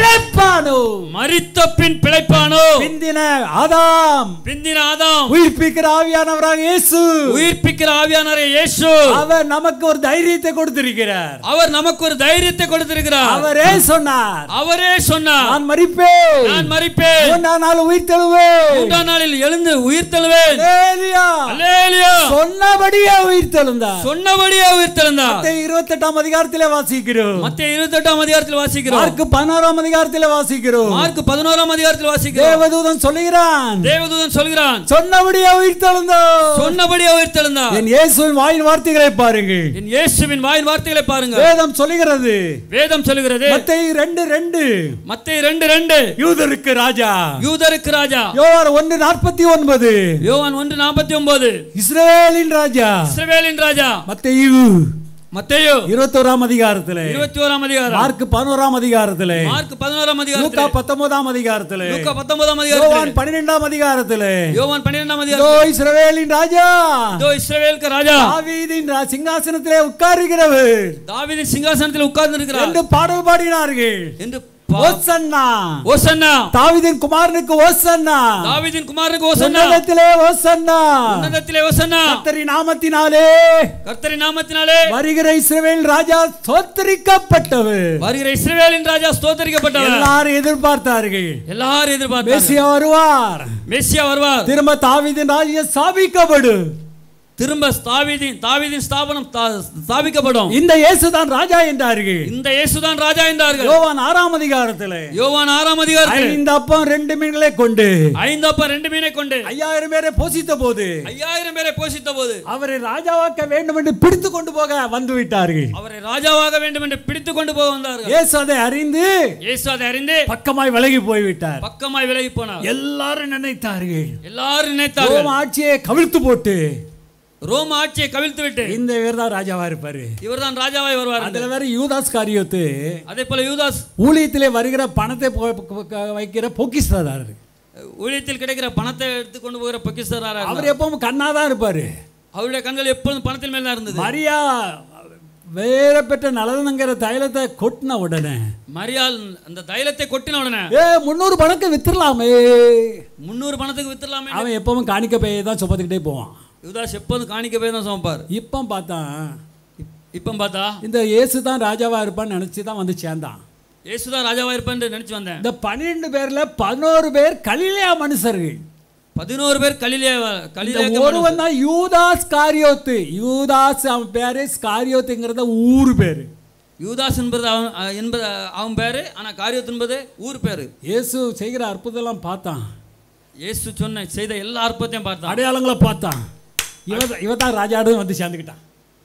பிழைப்பானோ மரித்த பின் பிழைப்பானோ பிந்தின ஆதாம் பிந்தின ஆதாம் உயிர்ப்பிக்கிற ஆவியானவராக இயேசு உயிர்ப்பிக்கிற ஆவியானவரே இயேசு அவர் நமக்கு ஒரு தைரியத்தை கொடுத்திருக்கிறார் அவர் நமக்கு ஒரு தைரியத்தை கொடுத்திருக்கிறார் அவரே சொன்னார் அவரே சொன்னார் நான் மறிப்பேன் நான் மறிப்பேன் மூன்றாம் நாள் உயிர் தெழுவேன் மூன்றாம் நாளில் எழுந்து உயிர் தழுவேன் அல்லேலூயா. அல்லேலூயா சொன்னபடியே உயிர் தெழுந்தார் சொன்னபடியே உயிர் தெழுந்தார் இருபத்தி எட்டாம் அதிகாரத்திலே வாசிக்கிறோம் மத்திய இருபத்தி எட்டாம் அதிகாரத்தில் வாசிக்கிறோம் மார்க் பதினோராம் அதிகாரத்திலே வாசிக்கிறோம் மார்க் பதினோராம் அதிகாரத்தில் வாசிக்கிறோம் தேவதூதன் சொல்லுகிறான் தேவதூதன் சொல்கிறான் சொன்னபடியே உயிர் தெழுந்தார் சொன்னபடியே உயிர் தெழுந்தார் என் இயேசுவின் வாயின் வார்த்தைகளை பாருங்கள் என் இயேசுவின் வாயின் வார்த்தைகளை பாருங்க வேதம் சொல்லுகிறது வேதம் சொல்லுகிறது மத்தேயு ரெண்டு ரெண்டு மத்திய ரெண்டு ரெண்டு யூதருக்கு ராஜா யூதருக்கு ராஜா யோவான் ஒன்று நாற்பத்தி ஒன்பது யோவான் ஒன்று நாற்பத்தி ஒன்பது இஸ்ரவேலின் ராஜா இஸ்ரவேலின் ராஜா மத்தேயு மத்தேயு இருபத்தோராம் அதிகாரத்திலே இருபத்தி ஓராம் அதிகாரம் மார்க் பதினோராம் அதிகாரத்திலே மார்க் பதினோராம் லூக்கா அதிகாரம் பத்தொன்பதாம் அதிகாரத்திலே லூக்கா பத்தொன்பதாம் யோவான் அதிகாரம் பன்னிரெண்டாம் அதிகாரத்திலே யோவான் பன்னிரெண்டாம் இதோ அதிகாரம் இஸ்ரவேலின் ராஜா இதோ இஸ்ரவேலுக்கு ராஜா தாவீதின் ரா- சிங்காசனத்திலே உட்காருகிறவர் தாவீதின் சிங்காசனத்தில் உட்கார்ந்து இருக்கிறார் என்று பாடல் பாடினார்கள் என்று பா- ஓசன்னா ஓசன்னா தாவீதின் குமாரனுக்கு ஓசன்னா தாவீதின் குமாரனுக்கு ஓசன்னா உன்னதத்திலே ஓசன்னா உன்னதத்திலே ஓசன்னா கர்த்தரி நாமத்தினாலே கர்த்தரின் நாமத்தினாலே வருகிற இஸ்ரவேல் ராஜா சோத்தரிக்கப்பட்டவர் வருகிற இஸ்ரவேலின் ராஜா ஸ்தோத்தரிக்கப்பட்டவர் எல்லாரும் எதிர்பார்த்தார்கள் எல்லாரும் எதிர்பார்த்தாங்க மெசியா வருவார் மெஸ்ஸியா வருவார் திரும்ப தாவீதின் ராஜ்யம் ஸ்தாபிக்கப்படும் திரும்ப தாவீதின் தாவீதின் ஸ்தாபனம் தா- ஸ்தாபிக்கப்படும் இந்த இயேசுதான் ராஜா என்றார்கள் இந்த இயேசுதான் ராஜா என்றார்கள் யோவான் ஆறாம் அதிகாரத்திலே யோவான் ஆறாம் அதிகாரத்தில் ஐந்து அப்பம் ரெண்டு மீன்களை கொண்டு ஐந்து அப்பா ரெண்டு மீனை கொண்டு ஐயாயிரம் பேரை போஷித்த போது ஐயாயிரம் பேரை போஷித்த போது அவரை ராஜாவாக்க வேண்டும் என்று பிடித்து கொண்டு போக வந்து விட்டார்கள் அவரை ராஜாவாக வேண்டும் என்று பிடித்துக் கொண்டு போக வந்தார்கள் இயேசு அதை அறிந்து இயேசு அதை அறிந்து பக்கமாய் விலகி போய்விட்டார் பக்கமாய் விலகி போனார் எல்லாரும் நினைத்தார்கள் எல்லாரும் நினைத்தார்கள் ரோம ஆட்சியை கவிழ்த்து போட்டு ரோம ஆட்சியை கவிழ்த்து விட்டு இந்த இவர் தான் ராஜாவா இருப்பாரு இவர்தான் ராஜாவாய் வருவார் அதுல வேற யூதாஸ் காரியத்து அதே போல யூதாஸ் ஊழியத்திலே வருகிற பணத்தை பொ- பொ- பொ- வைக்கிற பொக்கிஸ்தார் ஊழியத்தில் கிடைக்கிற பணத்தை எடுத்து கொண்டு போகிற பொக்கிஸ்தராக அவர் எப்பவும் கண்ணாதான் இருப்பாரு அவருடைய கண்கள் எப்பொழுதும் பணத்தின் மேல் தான் இருந்தது மரியா வேற பெற்ற நலனுங்கிற தைலத்தை கொட்டின உடனே மரியாள் அந்த தைலத்தை கொட்டின உடனே ஏ முந்நூறு பணக்கு வித்துடலாமே முன்னூறு பணத்துக்கு வித்துடலாமே அவன் எப்பவும் காணிக்க பையை தான் சுமத்துக்கிட்டே போவான் யுவதாஸ் எப்போதும் காணிக்க போய் தான் சமைப்பார் இப்போ பார்த்தான் இப்போ பார்த்தா இந்த இயேசு தான் ராஜாவா இருப்பான்னு நினைச்சு தான் வந்து சேர்ந்தான் இயேசுதான் ராஜாவா இருப்பேன்னு நினைச்சு வந்தேன் இந்த பன்னிரெண்டு பேர்ல பதினோரு பேர் கலிலேயா மனுஷர்கள் பதினோரு பேர் கலிலே இந்த கலிலே ஒருவன் தான் யூதாஸ் காரியோத்து யூதாஸ் அவன் பேரு காரியோத்துங்கிறத ஊர் பேரு யூதாஸ் என்பது அவன் அஹ், என்பது அவன் பேரு ஆனா காரியத்து என்பது ஊர் பேரு இயேசு செய்கிற அற்புதம்லாம் பார்த்தான் இயேசு சொன்ன செய்த எல்லா அற்பத்தையும் பார்த்தான் அடையாளங்களை பார்த்தான் இவ இவ தான் ராஜாடு வந்து சேர்ந்துக்கிட்டான்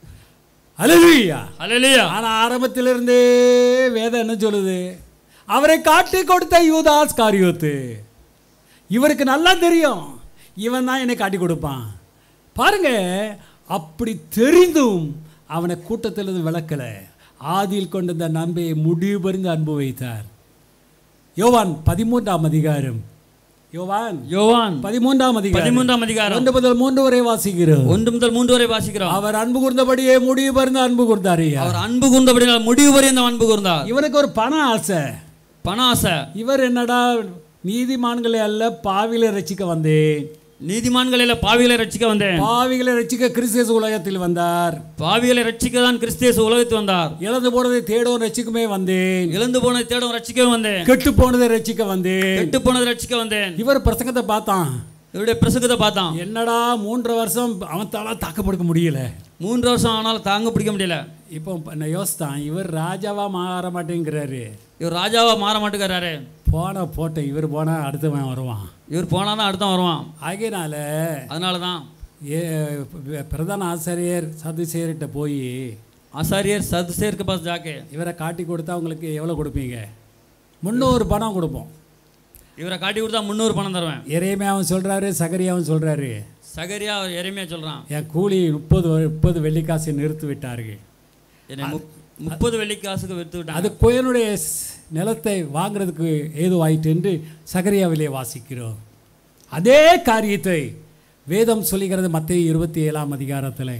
அலுவயா அல்லேலூயா ஆனா ஆரம்பத்திலிருந்தே வேதம் என்ன சொல்லுது அவரை காட்டி கொடுத்த யூதாஸ் காரியோத்து இவருக்கு நல்லா தெரியும் இவன் தான் என்னை காட்டி கொடுப்பான் பாருங்க அப்படி தெரிந்தும் அவனை கூட்டத்திலிருந்து விளக்கல ஆதியில் கொண்டிருந்த நன்மையை முடிவு பறிந்து அன்பு வைத்தார் யோவான் பதிமூன்றாம் அதிகாரம் யோவான் யோவான் பதிமூன்றாம் அதிகாரம் பதிமூன்றாம் அதிகாரம் ஒன்று முதல் மூன்று வரை வாசிக்கிறோம் ஒன்று முதல் மூன்று வரை வாசிக்கிறோம் அவர் அன்பு கூர்ந்தபடியே முடிவு பறிந்து அன்பு கூர்ந்தார் ஐயா அவர் அன்பு கூர்ந்தபடினால் முடிவு வரை அந்த அன்பு கூர்ந்தார் இவனுக்கு ஒரு பண ஆசை பண ஆசை இவர் என்னடா நீதிமான்களை அல்ல பாவிகளை ரசிக்க வந்தேன் நீதிமான்களில் பாவிகளை ரட்சிக்க வந்தேன் பாவிகளை ரசிக்க கிறிஸ்தியஸ் உலகத்தில் வந்தார் பாவிகளை ரட்சிக்க தான் கிறிஸ்தியஸ் உலகத்து வந்தார் இழந்து போனதை தேடவும் ரசிக்குமே வந்தேன் இழந்து போனதை தேடும் ரட்சிக்கவும் வந்தேன் கெட்டு போனதை ரசிக்க வந்தேன் கெட்டு போனதை ரட்சிக்க வந்தேன் இவர் பிரசங்கத்தை பார்த்தான் இவருடைய பிரசங்கத்தை பார்த்தான் என்னடா மூன்று வருஷம் அவத்தால தாக்கப்படுத்த முடியல மூன்று வருஷம் ஆனாலும் தாங்க பிடிக்க முடியல இப்போ நான் யோசித்தான் இவர் ராஜாவா மாற மாட்டேங்கிறாரு இவர் ராஜாவா மாற மாட்டேங்கிறாரு போன போட்ட இவர் போனா அடுத்தவன் வருவான் இவர் போனா தான் அடுத்தவன் வருவான் ஆகையினால அதனால தான் ஏ பிரதான ஆசிரியர் சதுசேரிட்ட போய் ஆசாரியர் சதுசேருக்கு பாஸ் ஜாக்கே இவரை காட்டி கொடுத்தா உங்களுக்கு எவ்வளோ கொடுப்பீங்க முந்நூறு பணம் கொடுப்போம் இவரை காட்டி கொடுத்தா முந்நூறு பணம் தருவேன் இறையுமே அவன் சொல்கிறாரு சகரியாவும் சொல்கிறாரு சகரியா அவர் எளிமையா சொல்றான் என் கூலி முப்பது முப்பது வெள்ளிக்காசை நிறுத்தி விட்டார்கள் என்னை முப்- முப்பது வெள்ளி காசுக்கு வித்து விட்டான் அது கோயனுடைய ஸ்- நிலத்தை வாங்குறதுக்கு ஏதுவாயிற்று என்று சகரியாவிலே வாசிக்கிறோம் அதே காரியத்தை வேதம் சொல்லுகிறது மத்திய இருபத்தி ஏழாம் அதிகாரத்தில்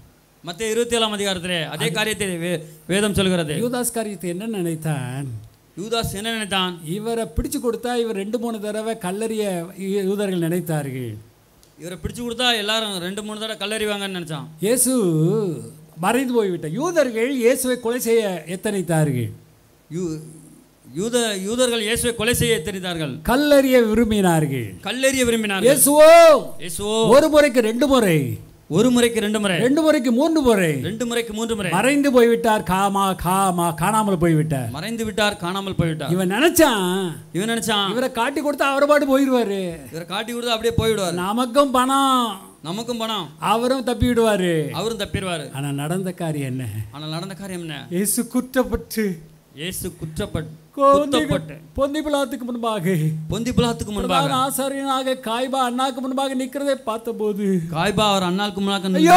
மத்திய இருபத்தி ஏழாம் அதிகாரத்திலே அதே காரியத்தை வே- வேதம் சொல்கிறது யூதாஸ் காரியத்தை என்ன நினைத்தான் யூதாஸ் என்ன நினைத்தான் இவரை பிடிச்சு கொடுத்தா இவர் ரெண்டு மூணு தடவை கல்லறிய யூதர்கள் நினைத்தார்கள் இவரை பிடிச்சு கொடுத்தா எல்லாரும் ரெண்டு மூணு தடவை கல்லறிவாங்கன்னு நினைச்சான் இயேசு மறைந்து போய்விட்டார் யூதர்கள் இயேசுவை கொலை செய்ய எத்தனைத்தார்கள் யூ யூத யூதர்கள் இயேசுவை கொலை செய்ய தெரிந்தார்கள் கல்லறிய விரும்பினார்கள் கல்லெறிய விரும்பினார்கள் இயேசுவோ இயேசுவோ ஒரு முறைக்கு ரெண்டு முறை ஒரு முறைக்கு ரெண்டு முறை ரெண்டு முறைக்கு மூன்று முறை ரெண்டு முறைக்கு மூன்று முறை மறைந்து போய்விட்டார் காமா காமா காணாமல் போய்விட்டார் மறைந்து விட்டார் காணாமல் போய்விட்டார் இவன் நினைச்சான் இவன் நினைச்சான் இவரை காட்டி கொடுத்தா அவர் பாட்டு போயிடுவாரு இவரை காட்டி கொடுத்து அப்படியே போய்விடுவார் நமக்கும் பணம் நமக்கும் பணம் அவரும் தப்பி விடுவாரு அவரும் தப்பிடுவாரு ஆனா நடந்த காரியம் என்ன ஆனால் நடந்த காரியம் என்ன இயேசு குற்றப்பட்டு இயேசு குற்றப்பட்டு பொந்தி குத்தப்பட்டு பொந்தி பிலாத்துக்கு முன்பாக பொந்தி பிலாத்துக்கு முன்பாக பிரதான ஆசாரியனாக காய்பா அண்ணாக்கு முன்பாக நிக்கிறதை பார்த்தபோது காய்பா அவர் அண்ணாளுக்கு முன்னாக ஐயோ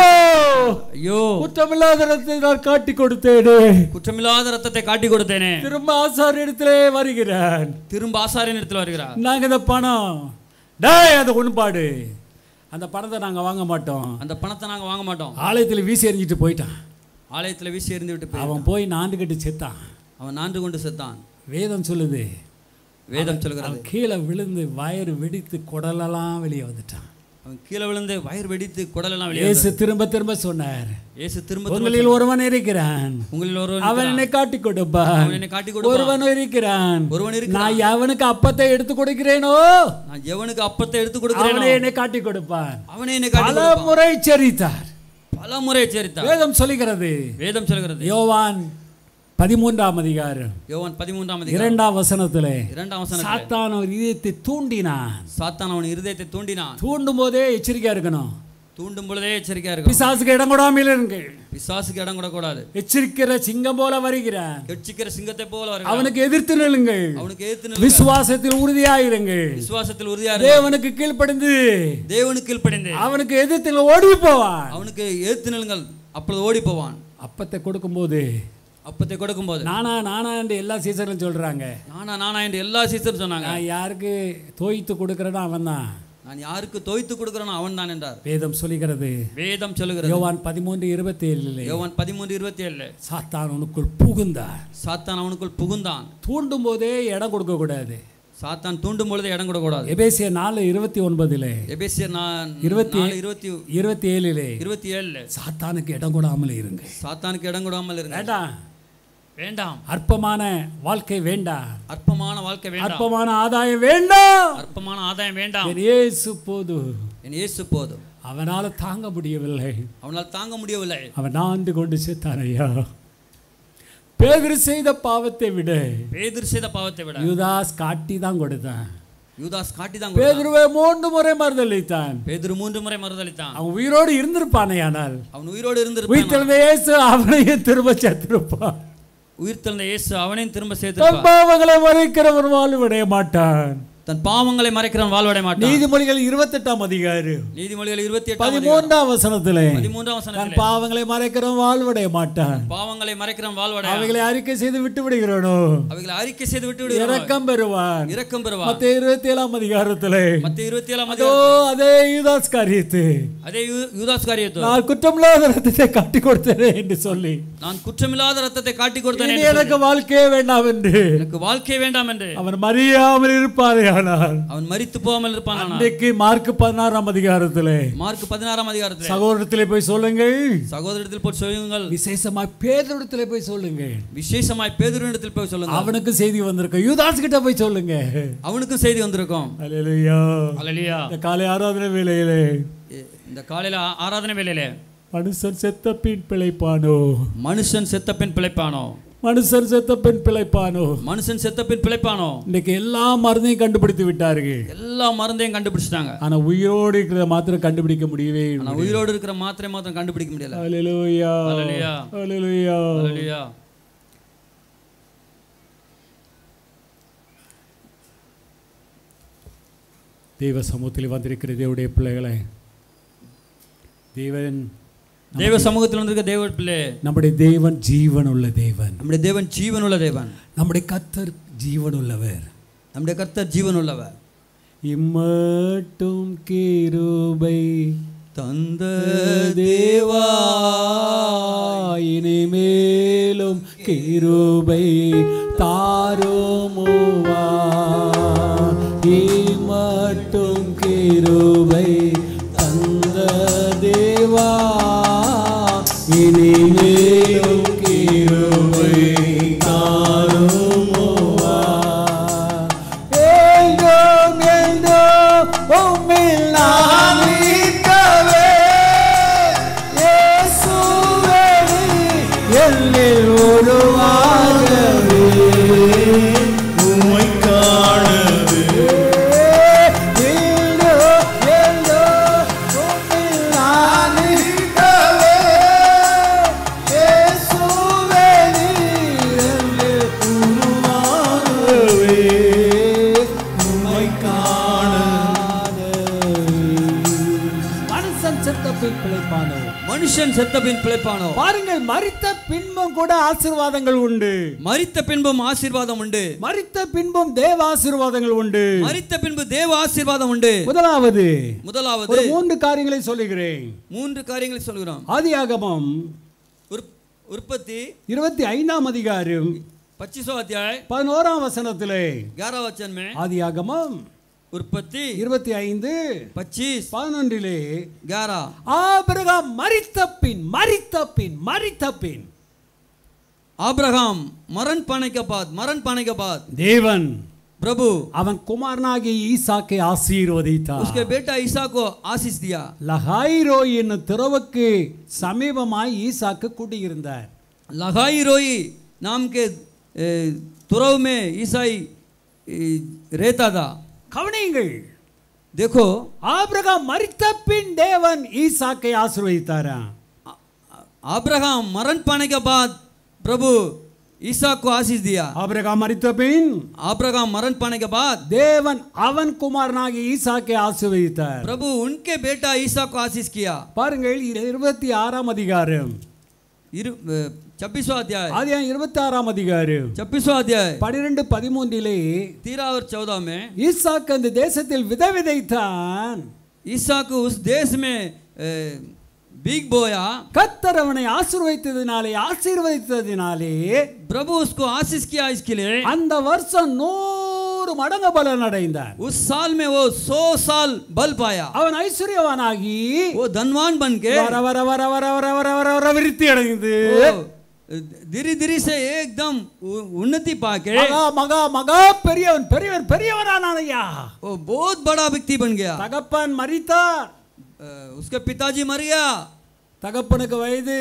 ஐயோ குற்றமில்லாத ரத்தத்தை நான் காட்டி கொடுத்தேனே குற்றமில்லாத ரத்தத்தை காட்டி கொடுத்தேனே திரும்ப ஆசாரியத்திலே வருகிறான் திரும்ப ஆசாரியன் இடத்துல வருகிறார் நாங்க இந்த பணம் டேய் அதை ஒண்பாடு அந்த பணத்தை நாங்க வாங்க மாட்டோம் அந்த பணத்தை நாங்க வாங்க மாட்டோம் ஆலயத்தில் வீசி எறிஞ்சிட்டு போயிட்டான் ஆலயத்துல வீசி எறிந்து விட்டு போய் அவன் போய் நாண்டு கட்டி செத்தான் அவன் நான்கு கொண்டு செத்தான் வேதம் சொல்லுது வேதம் சொல்கிறது அவன் கீழே விழுந்து வயிறு வெடித்து குடலெல்லாம் வெளியே வந்துட்டான் அவன் கீழே விழுந்து வயிறு வெடித்து குடலெல்லாம் வெளியே இயேசு திரும்ப திரும்ப சொன்னார் இயேசு திரும்ப திரும்ப உங்களில் ஒருவன் இருக்கிறான் உங்களில் ஒருவன் அவன் என்னை காட்டி கொடுப்பான் அவன் என்னை காட்டி கொடுப்பான் ஒருவன் இருக்கிறான் ஒருவன் இருக்கிறான் நான் எவனுக்கு அப்பத்தை எடுத்து கொடுக்கிறேனோ நான் எவனுக்கு அப்பத்தை எடுத்து கொடுக்கிறேனோ அவனே என்னை காட்டி கொடுப்பான் அவனே என்னை காட்டி பல கொடுப்பான். முறை எச்சரித்தார் பல முறை எச்சரித்தார் வேதம் சொல்லுகிறது வேதம் சொல்கிறது யோவான் பதிமூன்றாம் அதிகாரம் யோவான் பதிமூன்றாம் அதிகாரம் இரண்டாம் வசனத்திலே இரண்டாம் வசனத்தில் சாத்தான் அவர் இதயத்தை தூண்டினான் சாத்தான் அவன் இருதயத்தை தூண்டினான் தூண்டும் போதே எச்சரிக்கையா இருக்கணும் தூண்டும் பொழுதே எச்சரிக்கையா இருக்கும் பிசாசுக்கு இடம் கொடாமல் இருங்கள் பிசாசுக்கு இடம் கூடாது எச்சரிக்கிற சிங்கம் போல வருகிறான் எச்சிக்கிற சிங்கத்தை போல வருகிறான். அவனுக்கு எதிர்த்து நில்லுங்கள் அவனுக்கு ஏத்து நில்லுங்க. விசுவாசத்தில் உறுதியாயிருங்கள் விசுவாசத்தில் உறுதியா இருங்க. தேவனுக்கு கீழ்ப்படிந்து தேவனுக்கு கீழ்ப்படிந்து அவனுக்கு எதிர்த்து ஓடி போவான் அவனுக்கு ஏத்து நில்லுங்கள் அப்பொழுது ஓடி போவான் அப்பத்தை கொடுக்கும்போது அப்பத்தை கொடுக்கும்போது நானா நானா என்று எல்லா சீசர்களும் சொல்றாங்க நானா நானா என்று எல்லா சீசரும் சொன்னாங்க நான் யாருக்கு தோய்த்து கொடுக்கிறேனோ அவன் தான் நான் யாருக்கு தோய்த்து கொடுக்கிறேனோ அவன் தான் என்றார் வேதம் சொல்லுகிறது வேதம் சொல்லுகிறது யோவான் பதிமூன்று இருபத்தி ஏழிலே யோவான் பதிமூன்று இருபத்தி ஏழு சாத்தான் உனக்குள் புகுந்தார் சாத்தான் அவனுக்குள் புகுந்தான் தூண்டும் போதே இடம் கொடுக்க கூடாது சாத்தான் தூண்டும் பொழுது இடம் கொடுக்கூடாது எபேசிய நாலு இருபத்தி ஒன்பதுல எபேசியர் நான் இருபத்தி- நாலு இருபத்தி இருபத்தி ஏழிலே இருபத்தி ஏழுல சாத்தானுக்கு இடம் கொடாமல் இருங்க சாத்தானுக்கு இடம் கொடாமல் இருங்க வேண்டாம் வேண்டாம் அற்பமான வாழ்க்கை வேண்டாம் அற்பமான வாழ்க்கை வேண்டாம் அற்பமான ஆதாயம் வேண்டாம் அற்பமான ஆதாயம் வேண்டாம் என் இயேசு போது என் இயேசு போதும் அவனால தாங்க முடியவில்லை அவனால் தாங்க முடியவில்லை அவன் ஆண்டு கொண்டு செத்தான் ஐயா பேதுரு செய்த பாவத்தை விட பேதுரு செய்த பாவத்தை விட யூதாஸ் காட்டி தான் கொடுத்தான் யூதாஸ் காட்டி தான் கொடுத்தான். பேதுருவை மூன்று முறை மறுதளித்தான் பேதுரு மூன்று முறை மறுதளித்தான் அவன் உயிரோடு இருந்திருப்பானே ஆனால் அவன் உயிரோடு இருந்திருப்பான் உயிர்த்தெழுந்த இயேசு அவனையும் திரும்ப சேர்த்திருப்பான் உயிர் தெழுந்த இயேசு அவனையும் திரும்ப தன் சேர்த்து பாவங்களை மறைக்கிறவன் வாழ்வடைய மாட்டான் தன் பாவங்களை மறைக்கிறவன் வாழ்வடை மாட்டான் நீதிமொழிகள் இருபத்தெட்டாம் அதிகாரம் நீதிமொழிகள் இருபத்தி எட்டாம் பதிமூன்றாம் வசனத்திலே பதிமூன்றாம் தன் வசனத்திலே பாவங்களை மறைக்கிறவன் வாழ்வடைய மாட்டான் பாவங்களை மறைக்கிறவன் வாழ்வடை அவைகளை அறிக்கை செய்து விட்டு விடுகிறோனோ அவைகளை அறிக்கை செய்து விட்டு விடுகிறான் இரக்கம் பெறுவான் இரக்கம் பெறுவான் மத்த இருபத்தி ஏழாம் அதிகாரத்திலே மத்திய இருபத்தி ஏழாம் அதோ அதே யூதாஸ் காரியத்து அதே யூ- யூதாஸ் காரியத்தோ நான் குற்றமில்லாத ரத்தத்தை காட்டி கொடுத்தேனே என்று சொல்லி நான் குற்றமில்லாத ரத்தத்தை காட்டி கொடுத்தேன் இனி என்று எனக்கு வாழ்க்கையே வேண்டாம் என்று எனக்கு வாழ்க்கை வேண்டாம் என்று அவன் மறியாமல் இருப்பாரே ஆனால் அவன் மரித்து போகாமல் இருப்பான் ஆனால் அன்றைக்கு மார்க் பதினாறாம் அதிகாரத்திலே மார்க் பதினாறாம் அதிகாரத்தில் சகோதரத்திலே போய் சொல்லுங்கள் சகோதரத்தில் போய் சொல்லுங்கள் விசேஷமாய் பேதரிடத்திலே போய் சொல்லுங்கள் விசேஷமாய் பேதுருவிடத்தில் போய் சொல்லுங்கள் அவனுக்கு செய்தி வந்திருக்கும் யூதாஸ் கிட்ட போய் சொல்லுங்க அவனுக்கும் செய்தி வந்திருக்கும் அல்லேலூயா அல்லையா இந்த காலை ஆராதனை வேளையிலே இந்த காலையில ஆ- ஆராதனை வேலையில மனுஷன் செத்த பின் பிழைப்பானோ மனுஷன் செத்த பின் பிழைப்பானோ மனுஷன் செத்த பின் பிழைப்பானோ மனுஷன் செத்த பின் பிழைப்பானோ இன்னைக்கு எல்லா மருந்தையும் கண்டுபிடித்து விட்டார்கள் எல்லா மருந்தையும் கண்டுபிடிச்சிட்டாங்க ஆனா உயிரோடு இருக்கிறத மாத்திரம் கண்டுபிடிக்க முடியவே ஆனா உயிரோடு இருக்கிற மாத்திரை மாத்திரம் கண்டுபிடிக்க முடியல அல்லேலூயா அல்லேலூயா. அல்லேலூயா அல்லையா தெய்வ சமூகத்தில் வந்திருக்கிற தேவடைய பிள்ளைகளை தேவன் தேவ சமூகத்தில் வந்திருக்க தேவ பிள்ளை நம்முடைய தேவன் ஜீவன் உள்ள தேவன் நம்முடைய தேவன் ஜீவனுள்ள தேவன் நம்முடைய கத்தர் ஜீவன் உள்ளவர் நம்முடைய கர்த்தர் ஜீவன் உள்ளவர் இம்மட்டும் கிருபை தந்த தேவா இனிமேலும் கிருபை தாரும் தாருமுவா மட்டும் கிருபை தந்த தேவா இனிமேலும் கிருபை தாருமுவா என்றும் என்றும் உம்மில் நான் இருக்கவே இயேசுவே என்னில் உருவாகவே உம்மை காணவே என்றும் என்றும் உம்மில் நான் இருக்கவே இயேசுவே என்னில் உருவாகவே உம்மை மனுஷன் செத்த பின் பிழைப்பானோ மனுஷன் செத்த பின் பிழைப்பானோ பாருங்கள் மரித்த பின்பும் கூட ஆசீர்வாதங்கள் உண்டு மரித்த பின்பும் ஆசீர்வாதம் உண்டு மரித்த பின்பும் தேவ ஆசீர்வாதங்கள் உண்டு மரித்த பின்பு தேவ ஆசீர்வாதம் உண்டு முதலாவது முதலாவது ஒரு மூன்று காரியங்களை சொல்லுகிறேன் மூன்று காரியங்களை சொல்கிறோம் ஆதியாகமம் உற்- உற்பத்தி இருபத்தி ஐந்தாம் அதிகாரம் पच्चीसो अध्याय பதினோராம் வசனத்திலே ग्यारह वचन में ஆதியாகமம் उत्पत्ति இருபத்தி ஐந்து पच्चीस பதினொன்றிலே ग्यारह ஆபிரகாம் மரித்த பின் மரித்த பின் மரித்த பின் अब्राहम मरण पाने के बाद मरण पाने के बाद தேவன் प्रभु அவன் குமாரனாகிய ஈசாக்கை ஆசீர்வதித்தார் उसके बेटा ईसा को आशीष दिया லஹாயிரோ என்னும் துறவுக்கு சமீபமாய் ஈசாக்கு குடியிருந்தார் लगाई रोई नाम के ए, तुरव में ईसाई ए, रहता था கவனியுங்கள் देखो ஆபிரகாம் மரித்த பின் தேவன் ஈசாக்கை ஆசீர்வதித்தாரா आ- आ- अब्राहम मरण पाने के बाद प्रभु ईसा को आशीष दिया ஆபிரகாம் மரித்த பின் अब्राहम मरण पाने के बाद தேவன் அவன் குமாரனாகிய ஈசாக்கை ஆசீர்வதித்தார் प्रभु उनके बेटा ईसा को आशीष किया பாருங்கள் இருபத்தி ஆறாம் அதிகாரம் छब्बीसवा अध्याय ஆதியாகமம் இருபத்தி ஆறாம் அதிகாரம் छब्बीसवा अध्याय பனிரெண்டு பதிமூன்றிலே तेरह और चौदह में ஈசாக்கு அந்த தேசத்தில் விதை விதைத்தான் ईसा को उस देश में ए, बीग बोया கத்தர் அவனை ஆசீர்வதித்ததினாலே ஆசீர்வதித்ததினாலே प्रभु उसको आशीष किया इसके लिए அந்த வருஷம் நூறு மடங்கு பலன் அடைந்தார் उस साल में वो सौ साल बल पाया அவன் ஐஸ்வர்யவானாகி वो धनवान बन के வர வர வர வர வர வர வர வர விருத்தி அடைந்து धीरे धीरे से एकदम उ- उन्नति पाके மகா மகா மகா பெரியவன் பெரியவன் பெரியவனானான் ஐயா वो बहुत बड़ा व्यक्ति बन गया தகப்பன் மரித்தார் अ, उसके पिताजी मर गया தகப்பனுக்கு வயது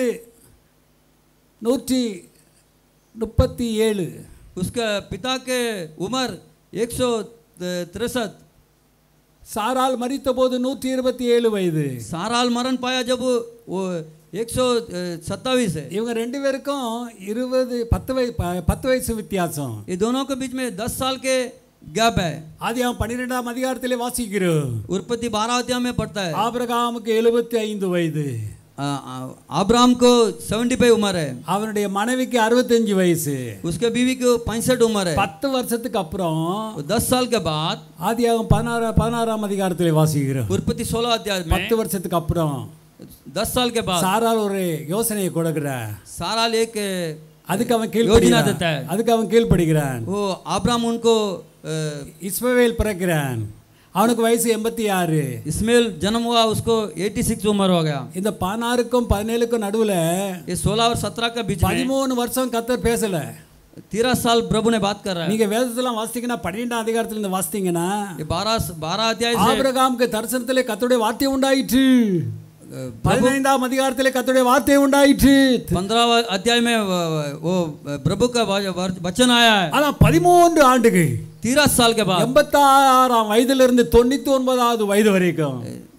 நூற்றி முப்பத்தி ஏழு उसके पिता के उम्र एक सौ तिरसठ சாரால் மரித்த போது நூற்றி இருபத்தி ஏழு வயது साराल मरण पाया जब वो एक सौ सत्तावीस है இவங்க ரெண்டு பேருக்கும் இருபது பத்து வய ப- பத்து வயசு வித்தியாசம் ये दोनों के बीच में दस साल के गैप है அது அவன் பன்னிரெண்டாம் அதிகாரத்திலே வாசிக்கிறோம் उत्पत्ति बारह अध्याय में पढ़ता है ஆபிரகாமுக்கு எழுபத்தி ஐந்து वयது आ, आ, अब्राहम को सेवेंटी फाइव उम्र है அவனுடைய மனைவிக்கு அறுபத்தஞ்சு வயசு उसके बीवी को पैंसठ उम्र है பத்து வருஷத்துக்கு அப்புறம் वो दस साल के बाद ஆதியாகம் பதினாறு பதினாறாம் அதிகாரத்திலே வாசிக்கிறோம் उत्पत्ति सोलह अध्याय में பத்து வருஷத்துக்கு அப்புறம் दस साल के बाद சாரால் ஒரு யோசனையை கொடுக்கிற साराल एक அதுக்கு அவன் योजना கீழ்ப்படுகிறான் देता है அதுக்கு அவன் கீழ்ப்படுகிறான் वो अब्राहम उनको अ, இஸ்மவேல் பிறக்கிறான் அவனுக்கு வயசு எண்பத்தி ஆறு इस्माइल जन्म हुआ उसको 86 उम्र हो गया இந்த பதினாறுக்கும் பதினேழுக்கும் நடுவுல ये 16 और 17 के बीच में பதிமூணு வருஷம் கத்தர் பேசல तेरह साल प्रभु ने बात कर रहा है நீங்க வேதத்தெல்லாம் வாசித்தீங்கன்னா பன்னிரெண்டாம் அதிகாரத்துல இருந்து வாசித்தீங்கன்னா ये बारह बारह अध्याय से ஆபிரகாமுக்கு தரிசனத்திலே கத்தருடைய வார்த்தை உண்டாயிற்று பதினைந்தாம் அதிகாரத்திலே கத்தருடைய வார்த்தை உண்டாயிற்று पंद्रह अध्याय में वो- वो प्रभु का व- वचन आया है ஆனா பதிமூன்று ஆண்டுகள் तेरह साल के बाद எண்பத்தாறாம் வயதிலிருந்து தொண்ணூத்தி ஒன்பதாவது வயது வரைக்கும்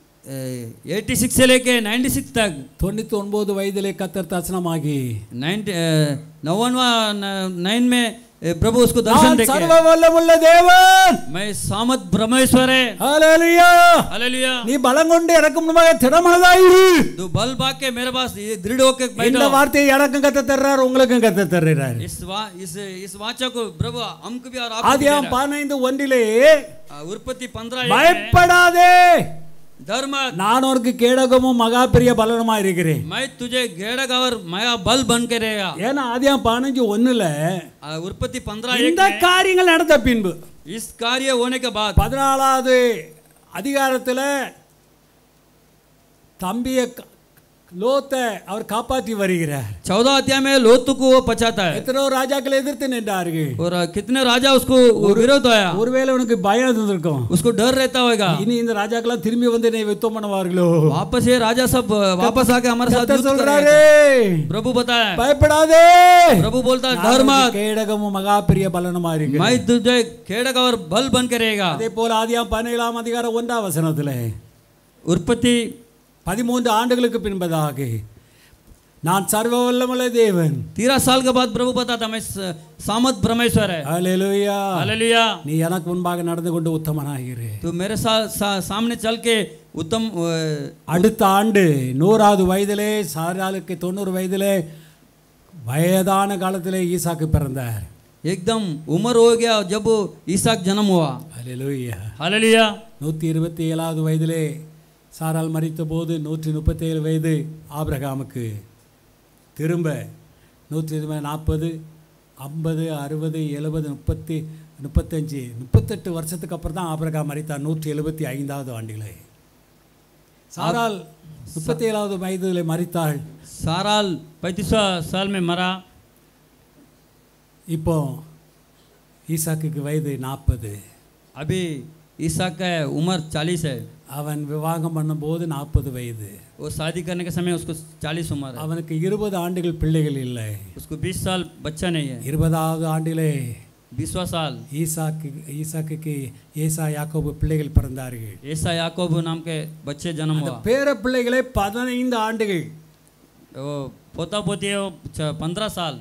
एटी सिक्स से लेके नाइन्टी सिक्स तक தொண்ணூத்தி ஒன்பது வயதிலே கத்தர் தரிசனமாகி नाइन्टी नवनवा नाइन में ए, प्रभु उसको दर्शन நான் देखे சர்வ வல்லமுள்ள தேவன் मैं सामत ब्रह्मेश्वर है ஹalleluya हालेलुया நீ பலம் கொண்டு இறக்கும் முன்பாக திடமனதாயிரு तो बल भाग के मेरे पास ये दृढ़ होके இந்த बैठो வார்த்தையை எனக்கும் கத்த தர்றாரு உங்களுக்கும் கத்த தர்றாரு इस वा, इस इस वाचा को प्रभु हमको भी और आपको भी दे ஆதியாம் रहा है। பதினைந்து ஒன்றிலே आ, उत्पत्ति पंद्रह பயப்படாதே डर मत நான் உனக்கு கேடகமும் மகா பெரிய பலனுமா இருக்கிறேன் मैं तुझे घेड़क और मया बल बन के रहेगा ஏன்னா அதிகம் பதினஞ்சு ஒண்ணுல आ, उत्पत्ति पंद्रह एक இந்த காரியங்கள் நடந்த பின்பு में इस कार्य होने के बाद பதினாலாவது அதிகாரத்துல தம்பிய க- லோத்தை அவர் காப்பாற்றி வருகிறார் चौदह अध्याय में लोतु को वो पचाता है எத்தனையோ ராஜாக்கள் எதிர்த்து நின்றார்கள் और कितने राजा उसको विरोध आया ஒருவேளை உனக்கு பயம் இருந்திருக்கும் उसको डर रहता होगा இனி இந்த ராஜாக்கெல்லாம் திரும்பி வந்து என்னை யுத்தம் பண்ணுவார்களோ वापस ये राजा सब वापस आके हमारे साथ கர்த்தர் युद्ध சொல்றாரு करेगा। प्रभु बताए பயப்படாதே प्रभु बोलता है நான் डर உனக்கு मत கேடகமும் மகா பெரிய பலனுமா இருக்கு मैं तुझे खेड़क और बल बन के रहेगा அதே போல ஆதியாம் பதினேழாம் அதிகாரம் ஒன்றாம் வசனத்துல उत्पत्ति பதிமூன்று ஆண்டுகளுக்கு பின்பதாக நான் சர்வ வல்லமுள்ள தேவன் तेरह साल के बाद प्रभु बताता मैं स- सामत परमेश्वर है ஹalleluya हालेलुया நீ எனக்கு முன்பாக நடந்து கொண்டு உத்தமனாகிரு तो मेरे साथ सा, सामने चल के उत्तम अ, அடுத்த ஆண்டு நூறாவது வயதிலே சாராளுக்கு தொண்ணூறு வயதிலே வயதான காலத்திலே ஈசாக்கு பிறந்தார் एकदम उम्र हो गया जब ईसाक जन्म हुआ ஹalleluya हालेलुया நூற்றி இருபத்தி ஏழாவது வயதிலே சாரால் மறித்த போது நூற்றி முப்பத்தேழு வயது ஆபிரகாமுக்கு திரும்ப நூற்றி நாற்பது ஐம்பது அறுபது எழுபது முப்பத்தி முப்பத்தஞ்சு முப்பத்தெட்டு வருஷத்துக்கு அப்புறம் தான் ஆபிரகாம் மறித்தார் நூற்றி எழுபத்தி ஐந்தாவது ஆண்டிலே சாரால் முப்பத்தி ஏழாவது வயதில் மறித்தாள் साराल पैंतीसवा साल में मरा இப்போ ஈசாக்குக்கு வயது நாற்பது अभी ईसाक का उम्र चालीस है அவன் விவாகம் பண்ணும்போது நாற்பது வயது वो शादी करने के समय उसको चालीस उम्र है அவனுக்கு இருபது ஆண்டுகள் பிள்ளைகள் இல்லை उसको बीस साल बच्चा नहीं है இருபதாவது ஆண்டிலே बीसवा साल ஈசாக்கு ஈசாக்குக்கு ஏசா யாக்கோபு பிள்ளைகள் பிறந்தார்கள் ऐसा याकूब नाम के बच्चे जन्म हुआ பேர பிள்ளைகளே பதினைந்து ஆண்டுகள் वो पोता पोती है वो छ- पंद्रह साल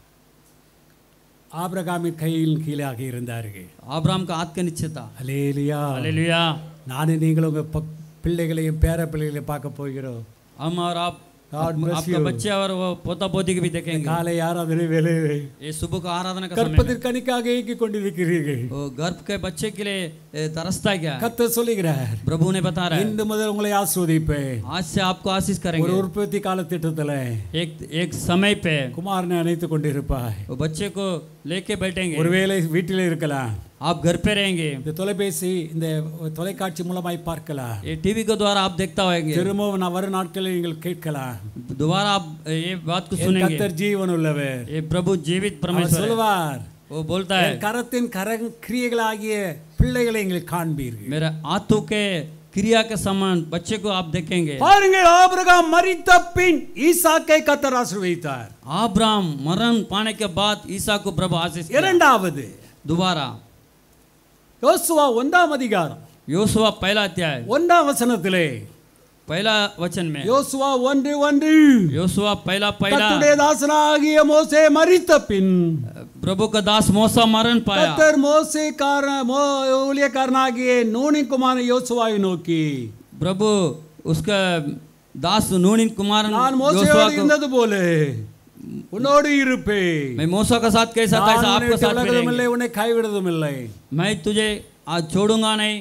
ஆபிரகாமின் கையில் கீழாக இருந்தார்கள் आब्राम का हाथ के नीचे था அலேலியா हालेलुया நானும் நீங்களும் உங்க பக்- பிள்ளைகளையும் பேர பிள்ளைகளையும் பார்க்க போகிறோம் हम और आप God bless आपका you. बच्चे और वो पोता पोती के भी देखेंगे காலை ஆராதனை வேலை ये सुबह का आराधना का समय में கற்பத்திற்கனிக்காக ஏங்கிக் கொண்டிருக்கிறீர்கள் वो गर्भ के बच्चे के लिए ए, तरसता क्या है கத்த சொல்லுகிறார் प्रभु ने बता रहा है இன்று முதல் உங்களை ஆஸ்வதிப்பேன் आज से आपको आशीष ஒரு करेंगे உற்பத்தி காலத்திட்டத்துல एक एक समय पे குமாரனை அணைத்துக் கொண்டிருப்பாய் वो बच्चे को लेके बैठेंगे ஒருவேளை வீட்டில் இருக்கலாம் आप घर पे रहेंगे இந்த தொலைபேசி இந்த தொலைக்காட்சி மூலமாய் பார்க்கலாம் ये टीवी के द्वारा आप देखता होंगे திரும்பவும் நான் வரும் நாட்களில் நீங்கள் கேட்கலாம் दोबारा आप ये बात को என் सुनेंगे கத்தர் ஜீவன் உள்ளவர் ये प्रभु जीवित அவர் परमेश्वर है। சொல்லுவார் वो बोलता है என் கரத்தின் கர கிரியைகளாகிய பிள்ளைகளை எங்களுக்கு காண்பீர்கள் मेरे हाथों के क्रिया के समान बच्चे को आप देखेंगे பாருங்கள் ஆபிரகாம் மரித்த பின் ஈசாக்கை கத்தர் ஆசீர்வதித்தார் आब्राम मरण पाने के बाद ईसा को प्रभु आशीष किया। இரண்டாவது दोबारा யோசுவா ஒன்றாம் அதிகாரம் योशुआ पहला अध्याय ஒன்றாம் வசனத்திலே पहला वचन में யோசுவா ஒன்று ஒன்று योशुआ पहला पहला கர்த்தருடைய தாசனாகிய மோசே மரித்த பின் प्रभु का दास मौसा मरण पाया கர்த்தர் மோசே காரண மோ ஊழியக்காரனாகிய நூனின் குமாரன் யோசுவாவை நோக்கி प्रभु उसका दास नूनी कुमार நான் योशुआ மோசையோடு को இருந்தது போல உன்னோடு இருப்பேன் मैं मूसा के साथ कैसा था ऐसा நான் आपके உன்னை साथ भी விலகுவதும் रहेंगे। இல்லை உன்னை கைவிடுவதும் இல்லை मैं तुझे आज छोड़ूंगा नहीं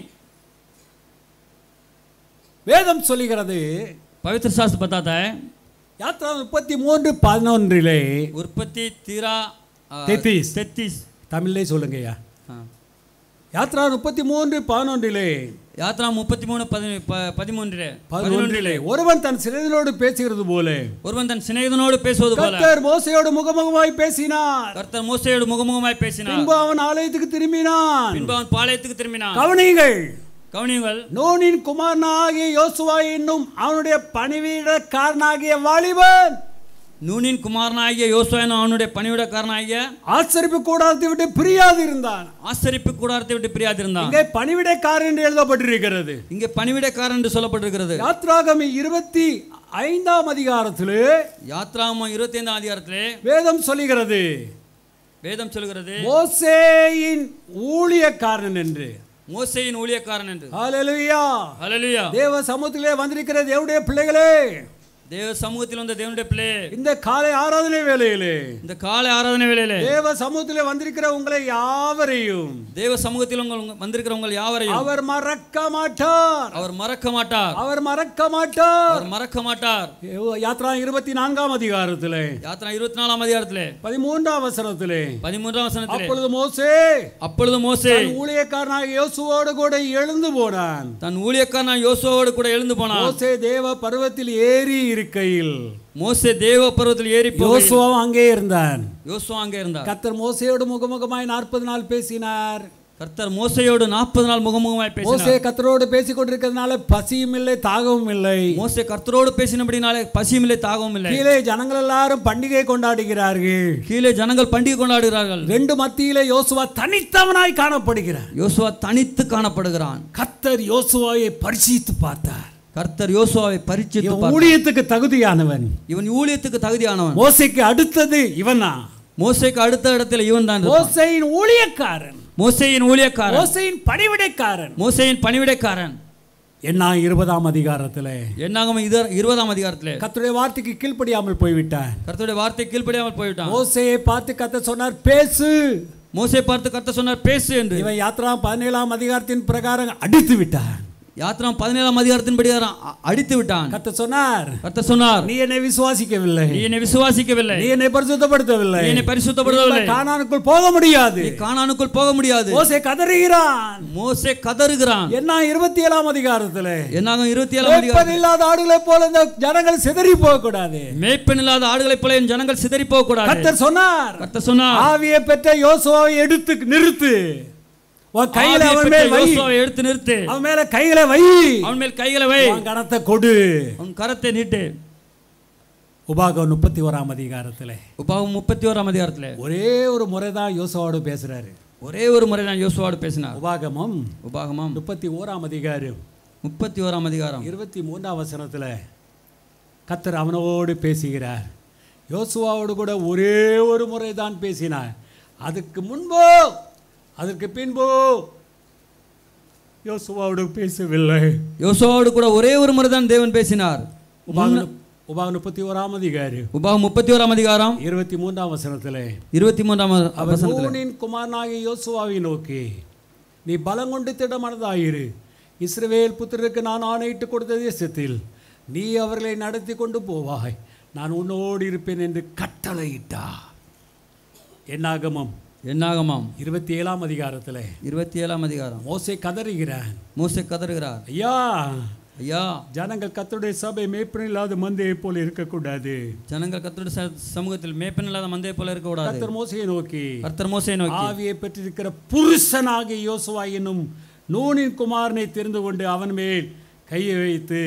வேதம் சொல்லுகிறது पवित्र शास्त्र बताता है யாத்ரா முப்பத்தி மூன்று பதினொன்றிலே उत्पत्ति तेरह तैतीस। तैतीस தமிழ்லே சொல்லுங்கய்யா हाँ யாத்ரா முப்பத்தி மூன்று பதினொன்றிலே யாத்ரா முப்பத்தி மூணு பதி ப- பதிமூன்றிலே பதினொன்றிலே ஒருவன் தன் சிறதினோடு பேசுகிறது போல ஒருவன் தன் சிநேகிதனோடு பேசுவது போல கர்த்தர் மோசையோடு முகமுகமாய் பேசினார் கர்த்தர் மோசையோடு முகமுகமாய் பேசினார் பின்பு அவன் ஆலயத்துக்கு திரும்பினான் பின்பு அவன் பாளையத்துக்கு திரும்பினான் கவனிங்கள் கவனியுங்கள் நூனின் குமாரனாகிய யோசுவா என்னும் அவனுடைய பணிவீடக்காரனாகிய வாலிபன் நூனின் குமாரனாகிய யோசுவன் அவனுடைய பணிவிடக்காரனாகிய ஆச்சரிப்பு கூடாரத்தை விட்டு பிரியாது இருந்தான் ஆசரிப்பு கூடாரத்தை விட்டு பிரியாதிருந்தான் இங்கே பணிவிடைக்காரன் என்று எழுதப்பட்டிருக்கிறது இங்கே பணிவிடக்காரன் என்று சொல்லப்பட்டிருக்கிறது யாத்ராகமி இருபத்தி ஐந்தாம் அதிகாரத்திலே யாத்ராம இருபத்தி ஐந்தாம் அதிகாரத்திலே வேதம் சொல்லுகிறது வேதம் சொல்கிறது மோசேயின் ஊழியக்காரன் என்று மோசையின் ஊழியக்காரன் என்று ஹalleluya ஹalleluya தேவ சமூகத்திலே வந்திருக்கிற தேவனுடைய பிள்ளைகளே தேவ சமூகத்தில் வந்த தேவனுடைய பிள்ளை இந்த காலை ஆராதனை வேளையிலே இந்த காலை ஆராதனை வேளையிலே தேவ சமூகத்திலே வந்திருக்கிற உங்களை யாவரையும் தேவ சமூகத்தில் உங்கள் வந்திருக்கிற உங்கள் யாவரையும் அவர் மறக்க மாட்டார் அவர் மறக்க மாட்டார் அவர் மறக்க மாட்டார் அவர் மறக்க மாட்டார் யாத்ரா இருபத்தி நான்காம் அதிகாரத்திலே யாத்திரா இருபத்தி நாலாம் அதிகாரத்திலே பதிமூன்றாம் வசனத்திலே பதிமூன்றாம் வசனத்திலே அப்பொழுது மோசே அப்பொழுது மோசே தன் ஊழியக்காரனாக யோசுவோடு கூட எழுந்து போனான் தன் ஊழியக்காரன் யோசுவோடு கூட எழுந்து போனான் மோசே தேவ பருவத்தில் ஏறி இருக்கையில் மோசே தேவ பர்வத்தில் ஏறி போய் யோசுவாவும் அங்கே இருந்தான் யோசுவா அங்கே இருந்தார் கத்தர் மோசையோடு முகமுகமாய் நாற்பது நாள் பேசினார் கர்த்தர் மோசையோடு நாற்பது நாள் முகமுகமாய் மோசே பேசினார் கத்தரோடு பேசிக் கொண்டிருக்கிறதுனால பசியும் இல்லை தாகமும் இல்லை மோசே கர்த்தரோடு பேசினபடினாலே பசியும் இல்லை தாகவும் இல்லை கீழே ஜனங்கள் எல்லாரும் பண்டிகை கொண்டாடுகிறார்கள் கீழே ஜனங்கள் பண்டிகை கொண்டாடுகிறார்கள் ரெண்டு மத்தியிலே யோசுவா தனித்தவனாய் காணப்படுகிறார் யோசுவா தனித்து காணப்படுகிறான் கத்தர் யோசுவாவை பரிசீத்து பார்த்தார் கர்த்தர் யோசுவாவை பரிச்சித்து இவன் பார்த்தார். ஊழியத்துக்கு தகுதியானவன் இவன் ஊழியத்துக்கு தகுதியானவன் மோசைக்கு அடுத்தது இவனா மோசேக்கு அடுத்த இடத்துல இவன் தான் மோசையின் ஊழியக்காரன் மோசையின் ஊழியக்காரன் மோசையின் பணிவிடைக்காரன் மோசையின் பணிவிடைக்காரன் என்ன இருபதாம் அதிகாரத்திலே என்னாகும் இது இருபதாம் அதிகாரத்திலே கர்த்தருடைய வார்த்தைக்கு கீழ்ப்படியாமல் போய்விட்டான் கர்த்தருடைய வார்த்தை கீழ்ப்படியாமல் போய்விட்டான் மோசையை பார்த்து கத்த சொன்னார் பேசு மோசே பார்த்து கர்த்தர் சொன்னார் பேசு என்று இவன் யாத்ரா பதினேழாம் அதிகாரத்தின் பிரகாரம் அடித்து விட்டான் யாத்திரம் பதினேழாம் அதிகாரத்தின்படி அ- அடித்து விட்டான் கத்த சொன்னார் கர்த்தர் சொன்னார் நீ என்னை விசுவாசிக்கவில்லை நீ என்னை விசுவாசிக்கவில்லை நீ என்னை பரிசுத்தப்படுத்தவில்லை நீ என்னை பரிசுத்தப்படுத்தவில்லை நீ கானானுக்குள் போக முடியாது நீ கானானுக்குள் போக முடியாது மோசே கதறுகிறான் மோசே கதறுகிறான் என்ன இருபத்தி ஏழாம் அதிகாரத்திலே என்னாகும் இருபத்தி ஏழாம் அதிகாரம் மேய்ப்பன் இல்லாத ஆடுகளை போல இந்த ஜனங்கள் சிதறி போக கூடாது மேய்ப்பன் இல்லாத ஆடுகளைப் போல என் ஜனங்கள் சிதறி போக கூடாது கத்தர் சொன்னார் கர்த்தர் சொன்னார் ஆவியை பெற்ற யோசுவாவை எடுத்து நிறுத்து உன் கையில ஆவியை அவன் பெற்ற மேல் வை யோசுவாவை எடுத்து நிறுத்து அவன் மேல கையில வை அவன் மேல் கைகளை வை அவன் கணத்தை கொடு அவன் கரத்தை நீட்டு உபாகம் முப்பத்தி ஓராம் அதிகாரத்துல உபாகம் முப்பத்தி ஓராம் அதிகாரத்துல ஒரே ஒரு முறை தான் யோசுவாவோடு பேசுறாரு ஒரே ஒரு முறை நான் யோசுவாவோடு பேசினார் உபாகமம் உபாகமம் முப்பத்தி ஓராம் அதிகாரம் முப்பத்தி ஓராம் அதிகாரம் இருபத்தி மூன்றாம் வசனத்துல கத்தர் அவனோடு பேசுகிறார் யோசுவாவோடு கூட ஒரே ஒரு முறை தான் பேசினார் அதுக்கு முன்போ அதற்கு பின்போ யோசுவாவோடு பேசவில்லை யோசுவாவோடு கூட ஒரே ஒரு முறை தான் தேவன் பேசினார் உபாகம் உபாகம் முப்பத்தி ஓராம் அதிகாரம் உபாகம் முப்பத்தி ஓராம் அதிகாரம் இருபத்தி மூன்றாம் வசனத்திலே இருபத்தி மூன்றாம் அவர் வசனத்துல நூனின் குமாரனாகிய யோசுவாவை நோக்கி நீ பலம் கொண்டு திடமனதாயிரு இஸ்ரவேல் புத்திரருக்கு நான் ஆணையிட்டு கொடுத்த தேசத்தில் நீ அவர்களை நடத்தி கொண்டு போவாய் நான் உன்னோடு இருப்பேன் என்று கட்டளையிட்டா என்னாகமம் என்னாகமாம் இருபத்தி ஏழாம் அதிகாரத்தில் இருபத்தி ஏழாம் அதிகாரம் மோசே கதறுகிறான் மோசே கதறுகிறார் ஐயா ஐயா ஜனங்கள் கத்தருடைய சபை மேய்ப்பன் இல்லாத மந்தையை போல இருக்கக்கூடாது ஜனங்கள் கத்தருடைய ச- சமூகத்தில் மேய்ப்பன் இல்லாத மந்தையை போல இருக்க கூடாது கத்தர் மோசையை நோக்கி கர்த்தர் மோசே நோக்கி ஆவியை பெற்றிருக்கிற புருஷனாகிய யோசுவா என்னும் நூனின் குமாரனை தெரிந்து கொண்டு அவன் மேல் கையை வைத்து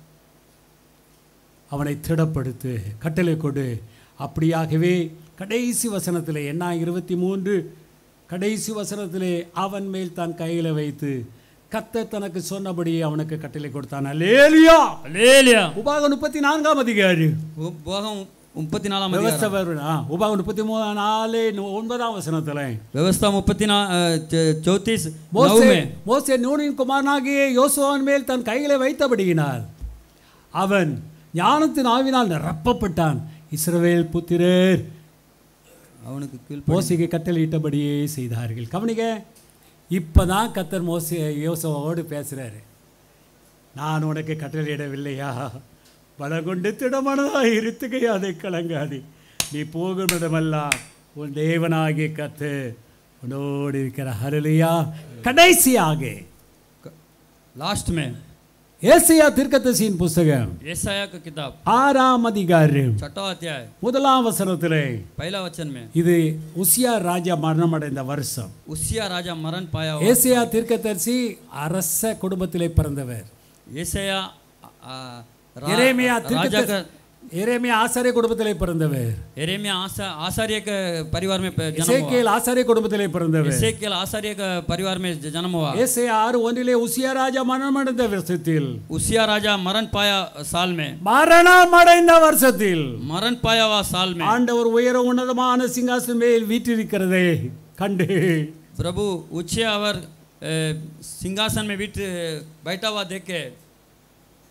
அவனை திடப்படுத்து கட்டளை கொடு அப்படியாகவே கடைசி வசனத்திலே என்ன இருபத்தி மூன்று கடைசி வசனத்திலே அவன் மேல் தான் கையில வைத்து கத்தர் தனக்கு சொன்னபடி அவனுக்கு கட்டளை கொடுத்தான் அல்லேலியா அல்லேலியா உபாகம் முப்பத்தி நான்காம் அதிகாரி உபாகம் முப்பத்தி நாலாம் அதிகாரம் விவஸ்தை வரும். ஆ, உபாகம் முப்பத்தி மூணு நாலு ஒன்பதாம் வசனத்துல விவஸ்தா முப்பத்தி நா சௌத்தீஸ் மோசே நவுமே மோசே நூனின் குமாரனாகிய யோசுவாவின் மேல் தன் கைகளை வைத்தபடியினால் அவன் ஞானத்தின் ஆவினால் நிரப்பப்பட்டான் இஸ்ரவேல் புத்திரர் அவனுக்கு கீழ் மோசைக்கு கட்டளையிட்டபடியே செய்தார்கள் கவனிக்க இப்பதான் கத்தர் மோசே யோசுவாவோடு பேசுறாரு நான் உனக்கு கட்டளையிடவில்லையா பலகொண்டு திடமானதாக இருத்துகையா அதை கலங்காது நீ போகும் இடமெல்லாம் உன் தேவனாகிய கத்து உன்னோடு இருக்கிற ஹரலியா கடைசியாக लास्ट में ஏசியா தீர்க்கதரிசியின் புஸ்தகம் ஏசாயா का किताब ஆறாம் அதிகாரம் छठा अध्याय முதலாம் வசனத்திலே पहला वचन में இது உசியா ராஜா மரணமடைந்த வருஷம் उसिया राजा मरण पाया हुआ ஏசியா தீர்க்கதரிசி அரச குடும்பத்திலே பிறந்தவர் एसाया आ, रा- எரேமியா राजा தீர்க்கதரிசி का எரேமியா ஆசாரிய குடும்பத்திலே பிறந்தவர் एरेमिया आसा आचार्य के परिवार में प- जन्म हुआ இசைக்கேல் ஆசாரிய குடும்பத்திலே பிறந்தவர் एसेकियल आचार्य के परिवार में ज- जन्म हुआ ஏசியா ஆறு ஒன்றிலே உசியா ராஜா மரணமடைந்த வருஷத்தில் उसिया राजा मरण पाया साल में மரணம் அடைந்த வருஷத்தில் मरण पाया हुआ साल में ஆண்டவர் உயர உன்னதமான சிங்காசனம் மேல் வீற்றிருக்கிறதே கண்டு प्रभु ऊंचे अवर ए, सिंहासन में बीट बैठा हुआ देख के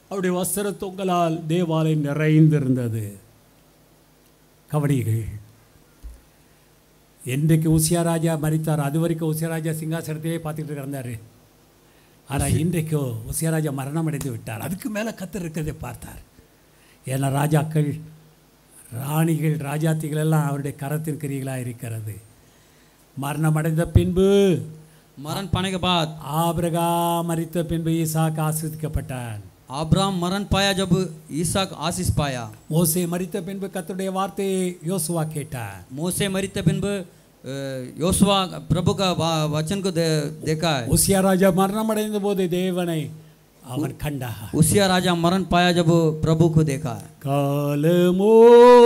அவருடைய வஸ்திர தொங்கலால் தேவாலயம் நிறைந்திருந்தது கவனிகள் என்றைக்கு உசியா ராஜா மரித்தார் அது வரைக்கும் உசியா ராஜா சிங்காசனத்தையே பார்த்துட்டு இருந்தார் ஆனால் இன்றைக்கோ உசியா ராஜா மரணம் அடைந்து விட்டார் அதுக்கு மேலே கத்தர் இருக்கிறதை பார்த்தார் ஏன்னா ராஜாக்கள் ராணிகள் ராஜாத்திகள் எல்லாம் அவருடைய கரத்தின் கிரிகளாக இருக்கிறது மரணம் அடைந்த பின்பு मरण पाने के बाद ஆபிரகா மரித்த பின்பு ஈசாக்கு ஆசிரிக்கப்பட்டான் अब्राहम मरण पाया जब ईसाक आशीष पाया மோசே மரித்த பின்பு கர்த்தருடைய வார்த்தையை யோசுவா கேட்டான் मोसे मरित पिंब योशुआ प्रभु का वा- वचन को दे, देखा है உசியா ராஜா மரணம் அடைந்த போது தேவனை அவன் கண்டான் उसिया राजा मरण पाया जब प्रभु को देखा है காலமோ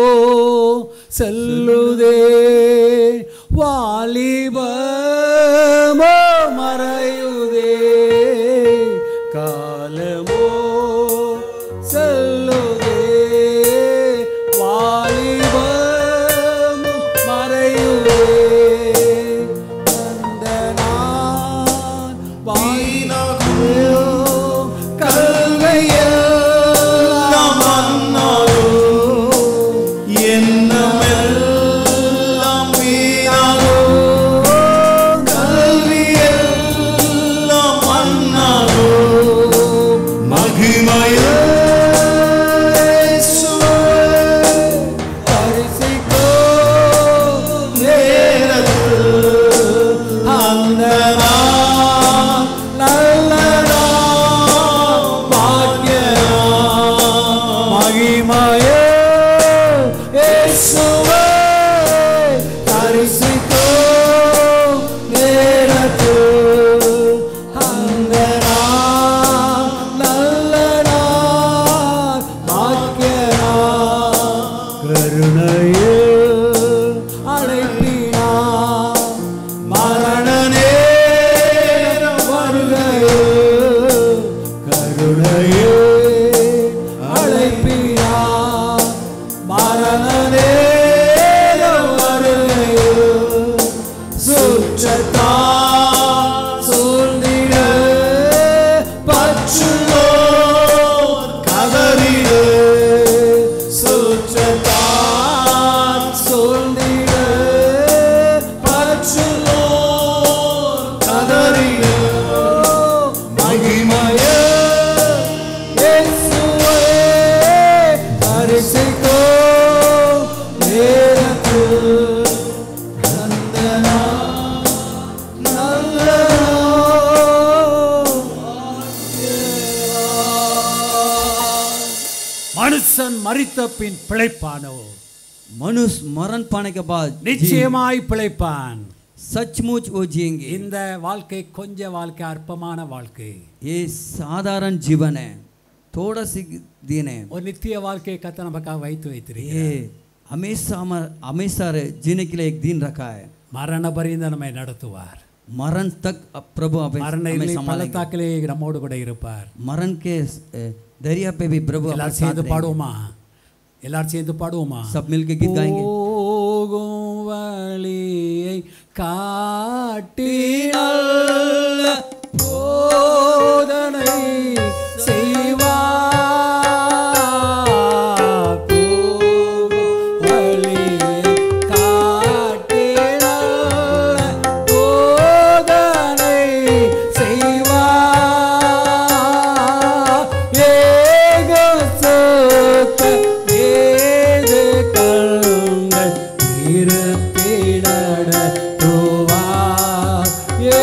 செல்லுதே வாலிபமோ மறையுதே காலமோ செல்லுதே வாலிபமோ மறையுதே அந்த நான் வாயினாகோ கல்வையெல்லாம் மன்னாரோ எண்ணமெல்லாம் வீணாகோ கல்வியெல்லாம் மண்ணாகோ மகிமையே அந்த நாள் நல்ல நாள் பாக்கிய நாள் மகிமையே இயேசுவே தரிசித்தோ நேரத்தில் அந்த நாள் நல்ல நாள் பாக்கிய நாள் கருணையே அழைப்பினா மரண நேரம் வருகையோ கருணையே அழைப்பினா மரண நேரம் வருகையோ சுற்றத்தா சூழ்ந்திட பற்றுள்ளோ கதறிட சுற்றத்தான் சூழ்ந்திட பற்றுள்ளோ கதறிட மகிமையே இயேசுவே தரிசித்தோ நேரத்தில் அந்த நாள் நல்ல நாள். மனுஷன் மரித்த பின் பிழைப்பானோ मनुष्य मरण पाने के बाद जी- நிச்சயமாய் பிழைப்பான் सचमुच वो जिएंगे இந்த வாழ்க்கை கொஞ்ச வாழ்க்கை அற்பமான வாழ்க்கை ये साधारण जीवन है थोड़ा सी दिन है ஒரு நித்திய வாழ்க்கையை கத்த நமக்காக வைத்து வைத்திருக்கிறார் ये हमेशा हमार- हमेशा रहे- जीने के लिए एक दिन रखा है மரண பரிந்த நம்மை நடத்துவார் मरण तक अब प्रभु हमें மரண हमें இருளை संभालेंगे பள்ளத்தாக்கிலே நம்மோடு கூட இருப்பார் मरण के ए, दरिया पे भी प्रभु हमारे எல்லாரும் साथ சேர்ந்து रहेंगे। பாடுவோமா எல்லாரும் சேர்ந்து பாடுவோமா सब मिलके गीत गाएंगे போகும் வழியை காட்டினல்ல போதனை செய்வார் போகும் வழியை காட்டினல்ல போதனை செய்வார் ஏக சொத்த ஏது கண்கள் இருத்திடத்துவார்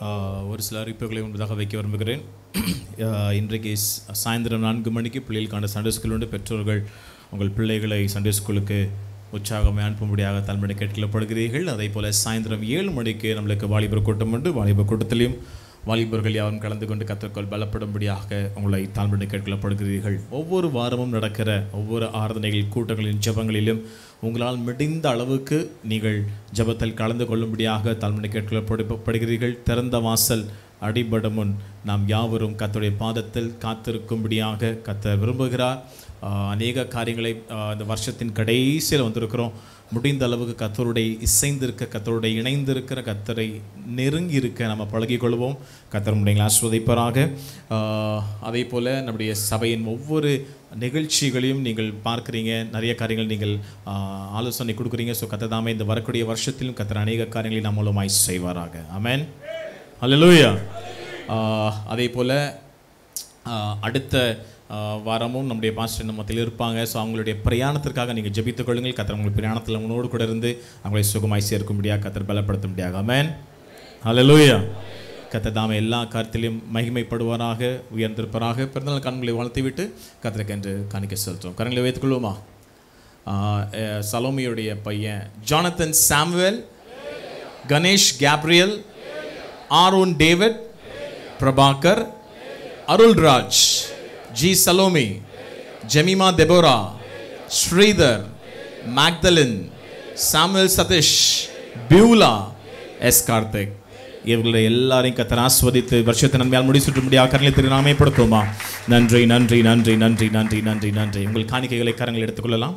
ஆஹ், ஒரு சில அறிவிப்புகளை முன்பதாக வைக்க விரும்புகிறேன் ஆஹ், இன்றைக்கு ஸ்- சாயந்தரம் நான்கு மணிக்கு பிள்ளைகளுக்கான சண்டே ஸ்கூல் உண்டு பெற்றோர்கள் உங்கள் பிள்ளைகளை சண்டே ஸ்கூலுக்கு உற்சாகமாக அனுப்பும்படியாக தலைமுறை கேட்கப்படுகிறீர்கள் அதே போல் சாயந்தரம் ஏழு மணிக்கு நம்மளுக்கு வாலிபர் கூட்டம் உண்டு வாலிபர் கூட்டத்திலையும் வாலிபர்கள் யாரும் கலந்து கொண்டு கற்றுக்கொள் பலப்படும்படியாக உங்களை தாழ்மணி கேட்கப்படுகிறீர்கள் ஒவ்வொரு வாரமும் நடக்கிற ஒவ்வொரு ஆராதனைகள் கூட்டங்களின் ஜெபங்களிலும் உங்களால் முடிந்த அளவுக்கு நீங்கள் ஜெபத்தில் கலந்து கொள்ளும்படியாக தாழ்மணி கேட்கப்படுகிறீர்கள் திறந்த வாசல் அடிபடும் முன் நாம் யாவரும் கர்த்தருடைய பாதத்தில் காத்திருக்கும்படியாக கத்த விரும்புகிறார் ஆஹ் அநேக காரியங்களை ஆஹ் இந்த வருஷத்தின் கடைசியில் வந்திருக்கிறோம் முடிந்த அளவுக்கு கத்தருடைய இசைந்திருக்க கத்தருடைய இணைந்திருக்கிற கத்தரை நெருங்கி இருக்க நம்ம பழகிக் கொள்வோம் கத்தர் முடிங்களை ஆஸ்வதிப்பராக அதே போல் நம்முடைய சபையின் ஒவ்வொரு நிகழ்ச்சிகளையும் நீங்கள் பார்க்குறீங்க நிறைய காரியங்கள் நீங்கள் ஆஹ் ஆலோசனை கொடுக்குறீங்க ஸோ கத்த தாமே இந்த வரக்கூடிய வருஷத்திலும் கத்தர் அநேக காரியங்களை நாம் மூலமாய் செய்வாராக ஆமென் அல்லேலூயா ஆஹ் அதே போல் ஆஹ் அடுத்த ஆஹ் வாரமும் நம்முடைய பாஸ்டர் நம்ம மத்தியில் இருப்பாங்க ஸோ அவங்களுடைய பிரயாணத்திற்காக நீங்கள் ஜெபித்துக் கொள்ளுங்கள் கத்தர் உங்கள் பிரயாணத்தில் உங்களோடு கூட இருந்து அவங்களை சுகமாய் சேர்க்கும்படியாக கத்தர் பலப்படுத்த முடியாக ஆமென் ஹalleluya கத்தர் தாமே எல்லா காரியத்திலும் மகிமைப்படுவாராக உயர்ந்திருப்பராக பிறந்தநாள் கண்களை வாழ்த்தி விட்டு கத்தருக்கு என்று காணிக்க செலுத்துவோம் கரங்களை வைத்துக் கொள்வோமா ஆஹ் அஹ் சலோமியுடைய பையன் Jonathan Samuel Ganesh Gabriel Aaron David Prabhakar Arulraj ji Salome Jemima Deborah Sridhar Magdalene Samuel Sathish Beulah S Karthik இவர்களுடைய எல்லாரையும் கத்தர் ஆஸ்வதித்து வருஷத்தை நன்மையால் முடிச்சுட்டு முடியாது கரங்களை திரு நாமப்படுத்துவோமா நன்றி நன்றி நன்றி நன்றி நன்றி நன்றி நன்றி உங்கள் காணிக்கைகளை கரங்கள் எடுத்துக்கொள்ளலாம்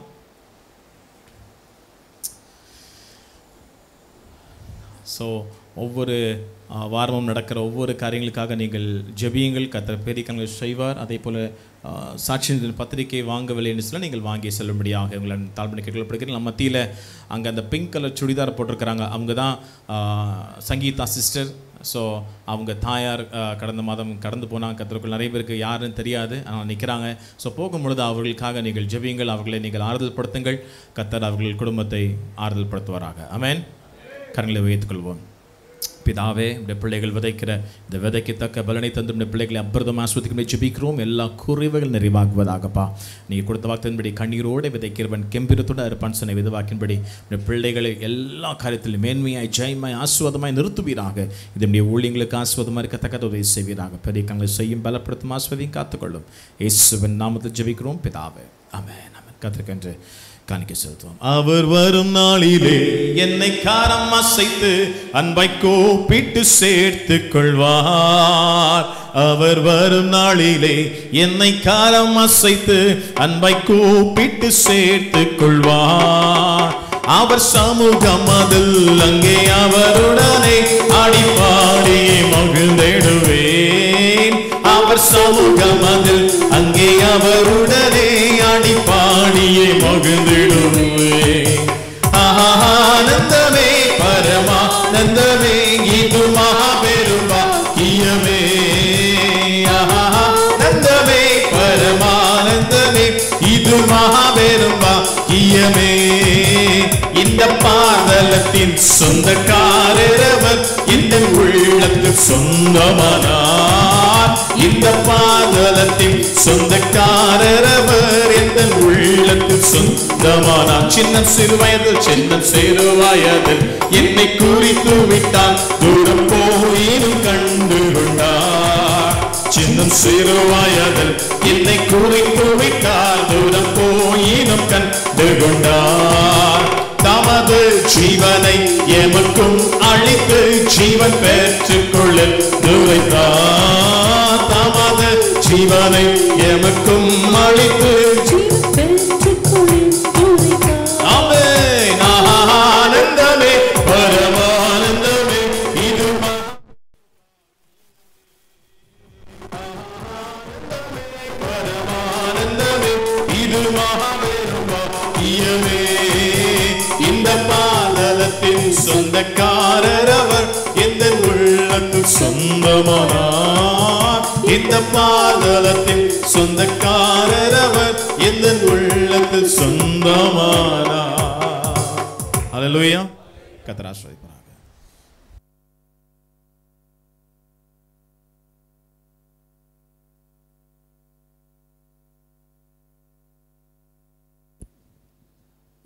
ஸோ ஒவ்வொரு ஆ, வாரமும் நடக்கிற ஒவ்வொரு காரியங்களுக்காக நீங்கள் ஜெபியுங்கள் கத்தர் பெரியக்கங்களை செய்வார் அதே போல் சாட்சி பத்திரிகை வாங்கவில்லை என்று சொல்ல நீங்கள் வாங்கி செல்லும்படியாக உங்களை தாழ்மணி கேட்கப்படுகிறீர்கள் நம்ம மத்தியில் அங்கே அந்த பிங்க் கலர் சுடிதார் போட்டிருக்கிறாங்க அவங்க தான் ஆ, சங்கீதா சிஸ்டர் ஸோ அவங்க தாயார் ஆ, கடந்த மாதம் கடந்து போனாங்க கத்திற்குள் நிறைய பேருக்கு யாருன்னு தெரியாது ஆனால் நிற்கிறாங்க ஸோ போகும்பொழுது அவர்களுக்காக நீங்கள் ஜெபியுங்கள் அவர்களை நீங்கள் ஆறுதல் படுத்துங்கள் கத்தர் அவர்கள் குடும்பத்தை ஆறுதல் படுத்துவாராக ஆமென் கரங்களை வைத்துக்கொள்வோம் பிதாவே இந்த பிள்ளைகள் விதைக்கிற இந்த விதைக்கு தக்க பலனை தந்து இந்த பிள்ளைகளை அப்பிரதம் ஆஸ்வதிக்கும் ஜெபிக்கிறோம் எல்லா குறைவுகள் நிறைவாகுவதாகப்பா நீ கொடுத்த வாக்கின்படி கண்ணீரோடு விதைக்கிறவன் கெம்பிரத்தோடு அறுப்பான் சொன்ன விதவாக்கின்படி இந்த பிள்ளைகளை எல்லா காரியத்திலும் மேன்மையாய் ஜெயமாய் ஆஸ்வாதமாய் நிறுத்துவீராக இதனுடைய ஊழியங்களுக்கு ஆஸ்வாதமாக இருக்கத்தக்கத உதவி செய்வீராக பெரிய கங்களை செய்யும் பலப்படுத்தும் ஆஸ்வதியும் காத்துக்கொள்ளும் இயேசுவின் நாமத்தில் ஜெபிக்கிறோம் பிதாவே ஆமென் ஆமென் கத்திருக்கென்று காணிக்க செலுத்துவோம் அவர் வரும் நாளிலே என்னை காரம் அசைத்து அன்பை கூப்பிட்டு சேர்த்து கொள்வார் அவர் வரும் நாளிலே என்னை காரம் அசைத்து அன்பை கூப்பிட்டு சேர்த்து கொள்வார் அவர் சமூகம் அதில் அங்கே அவருடனே ஆடிப்பாடி மகிழ்ந்திடுவேன் அவர் சமூகம் அதில் அங்கே அவருடனே ஆடி பாடியே மகிழ்ந்திடுவேன் ஆனந்தமே பரமானந்தமே இது மகாபெரும் பாக்கியமே ஆனந்தமே பரமானந்தமே இது மகாபெரும் பாக்கியமே இந்த பாதலத்தின் சொந்தக்காரரவர் இந்த உள்ளத்தில் சொந்தமானார் இந்த பாதலத்தின் சொந்தக்காரரவர் எந்த உள்ளத்தில் சொந்தமானார் சின்ன சிறு வயதில் சின்ன சிறு வயதில் என்னை குறித்து விட்டால் தூரம் போயினும் கண்டு கொண்டார் சின்னம் சிறு வயதில் என்னை குறித்து விட்டால் தூரம் போயினும் கண்டு கொண்டார் தமது ஜீவனை எமக்கும் அழித்து ஜீவன் பெற்றுக் கொள்ள துரைத்தார் தமது ஜீவனை எமக்கும் அழித்து ஆமென். ஆனந்தமே பரமானந்தமே இது பரமானந்தமே இது மகாபெரும் பாக்கியமே இந்த பாதலத்தின் சொந்தக்காரர் அவர் எந்த உள்ளத்தில் சொந்தமானார் இந்த பாதலத்தின் சொந்தக்காரர் அவர் எந்த உள்ளத்தில் சொந்தமானார் அல்லேலூயா கத்தர் ஆஸ்வதிப்பாராக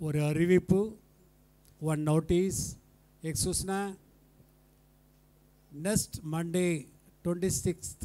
ஒரு அறிவிப்பு ஒன் நோட்டீஸ் எக்ஸூஸ்னா next Monday twenty sixth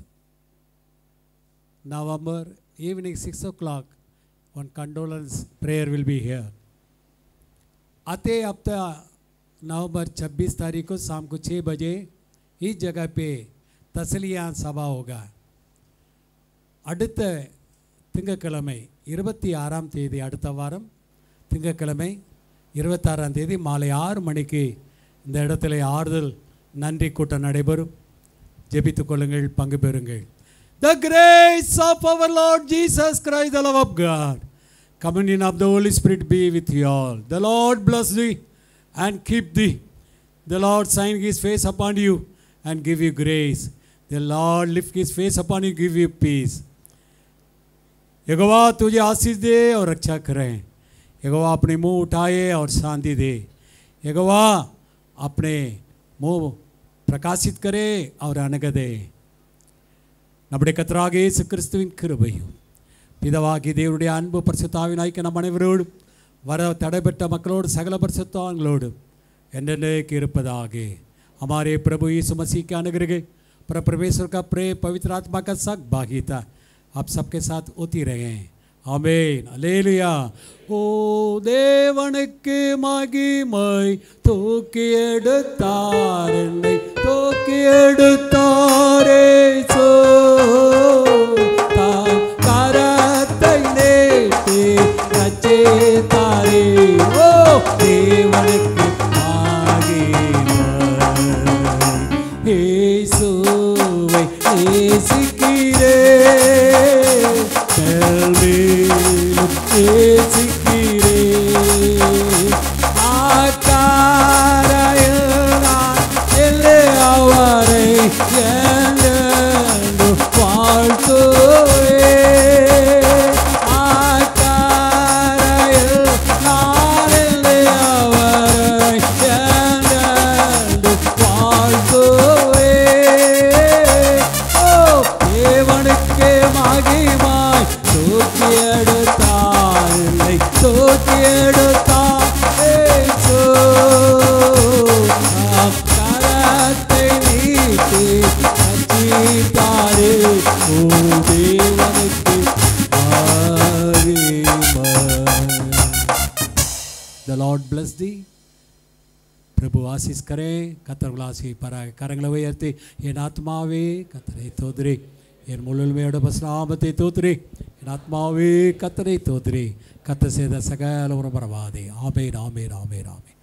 November evening six o'clock one condolence prayer will be here आते हफ्ता नवंबर 26 तारीख को शाम को छः बजे इस जगह पे तसलिया सभा होगा அடுத்த திங்கட்கிழமை இருபத்தி ஆறாம் தேதி அடுத்த வாரம் திங்கட்கிழமை இருபத்தாறாம் தேதி மாலை ஆறு மணிக்கு இந்த இடத்துல ஆறுதல் நன்றி கூட்டம் நடைபெறும் ஜெபித்துக் கொள்ளுங்கள் பங்கு பெறுங்கள் The grace of our Lord Jesus Christ, the love of God, communion of the Holy Spirit be with you all. The Lord bless thee and keep thee. The Lord shine his face upon you and give you grace. The Lord lift his face upon you, give you peace. यगोवा तुझे आशीष दे और रक्षा करें यगोवा अपने मुंह उठाए और शांति दे यगोवा अपने मुंह प्रकाशित करे और अनग दे நம்முடைய கத்தராக இயேசு கிறிஸ்துவின் கிருபையும் பிதவாகி தேவனுடைய அன்பு பரிசுத்தாவின் ஐக்கிய நம் அனைவரோடும் வர தடைபெற்ற மக்களோடு சகல பரிசுத்தாங்களோடும் என்றென்றைக்கு இருப்பதாக हमारे प्रभु यीशु मसीह के अनुग्रह पर परमेश्वर का प्रेम पवित्र आत्मा का सक भागीता आप सबके साथ होती रहे ஆமென் அல்லேலுயா ஓ தேவனுக்கு மகிமை தூக்கி எடுத்தார் என்னை தூக்கி எடுத்தாரே சோ தாம் கரத்தை நீட்டி ரட்சித்தாரே ஓ தேவனுக்கு மகிமை இயேசுவை நேசிக்கிறேன் மேலும் நேசிக்கிறேன் ஆக்காரையில் நான் இல்லை அவரை என்று வாழ்த்துவேன் ஆக்காரையில் நான் இல்லை அவரை என்று வாழ்த்துவேன் ஓ தேவனுக்கே மகிமாய் தூக்கி எடுத்தார் இல்லை தூக்கி எடுத்தார் ஏசு. நாம் கரத்தை நீட்டி ரட்சித்தாரே. ஓ தேவனுக்கு மகிமை. The Lord bless thee. பிரபு ஆசீஸ் கரே கத்தர்கள் ஆசி பர கரங்களை உயர்த்தி என் ஆத்மாவே கத்தரை தோதுரே என் முழுமையோட பஸ்நாமத்தை தோத்துரே என் ஆத்மாவே கத்தரை தோத்துரே கத்த செய்த சகல ஒரு பரவாதே ஆமேன் ஆமேன் ஆமேன் ஆமேன்